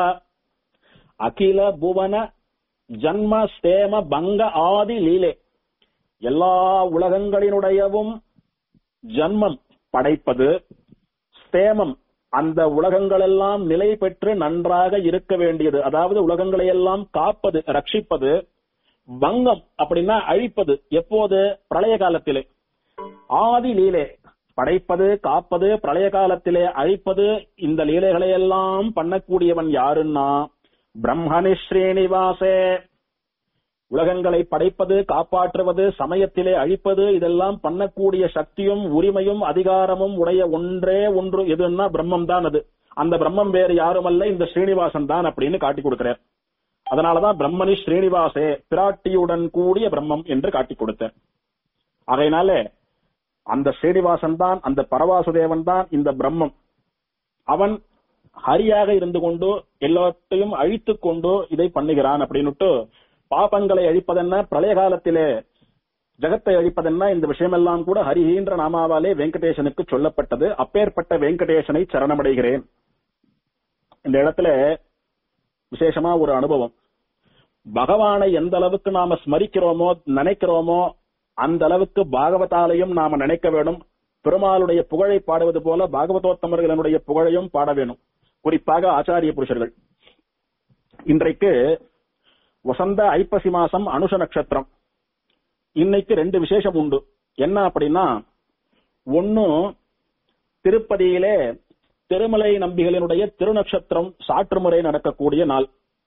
அகில புவன ஜன்ம ஸ்தேம பங்க ஆதி லீலே எல்லா உலகங்களினுடையவும் ஜன்மம் படைப்பது ஸ்தேமம் அந்த உலகங்களெல்லாம் நிலை பெற்று நன்றாக இருக்க வேண்டியது அதாவது உலகங்களை எல்லாம் காப்பது ரட்சிப்பது பங்கம் அப்படின்னா அழிப்பது எப்போது பிரளய காலத்திலே ஆதி லீலே படைப்பது காப்பது பிரளய காலத்திலே அழிப்பது இந்த லீலைகளை எல்லாம் பண்ணக்கூடியவன் யாருன்னா பிரம்மணி ஸ்ரீனிவாசே உலகங்களை படைப்பது காப்பாற்றுவது சமயத்திலே அழிப்பது இதெல்லாம் பண்ணக்கூடிய சக்தியும் உரிமையும் அதிகாரமும் உடைய ஒன்றே ஒன்று எதுன்னா பிரம்மம் தான் அது அந்த பிரம்மம் வேறு யாருமல்ல இந்த ஸ்ரீனிவாசன் தான் அப்படின்னு காட்டி கொடுக்கிறார் அதனாலதான் பிரம்மணி ஸ்ரீனிவாசே பிராட்டியுடன் கூடிய பிரம்மம் என்று காட்டி கொடுத்தார் அதனால அந்த ஸ்ரீனிவாசன் தான் அந்த பரவாசுதேவன் தான் இந்த பிரம்மம் அவன் ஹரியாக இருந்து கொண்டு எல்லாத்தையும் அழித்துக் கொண்டு இதை பண்ணுகிறான் அப்படின்னுட்டு பாபங்களை அழிப்பதென்ன பிரளய காலத்திலே ஜகத்தை அழிப்பதென்ன இந்த விஷயமெல்லாம் கூட ஹரிஹீன்ற நாமாவாலே வெங்கடேசனுக்கு சொல்லப்பட்டது அப்பேற்பட்ட வெங்கடேசனை சரணமடைகிறேன் இந்த இடத்துல விசேஷமா ஒரு அனுபவம் பகவானை எந்த அளவுக்கு நாம ஸ்மரிக்கிறோமோ நினைக்கிறோமோ அந்த அளவுக்கு பாகவதாலையும் நாம நினைக்க வேணும் பெருமாளுடைய புகழை பாடுவது போல பாகவதோத்தமர்களுடைய புகழையும் பாட வேணும் குறிப்பாக ஆச்சாரிய புருஷர்கள் இன்றைக்கு வசந்த ஐப்பசி மாசம் அனுஷ நட்சத்திரம் இன்னைக்கு ரெண்டு விசேஷம் உண்டு என்ன அப்படின்னா ஒன்னு திருப்பதியிலே திருமலை நம்பிகளினுடைய திருநட்சத்திரம் சாற்றுமுறை நடக்கக்கூடிய நாள்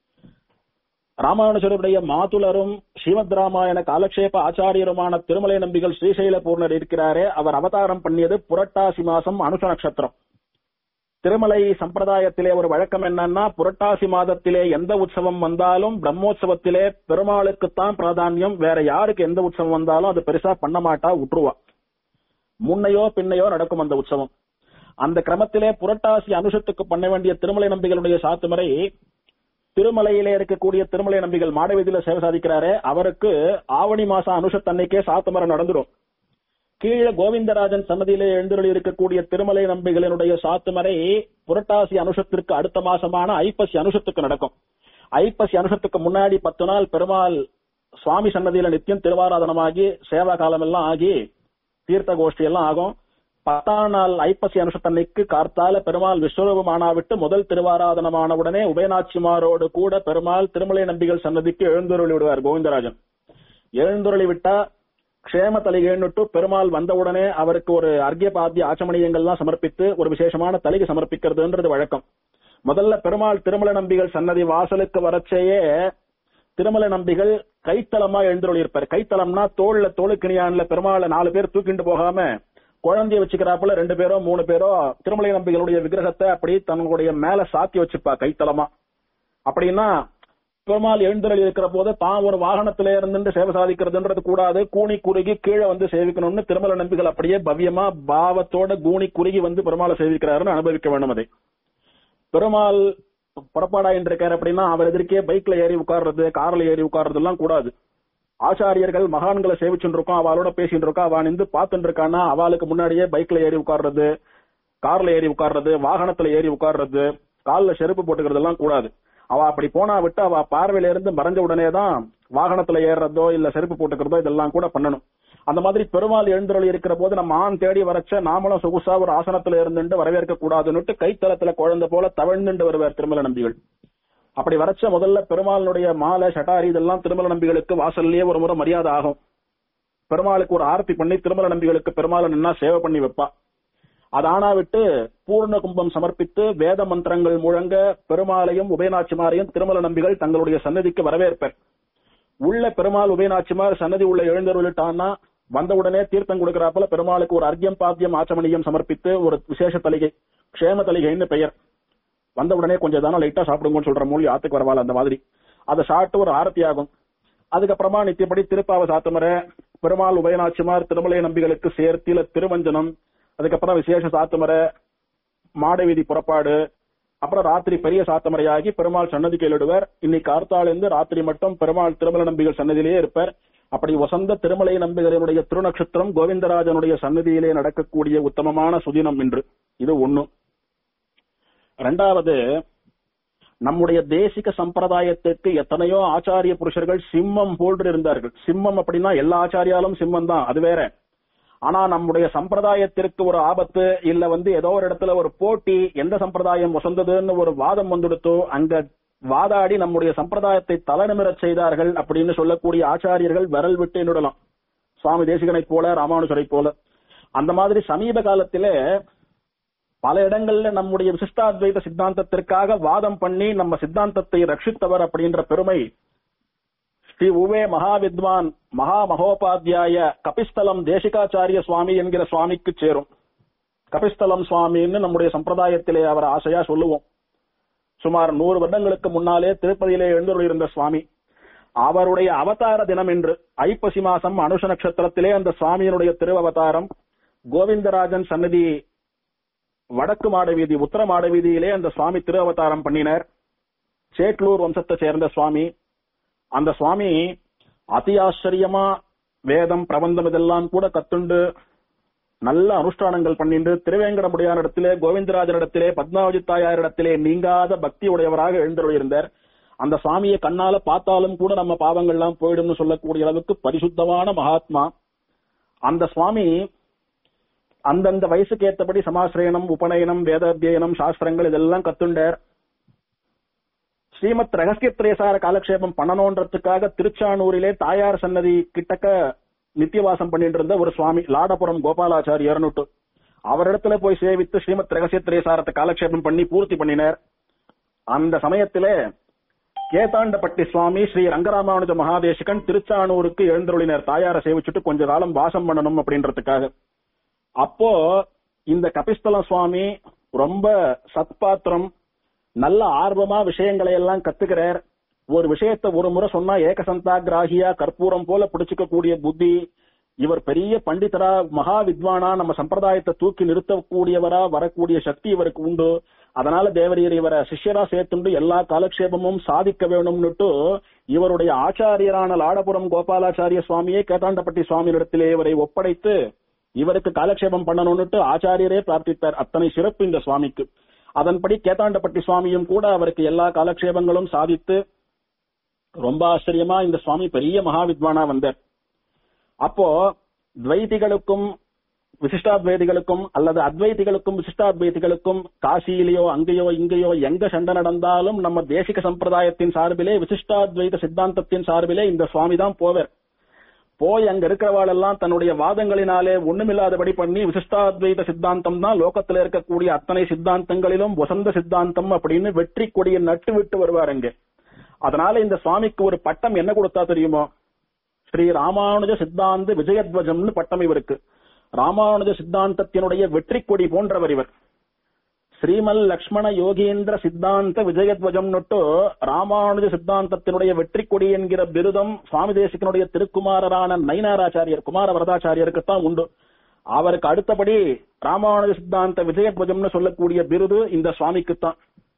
ராமானுஜருடைய மாதுலரும் ஸ்ரீமத் ராமாயண காலக்ஷேப ஆச்சாரியருமான திருமலை நம்பிகள் ஸ்ரீசைல பூர்ணர் இருக்கிறாரே அவர் அவதாரம் பண்ணியது புரட்டாசி மாசம் அனுஷ நட்சத்திரம் திருமலை சம்பிரதாயத்திலே ஒரு வழக்கம் என்னன்னா புரட்டாசி மாதத்திலே எந்த உற்சவம் வந்தாலும் பிரம்மோற்சவத்திலே பெருமாளுக்குத்தான் பிராதானியம் வேற யாருக்கு எந்த உற்சவம் வந்தாலும் அது பெருசா பண்ண மாட்டா விட்டுருவா முன்னையோ பின்னையோ நடக்கும் அந்த உற்சவம் அந்த கிரமத்திலே புரட்டாசி அனுஷத்துக்கு பண்ண வேண்டிய திருமலை நம்பிகளுடைய சாத்துமுறை திருமலையிலே இருக்கக்கூடிய திருமலை நம்பிகள் மாடவீதியில சேவை சாதிக்கிறாரே அவருக்கு ஆவணி மாசம் அனுஷத்தன்னைக்கே சாத்துமரை நடந்துடும் கீழே கோவிந்தராஜன் சன்னதியிலே எழுந்தருளி இருக்கக்கூடிய திருமலை நம்பிகளினுடைய சாத்துமறை புரட்டாசி அனுஷத்திற்கு அடுத்த மாசமான ஐப்பசி அனுஷத்துக்கு நடக்கும் ஐப்பசி அனுஷத்துக்கு முன்னாடி பத்து நாள் பெருமாள் சுவாமி சன்னதியில நித்தியம் திருவாராதனமாகி சேவா காலம் எல்லாம் ஆகி தீர்த்த கோஷ்டி எல்லாம் ஆகும் பத்தாம் நாள் ஐப்பசி அனுஷத்தன்னைக்கு கார்த்தால பெருமாள் விஸ்வரூபமானாவிட்டு முதல் திருவாராதனமான உடனே உபயநாச்சிமாரோடு கூட பெருமாள் திருமலை நம்பிகள் சன்னதிக்கு எழுந்தருளி விடுவார் கோவிந்தராஜன் எழுந்தருளி விட்டா க்ஷேம தலிகைன்னுட்டு பெருமாள் வந்தவுடனே அவருக்கு ஒரு அர்க்கிய பாத்திய ஆச்சமணியங்கள்லாம் சமர்ப்பித்து ஒரு விசேஷமான தலிகை சமர்ப்பிக்கிறதுன்றது வழக்கம் முதல்ல பெருமாள் திருமல நம்பிகள் சன்னதி வாசலுக்கு வரச்சேயே திருமல நம்பிகள் கைத்தளமா எழுந்தருளி இருப்பார் கைத்தளம்னா தோல்ல தோளுக்கிணியான்ல பெருமாளை நாலு பேர் தூக்கிட்டு போகாம குழந்தைய வச்சுக்கிறாப்புல ரெண்டு பேரோ மூணு பேரோ திருமலை நம்பிகளுடைய விக்கிரகத்தை அப்படி தன்னுடைய மேல சாத்தி வச்சுப்பா கைத்தளமா அப்படின்னா பெருமாள் எழுந்தருள் இருக்கிற போது தான் ஒரு வாகனத்தில இருந்து சேவை சாதிக்கிறதுன்றது கூடாது கூனி குறுகி கீழே வந்து சேவிக்கணும்னு திருமல நம்பிகள் அப்படியே பவ்யமா பாவத்தோட கூனி குறுகி வந்து பெருமாளை சேவிக்கிறாருன்னு அனுபவிக்க வேண்டும் அதை பெருமாள் புறப்பாடாயின் இருக்காரு அப்படின்னா அவர் எதிர்க்கே பைக்ல ஏறி உட்கார்றது கார்ல ஏறி உட்கார்றது எல்லாம் கூடாது ஆச்சாரியர்கள் மகான்களை சேவிச்சுட்டு இருக்கோம் அவளோட பேசிட்டு இருக்கோம் அவன் நின்று பார்த்துட்டு இருக்கானா அவளுக்கு முன்னாடியே பைக்ல ஏறி உட்கார்றது கார்ல ஏறி உட்கார்றது வாகனத்துல ஏறி உட்கார்றது கால்ல செருப்பு போட்டுக்கிறது எல்லாம் கூடாது அவ அப்படி போனா விட்டு அவ பார்வையில இருந்து மறைஞ்ச உடனே தான் வாகனத்துல ஏறுறதோ இல்ல செருப்பு போட்டுக்கிறதோ இதெல்லாம் கூட பண்ணணும் அந்த மாதிரி பெருமாள் எழுந்தருளி இருக்கிற போது நம்ம ஆண் தேடி வரச்ச நாமளும் சொகுசா ஒரு ஆசனத்துல இருந்துட்டு வரவேற்க கூடாதுன்னுட்டு கைத்தளத்துல குழந்தை போல தவழ்ந்துட்டு வருவார் திருமல நம்பிகள் அப்படி வரச்ச முதல்ல பெருமாளுடைய மாலை சட்டாரி இதெல்லாம் திருமல நம்பிகளுக்கு வாசல்லயே ஒரு முறை மரியாதை ஆகும் பெருமாளுக்கு ஒரு ஆரத்தி பண்ணி திருமல நம்பிகளுக்கு பெருமாளை நின்னா சேவை பண்ணி வைப்பா அது ஆனா விட்டு பூர்ண கும்பம் சமர்ப்பித்து வேத மந்திரங்கள் முழங்க பெருமாளையும் உபயநாச்சிமாரையும் திருமல நம்பிகள் தங்களுடைய சன்னதிக்கு வரவேற்பர் உள்ள பெருமாள் உபயநாச்சிமார் சன்னதி உள்ள எழுந்தருளிட்டான்னா வந்தவுடனே தீர்த்தம் கொடுக்கிறாப்புல பெருமாளுக்கு ஒரு அர்க்கியம் பாத்தியம் ஆச்சமணியம் சமர்ப்பித்து ஒரு விசேஷ தலிகை க்ஷேம தலிகைன்னு பெயர் வந்த உடனே கொஞ்சம் தானே லைட்டா சாப்பிடுங்கன்னு சொல்ற மூலி ஆத்துக்கு வரவாள் அந்த மாதிரி அதை சாப்பிட்டு ஒரு ஆரத்தி ஆகும் அதுக்கப்புறமா நித்தியப்படி திருப்பாவ சாத்துமரை பெருமாள் உபயநாச்சிமார் திருமலை நம்பிகளுக்கு சேர்த்தில திருவஞ்சனம் அதுக்கப்புறம் விசேஷ சாத்துமரை மாடவீதி புறப்பாடு அப்புறம் ராத்திரி பெரிய சாத்தமரையாகி பெருமாள் சன்னதிக்கு எழுடுவர் இன்னைக்கு கார்த்தாலிருந்து ராத்திரி மட்டும் பெருமாள் திருமல நம்பிகள் சன்னதியிலேயே இருப்பார் அப்படி வசந்த திருமலை நம்பிகளினுடைய திருநட்சத்திரம் கோவிந்தராஜனுடைய சன்னதியிலே நடக்கக்கூடிய உத்தமமான சுதினம் என்று இது ஒண்ணு ரெண்டாவது நம்முடைய தேசிக சம்பிரதாயத்துக்கு எத்தனையோ ஆச்சாரிய புருஷர்கள் சிம்மம் போன்று இருந்தார்கள் சிம்மம் அப்படின்னா எல்லா ஆச்சாரியாலும் சிம்மம் தான் அது வேற ஆனா நம்முடைய சம்பிரதாயத்திற்கு ஒரு ஆபத்து இல்ல வந்து ஏதோ ஒரு இடத்துல ஒரு போட்டி எந்த சம்பிரதாயம் வசந்ததுன்னு ஒரு வாதம் வந்துடுத்தோ அங்க வாதாடி நம்முடைய சம்பிரதாயத்தை தலைநிமிரச் செய்தார்கள் அப்படின்னு சொல்லக்கூடிய ஆச்சாரியர்கள் விரல் விட்டு என்னிடலாம் சுவாமி தேசிகனை போல ராமானுஜரை போல அந்த மாதிரி சமீப காலத்திலே பல இடங்கள்ல நம்முடைய விசிஷ்டாத்வைத சித்தாந்தத்திற்காக வாதம் பண்ணி நம்ம சித்தாந்தத்தை ரட்சித்தவர் அப்படின்ற பெருமை ஸ்ரீ உவே மகாவித்வான் மகா மகோபாத்தியாய கபிஸ்தலம் தேசிகாச்சாரிய சுவாமி என்கிற சுவாமிக்கு சேரும் கபிஸ்தலம் சுவாமின்னு நம்முடைய சம்பிரதாயத்திலே அவர் ஆசையா சொல்லுவோம் சுமார் நூறு வருடங்களுக்கு முன்னாலே திருப்பதியிலே எழுந்துள்ளிருந்த சுவாமி அவருடைய அவதார தினம் என்று ஐப்பசி மாசம் அனுஷ நட்சத்திரத்திலே அந்த சுவாமியினுடைய திருவவதாரம் கோவிந்தராஜன் சன்னதி வடக்கு மாட வீதி உத்தர மாட வீதியிலே அந்த சுவாமி திரு அவதாரம் பண்ணினர் சேட்லூர் வம்சத்தை சேர்ந்த சுவாமி அந்த சுவாமி அதி ஆச்சரியமா வேதம் பிரபந்தம் இதெல்லாம் கூட கத்துண்டு நல்ல அனுஷ்டானங்கள் பண்ணிண்டு திருவேங்கடமுடியார் இடத்திலே கோவிந்தராஜன் இடத்திலே பத்மாவதி தாயார் இடத்திலே நீங்காத பக்தி உடையவராக எழுந்தருளியிருந்தார் அந்த சுவாமியை கண்ணால பார்த்தாலும் கூட நம்ம பாவங்கள்லாம் போயிடும்னு சொல்லக்கூடிய அளவுக்கு பரிசுத்தமான மகாத்மா அந்த சுவாமி அந்தந்த வயசுக்கு ஏத்தபடி சமாசிரயணம் உபநயனம் வேதாத்தியனம் சாஸ்திரங்கள் இதெல்லாம் கத்துண்டார் ஸ்ரீமத் ரகசியத்திரேசார காலக்ஷேபம் பண்ணணுன்றதுக்காக திருச்சானூரிலே தாயார் சன்னதி கிட்டக்க நித்தியவாசம் பண்ணிட்டு இருந்த ஒரு சுவாமி லாடபுரம் கோபாலாச்சாரியர்னுட்டு அவரிடத்துல போய் சேவித்து ஸ்ரீமத் ரகசியத்திரேசாரத்தை காலக்ஷேபம் பண்ணி பூர்த்தி பண்ணினார் அந்த சமயத்திலே கேதாண்டப்பட்டி சுவாமி ஸ்ரீ ரங்கராமானுஜ மகாதேசிகன் திருச்சானூருக்கு எழுந்தருளினர் தாயாரை சேவிச்சுட்டு கொஞ்ச காலம் வாசம் பண்ணணும் அப்படின்றதுக்காக அப்போ இந்த கபிஸ்தலம் சுவாமி ரொம்ப சத்பாத்திரம் நல்ல ஆர்வமா விஷயங்களை எல்லாம் கத்துக்கிறார் ஒரு விஷயத்த ஒரு முறை சொன்னா ஏகசந்தா கிராகியா கற்பூரம் போல பிடிச்சுக்க கூடிய புத்தி இவர் பெரிய பண்டிதரா மகா வித்வானா நம்ம சம்பிரதாயத்தை தூக்கி நிறுத்தக்கூடியவரா வரக்கூடிய சக்தி இவருக்கு உண்டு அதனால தேவரீர் இவரை சிஷ்யரா சேர்த்துண்டு எல்லா காலக்ஷேபமும் சாதிக்க வேணும்னுட்டு இவருடைய ஆச்சாரியரான லாடபுரம் கோபாலாச்சாரிய சுவாமியே கேதாண்டப்பட்டி சுவாமியிடத்திலே இவரை ஒப்படைத்து இவருக்கு காலக்ஷேபம் பண்ணணும்னுட்டு ஆச்சாரியரே பிரார்த்தித்தார் அத்தனை சிறப்பு இந்த சுவாமிக்கு அதன்படி கேதாண்டப்பட்டி சுவாமியும் கூட அவருக்கு எல்லா காலக்ஷேபங்களும் சாதித்து ரொம்ப ஆச்சரியமா இந்த சுவாமி பெரிய மகாவித்வானா வந்தார் அப்போ துவைதிகளுக்கும் விசிஷ்டாத்வைதிகளுக்கும் அல்லது அத்வைதிகளுக்கும் விசிஷ்டாத்வைதிகளுக்கும் காசியிலேயோ அங்கேயோ இங்கேயோ எங்க சண்டை நடந்தாலும் நம்ம தேசிக சம்பிரதாயத்தின் சார்பிலே விசிஷ்டாத்வைத சித்தாந்தத்தின் சார்பிலே இந்த சுவாமி தான் போவர் போய் அங்க இருக்கிறவாளெல்லாம் தன்னுடைய வாதங்களினாலே ஒண்ணுமில்லாதபடி பண்ணி விசிஷ்டாத்வைத சித்தாந்தம் தான் லோகத்துல இருக்கக்கூடிய அத்தனை சித்தாந்தங்களிலும் வசந்த சித்தாந்தம் அப்படின்னு வெற்றி கொடியை நட்டு விட்டு வருவார் அங்க அதனால இந்த சுவாமிக்கு ஒரு பட்டம் என்ன கொடுத்தா தெரியுமோ ஸ்ரீ ராமானுஜ சித்தாந்த விஜயத்வஜம்னு பட்டம் இவருக்கு ராமானுஜ சித்தாந்தத்தினுடைய வெற்றி கொடி போன்றவர் இவர் ஸ்ரீமல் லக்ஷ்மண யோகீந்திர சித்தாந்த விஜயத்வஜம் நொட்டு ராமானுஜ சித்தாந்தத்தினுடைய வெற்றி கொடி என்கிற பிருதம் சுவாமி தேசிகனுடைய திருக்குமாரரான நைனாராச்சாரியர் குமார வரதாச்சாரியருக்குத்தான் உண்டு அவருக்கு அடுத்தபடி ராமானுஜ சித்தாந்த விஜயத்வஜம்னு சொல்லக்கூடிய பிருது இந்த சுவாமிக்குத்தான்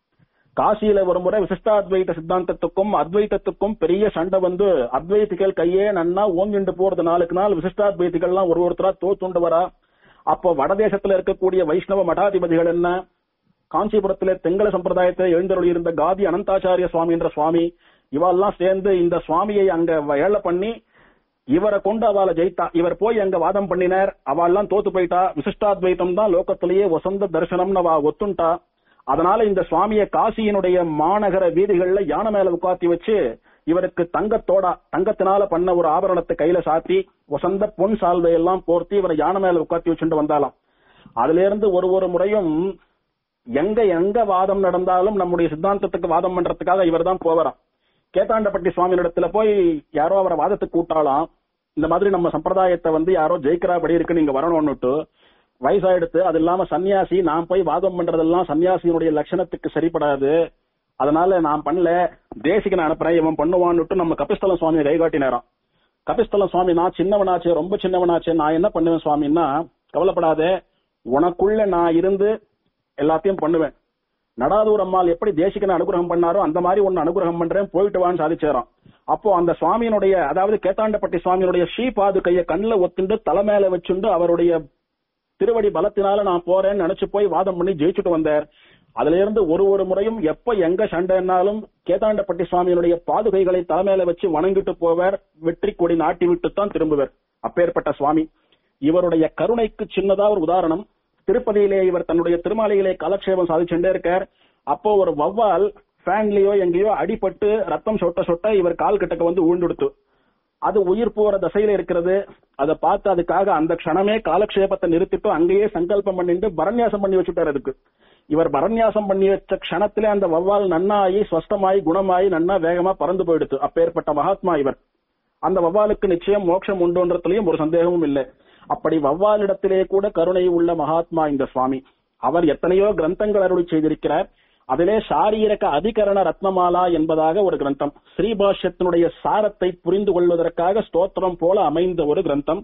காசியில ஒரு முறை விசிஷ்டாத்வைத சித்தாந்தத்துக்கும் அத்வைத்தத்துக்கும் பெரிய சண்டை வந்து அத்வைதிகள் கையே நன்னா ஓங்கிண்டு போறது நாளுக்கு நாள் விசிஷ்டாத்வைதிகள்லாம் ஒரு ஒருத்தரா தோத்துண்டு வரா அப்போ வடதேசத்துல இருக்கக்கூடிய வைஷ்ணவ மடாதிபதிகள் என்ன காஞ்சிபுரத்திலே தெங்கல சம்பிரதாயத்தில் எழுந்தருளி இருந்த காதி அனந்தாச்சாரிய சுவாமி என்ற சுவாமி இவெல்லாம் சேர்ந்து இந்த சுவாமியை அங்க ஏழ பண்ணி இவரை கொண்டு அவளை ஜெயித்தா இவர் போய் அங்க வாதம் பண்ணினார் அவெல்லாம் தோத்து போயிட்டா விசிஷ்டாத்வைத்தம் தான் லோகத்திலேயே வசந்த தரிசனம்னு அவ ஒத்துண்டா அதனால இந்த சுவாமிய காசியினுடைய மாநகர வீதிகள்ல யானை மேல உட்காத்தி வச்சு இவருக்கு தங்கத்தோட தங்கத்தினால பண்ண ஒரு ஆபரணத்தை கையில சாத்தி வசந்த பொன் சால்வை எல்லாம் போர்த்தி இவரை யானை மேல உட்காத்தி வச்சுட்டு வந்தாலாம் அதுல இருந்து ஒரு ஒரு முறையும் எங்க எங்க வாதம் நடந்தாலும் நம்முடைய சித்தாந்தத்துக்கு வாதம் பண்றதுக்காக இவர் தான் போவராம் கேத்தாண்டப்பட்டி சுவாமியிடத்துல போய் யாரோ அவரை வாதத்துக்கு கூட்டாலாம் இந்த மாதிரி நம்ம சம்பிரதாயத்தை வந்து யாரோ ஜெயிக்கிறாபடி இருக்கு நீங்க வரணும்னுட்டு வயசாயிடுத்து அது இல்லாம சன்னியாசி நான் போய் வாதம் பண்றதெல்லாம் சன்னியாசியினுடைய லட்சணத்துக்கு சரிப்படாது அதனால நான் பண்ணல தேசிகனை அனுப்புறேன் இவன் பண்ணுவான்னுட்டு நம்ம கபிஸ்தலம் சுவாமியை கைகாட்டினாராம் கபிஸ்தலம் சுவாமி நான் சின்னவனாச்சே ரொம்ப சின்னவனாச்சே நான் என்ன பண்ணுவேன் சுவாமின்னா கவலைப்படாதே உனக்குள்ள நான் இருந்து எல்லாத்தையும் பண்ணுவேன் நடாதூர் அம்மாள் எப்படி தேசிகனை அனுகிரகம் பண்ணாரோ அந்த மாதிரி ஒன்னு அனுகிரகம் பண்றேன் போயிட்டு வான்னு சாதிச்சேறான் அப்போ அந்த சுவாமியினுடைய அதாவது கேத்தாண்டப்பட்டி சுவாமியினுடைய ஸ்ரீ பாது கைய கண்ணுல ஒத்துண்டு தலை மேல வச்சுண்டு அவருடைய திருவடி பலத்தினால நான் போறேன்னு நினைச்சு போய் வாதம் பண்ணி ஜெயிச்சுட்டு வந்தார் அதுல இருந்து ஒரு ஒரு முறையும் எப்ப எங்க சண்டைனாலும் கேதாண்டப்பட்டி சுவாமியினுடைய பாதுகைகளை தலைமையில வச்சு வணங்கிட்டு போவார் வெற்றி கொடி நாட்டி விட்டு தான் திரும்புவர் அப்பேற்பட்ட சுவாமி இவருடைய கருணைக்கு சின்னதா ஒரு உதாரணம் திருப்பதியிலே இவர் தன்னுடைய திருமாலையிலே காலக்ஷேபம் சாதிச்சுட்டே இருக்கார் அப்போ ஒரு வவ்வால் ஃபேன்லயோ எங்கேயோ அடிபட்டு ரத்தம் சொட்ட சொட்ட இவர் கால் கிட்டக்க வந்து ஊழ்ந்துடுத்து அது உயிர் போற தசையில இருக்கிறது அதை பார்த்து அதுக்காக அந்த க்ஷணமே காலக்ஷேபத்தை நிறுத்திட்டு அங்கேயே சங்கல்பம் பண்ணிட்டு பரநியாசம் பண்ணி வச்சுட்டாரு அதுக்கு இவர் பரநியாசம் பண்ணி வச்ச க்ஷணத்திலே அந்த வவ்வால் நன்னாயி ஸ்வஸ்தமாயி குணமாயி நன்னா வேகமா பறந்து போயிடுது அப்பேற்பட்ட மகாத்மா இவர் அந்த வவ்வாலுக்கு நிச்சயம் மோட்சம் உண்டுன்றதுலயும் ஒரு சந்தேகமும் இல்லை அப்படி வவ்வாலிடத்திலே கூட கருணை உள்ள மகாத்மா இந்த சுவாமி அவர் எத்தனையோ கிரந்தங்கள் அருளி செய்திருக்கிறார் அதிலே சாரீரக அதிகரண ரத்னமாலா என்பதாக ஒரு கிரந்தம் ஸ்ரீபாஷ்யத்தினுடைய சாரத்தை புரிந்து கொள்வதற்காக ஸ்தோத்திரம் போல அமைந்த ஒரு கிரந்தம்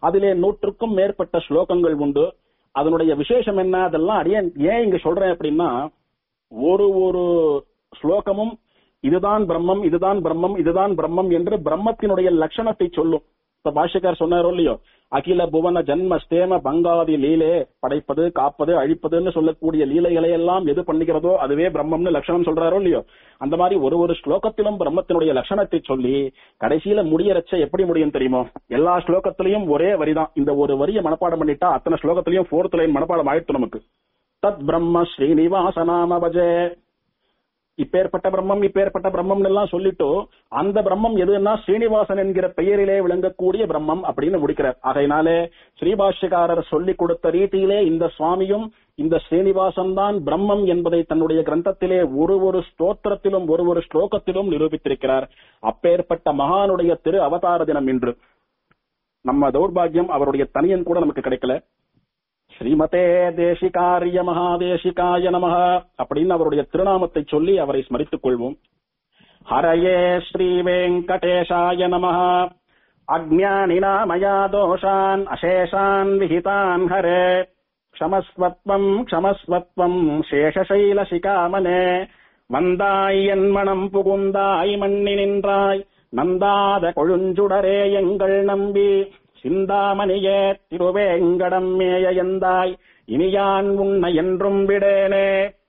அதிலே நூற்றுக்கும் மேற்பட்ட ஸ்லோகங்கள் உண்டு அதனுடைய விசேஷம் என்ன அதெல்லாம் அடியே ஏன் இங்க சொல்றேன் அப்படின்னா ஒரு ஒரு ஸ்லோகமும் இதுதான் பிரம்மம் இதுதான் பிரம்மம் இதுதான் பிரம்மம் என்று பிரம்மத்தினுடைய லட்சணத்தை சொல்லும் இப்ப பாஷ்யக்கார் சொன்னாரோ இல்லையோ அகில புவன ஜன்ம ஸ்தேம பங்காதி லீலே படைப்பது காப்பது அழிப்பதுன்னு சொல்லக்கூடிய லீலைகளை எல்லாம் எது பண்ணுகிறதோ அதுவே பிரம்மம்னு லட்சணம் சொல்றாரோ இல்லையோ அந்த மாதிரி ஒரு ஒரு ஸ்லோகத்திலும் பிரம்மத்தினுடைய லட்சணத்தை சொல்லி கடைசியில முடியறச்ச எப்படி முடியும் தெரியுமோ எல்லா ஸ்லோகத்திலையும் ஒரே வரிதான் இந்த ஒரு வரியை மனப்பாடம் பண்ணிட்டா அத்தனை ஸ்லோகத்திலையும் ஃபோர்த் லைன் மனப்பாடம் ஆயிடுத்து நமக்கு தத் பிரம்ம ஸ்ரீனிவாச நாம பஜே இப்பேற்பட்ட பிரம்மம் இப்பேற்பட்ட பிரம்மம் எல்லாம் சொல்லிட்டு அந்த பிரம்மம் எதுன்னா ஸ்ரீனிவாசன் என்கிற பெயரிலே விளங்கக்கூடிய பிரம்மம் அப்படின்னு முடிக்கிறார் ஆகையினாலே ஸ்ரீபாஷ்யக்காரர் சொல்லிக் கொடுத்த ரீதியிலே இந்த சுவாமியும் இந்த ஸ்ரீனிவாசன் தான் பிரம்மம் என்பதை தன்னுடைய கிரந்தத்திலே ஒரு ஒரு ஸ்தோத்திரத்திலும் ஒரு ஒரு ஸ்லோகத்திலும் நிரூபித்திருக்கிறார் அப்பேற்பட்ட மகானுடைய திரு அவதார தினம் இன்று நம்ம தௌர்பாகியம் அவருடைய தனியன் கூட நமக்கு கிடைக்கல ஸ்ரீமதே தேசிகாரிய மகாதேசிகாய நமக அப்படின்னு அவருடைய திருநாமத்தை சொல்லி அவரை ஸ்மரித்துக் கொள்வோம் ஹரயே ஸ்ரீ வெங்கடேஷாய நமக அஜ்ஞானினா மயா தோஷான் அசேஷான் விஹிதான் ஹரே க்ஷமஸ்வத்வம் க்ஷமஸ்வத்வம் சேஷசைலசிகாமனே வந்தாய் என் மனம் புகுந்தாய் மண்ணி நின்றாய் நந்தாத கொழுஞ்சுடரே எங்கள் நம்பி சிந்தாமணியே திருவேங்கடம் மேய எந்தாய் இனியான் உன்னை என்றும் விடேனே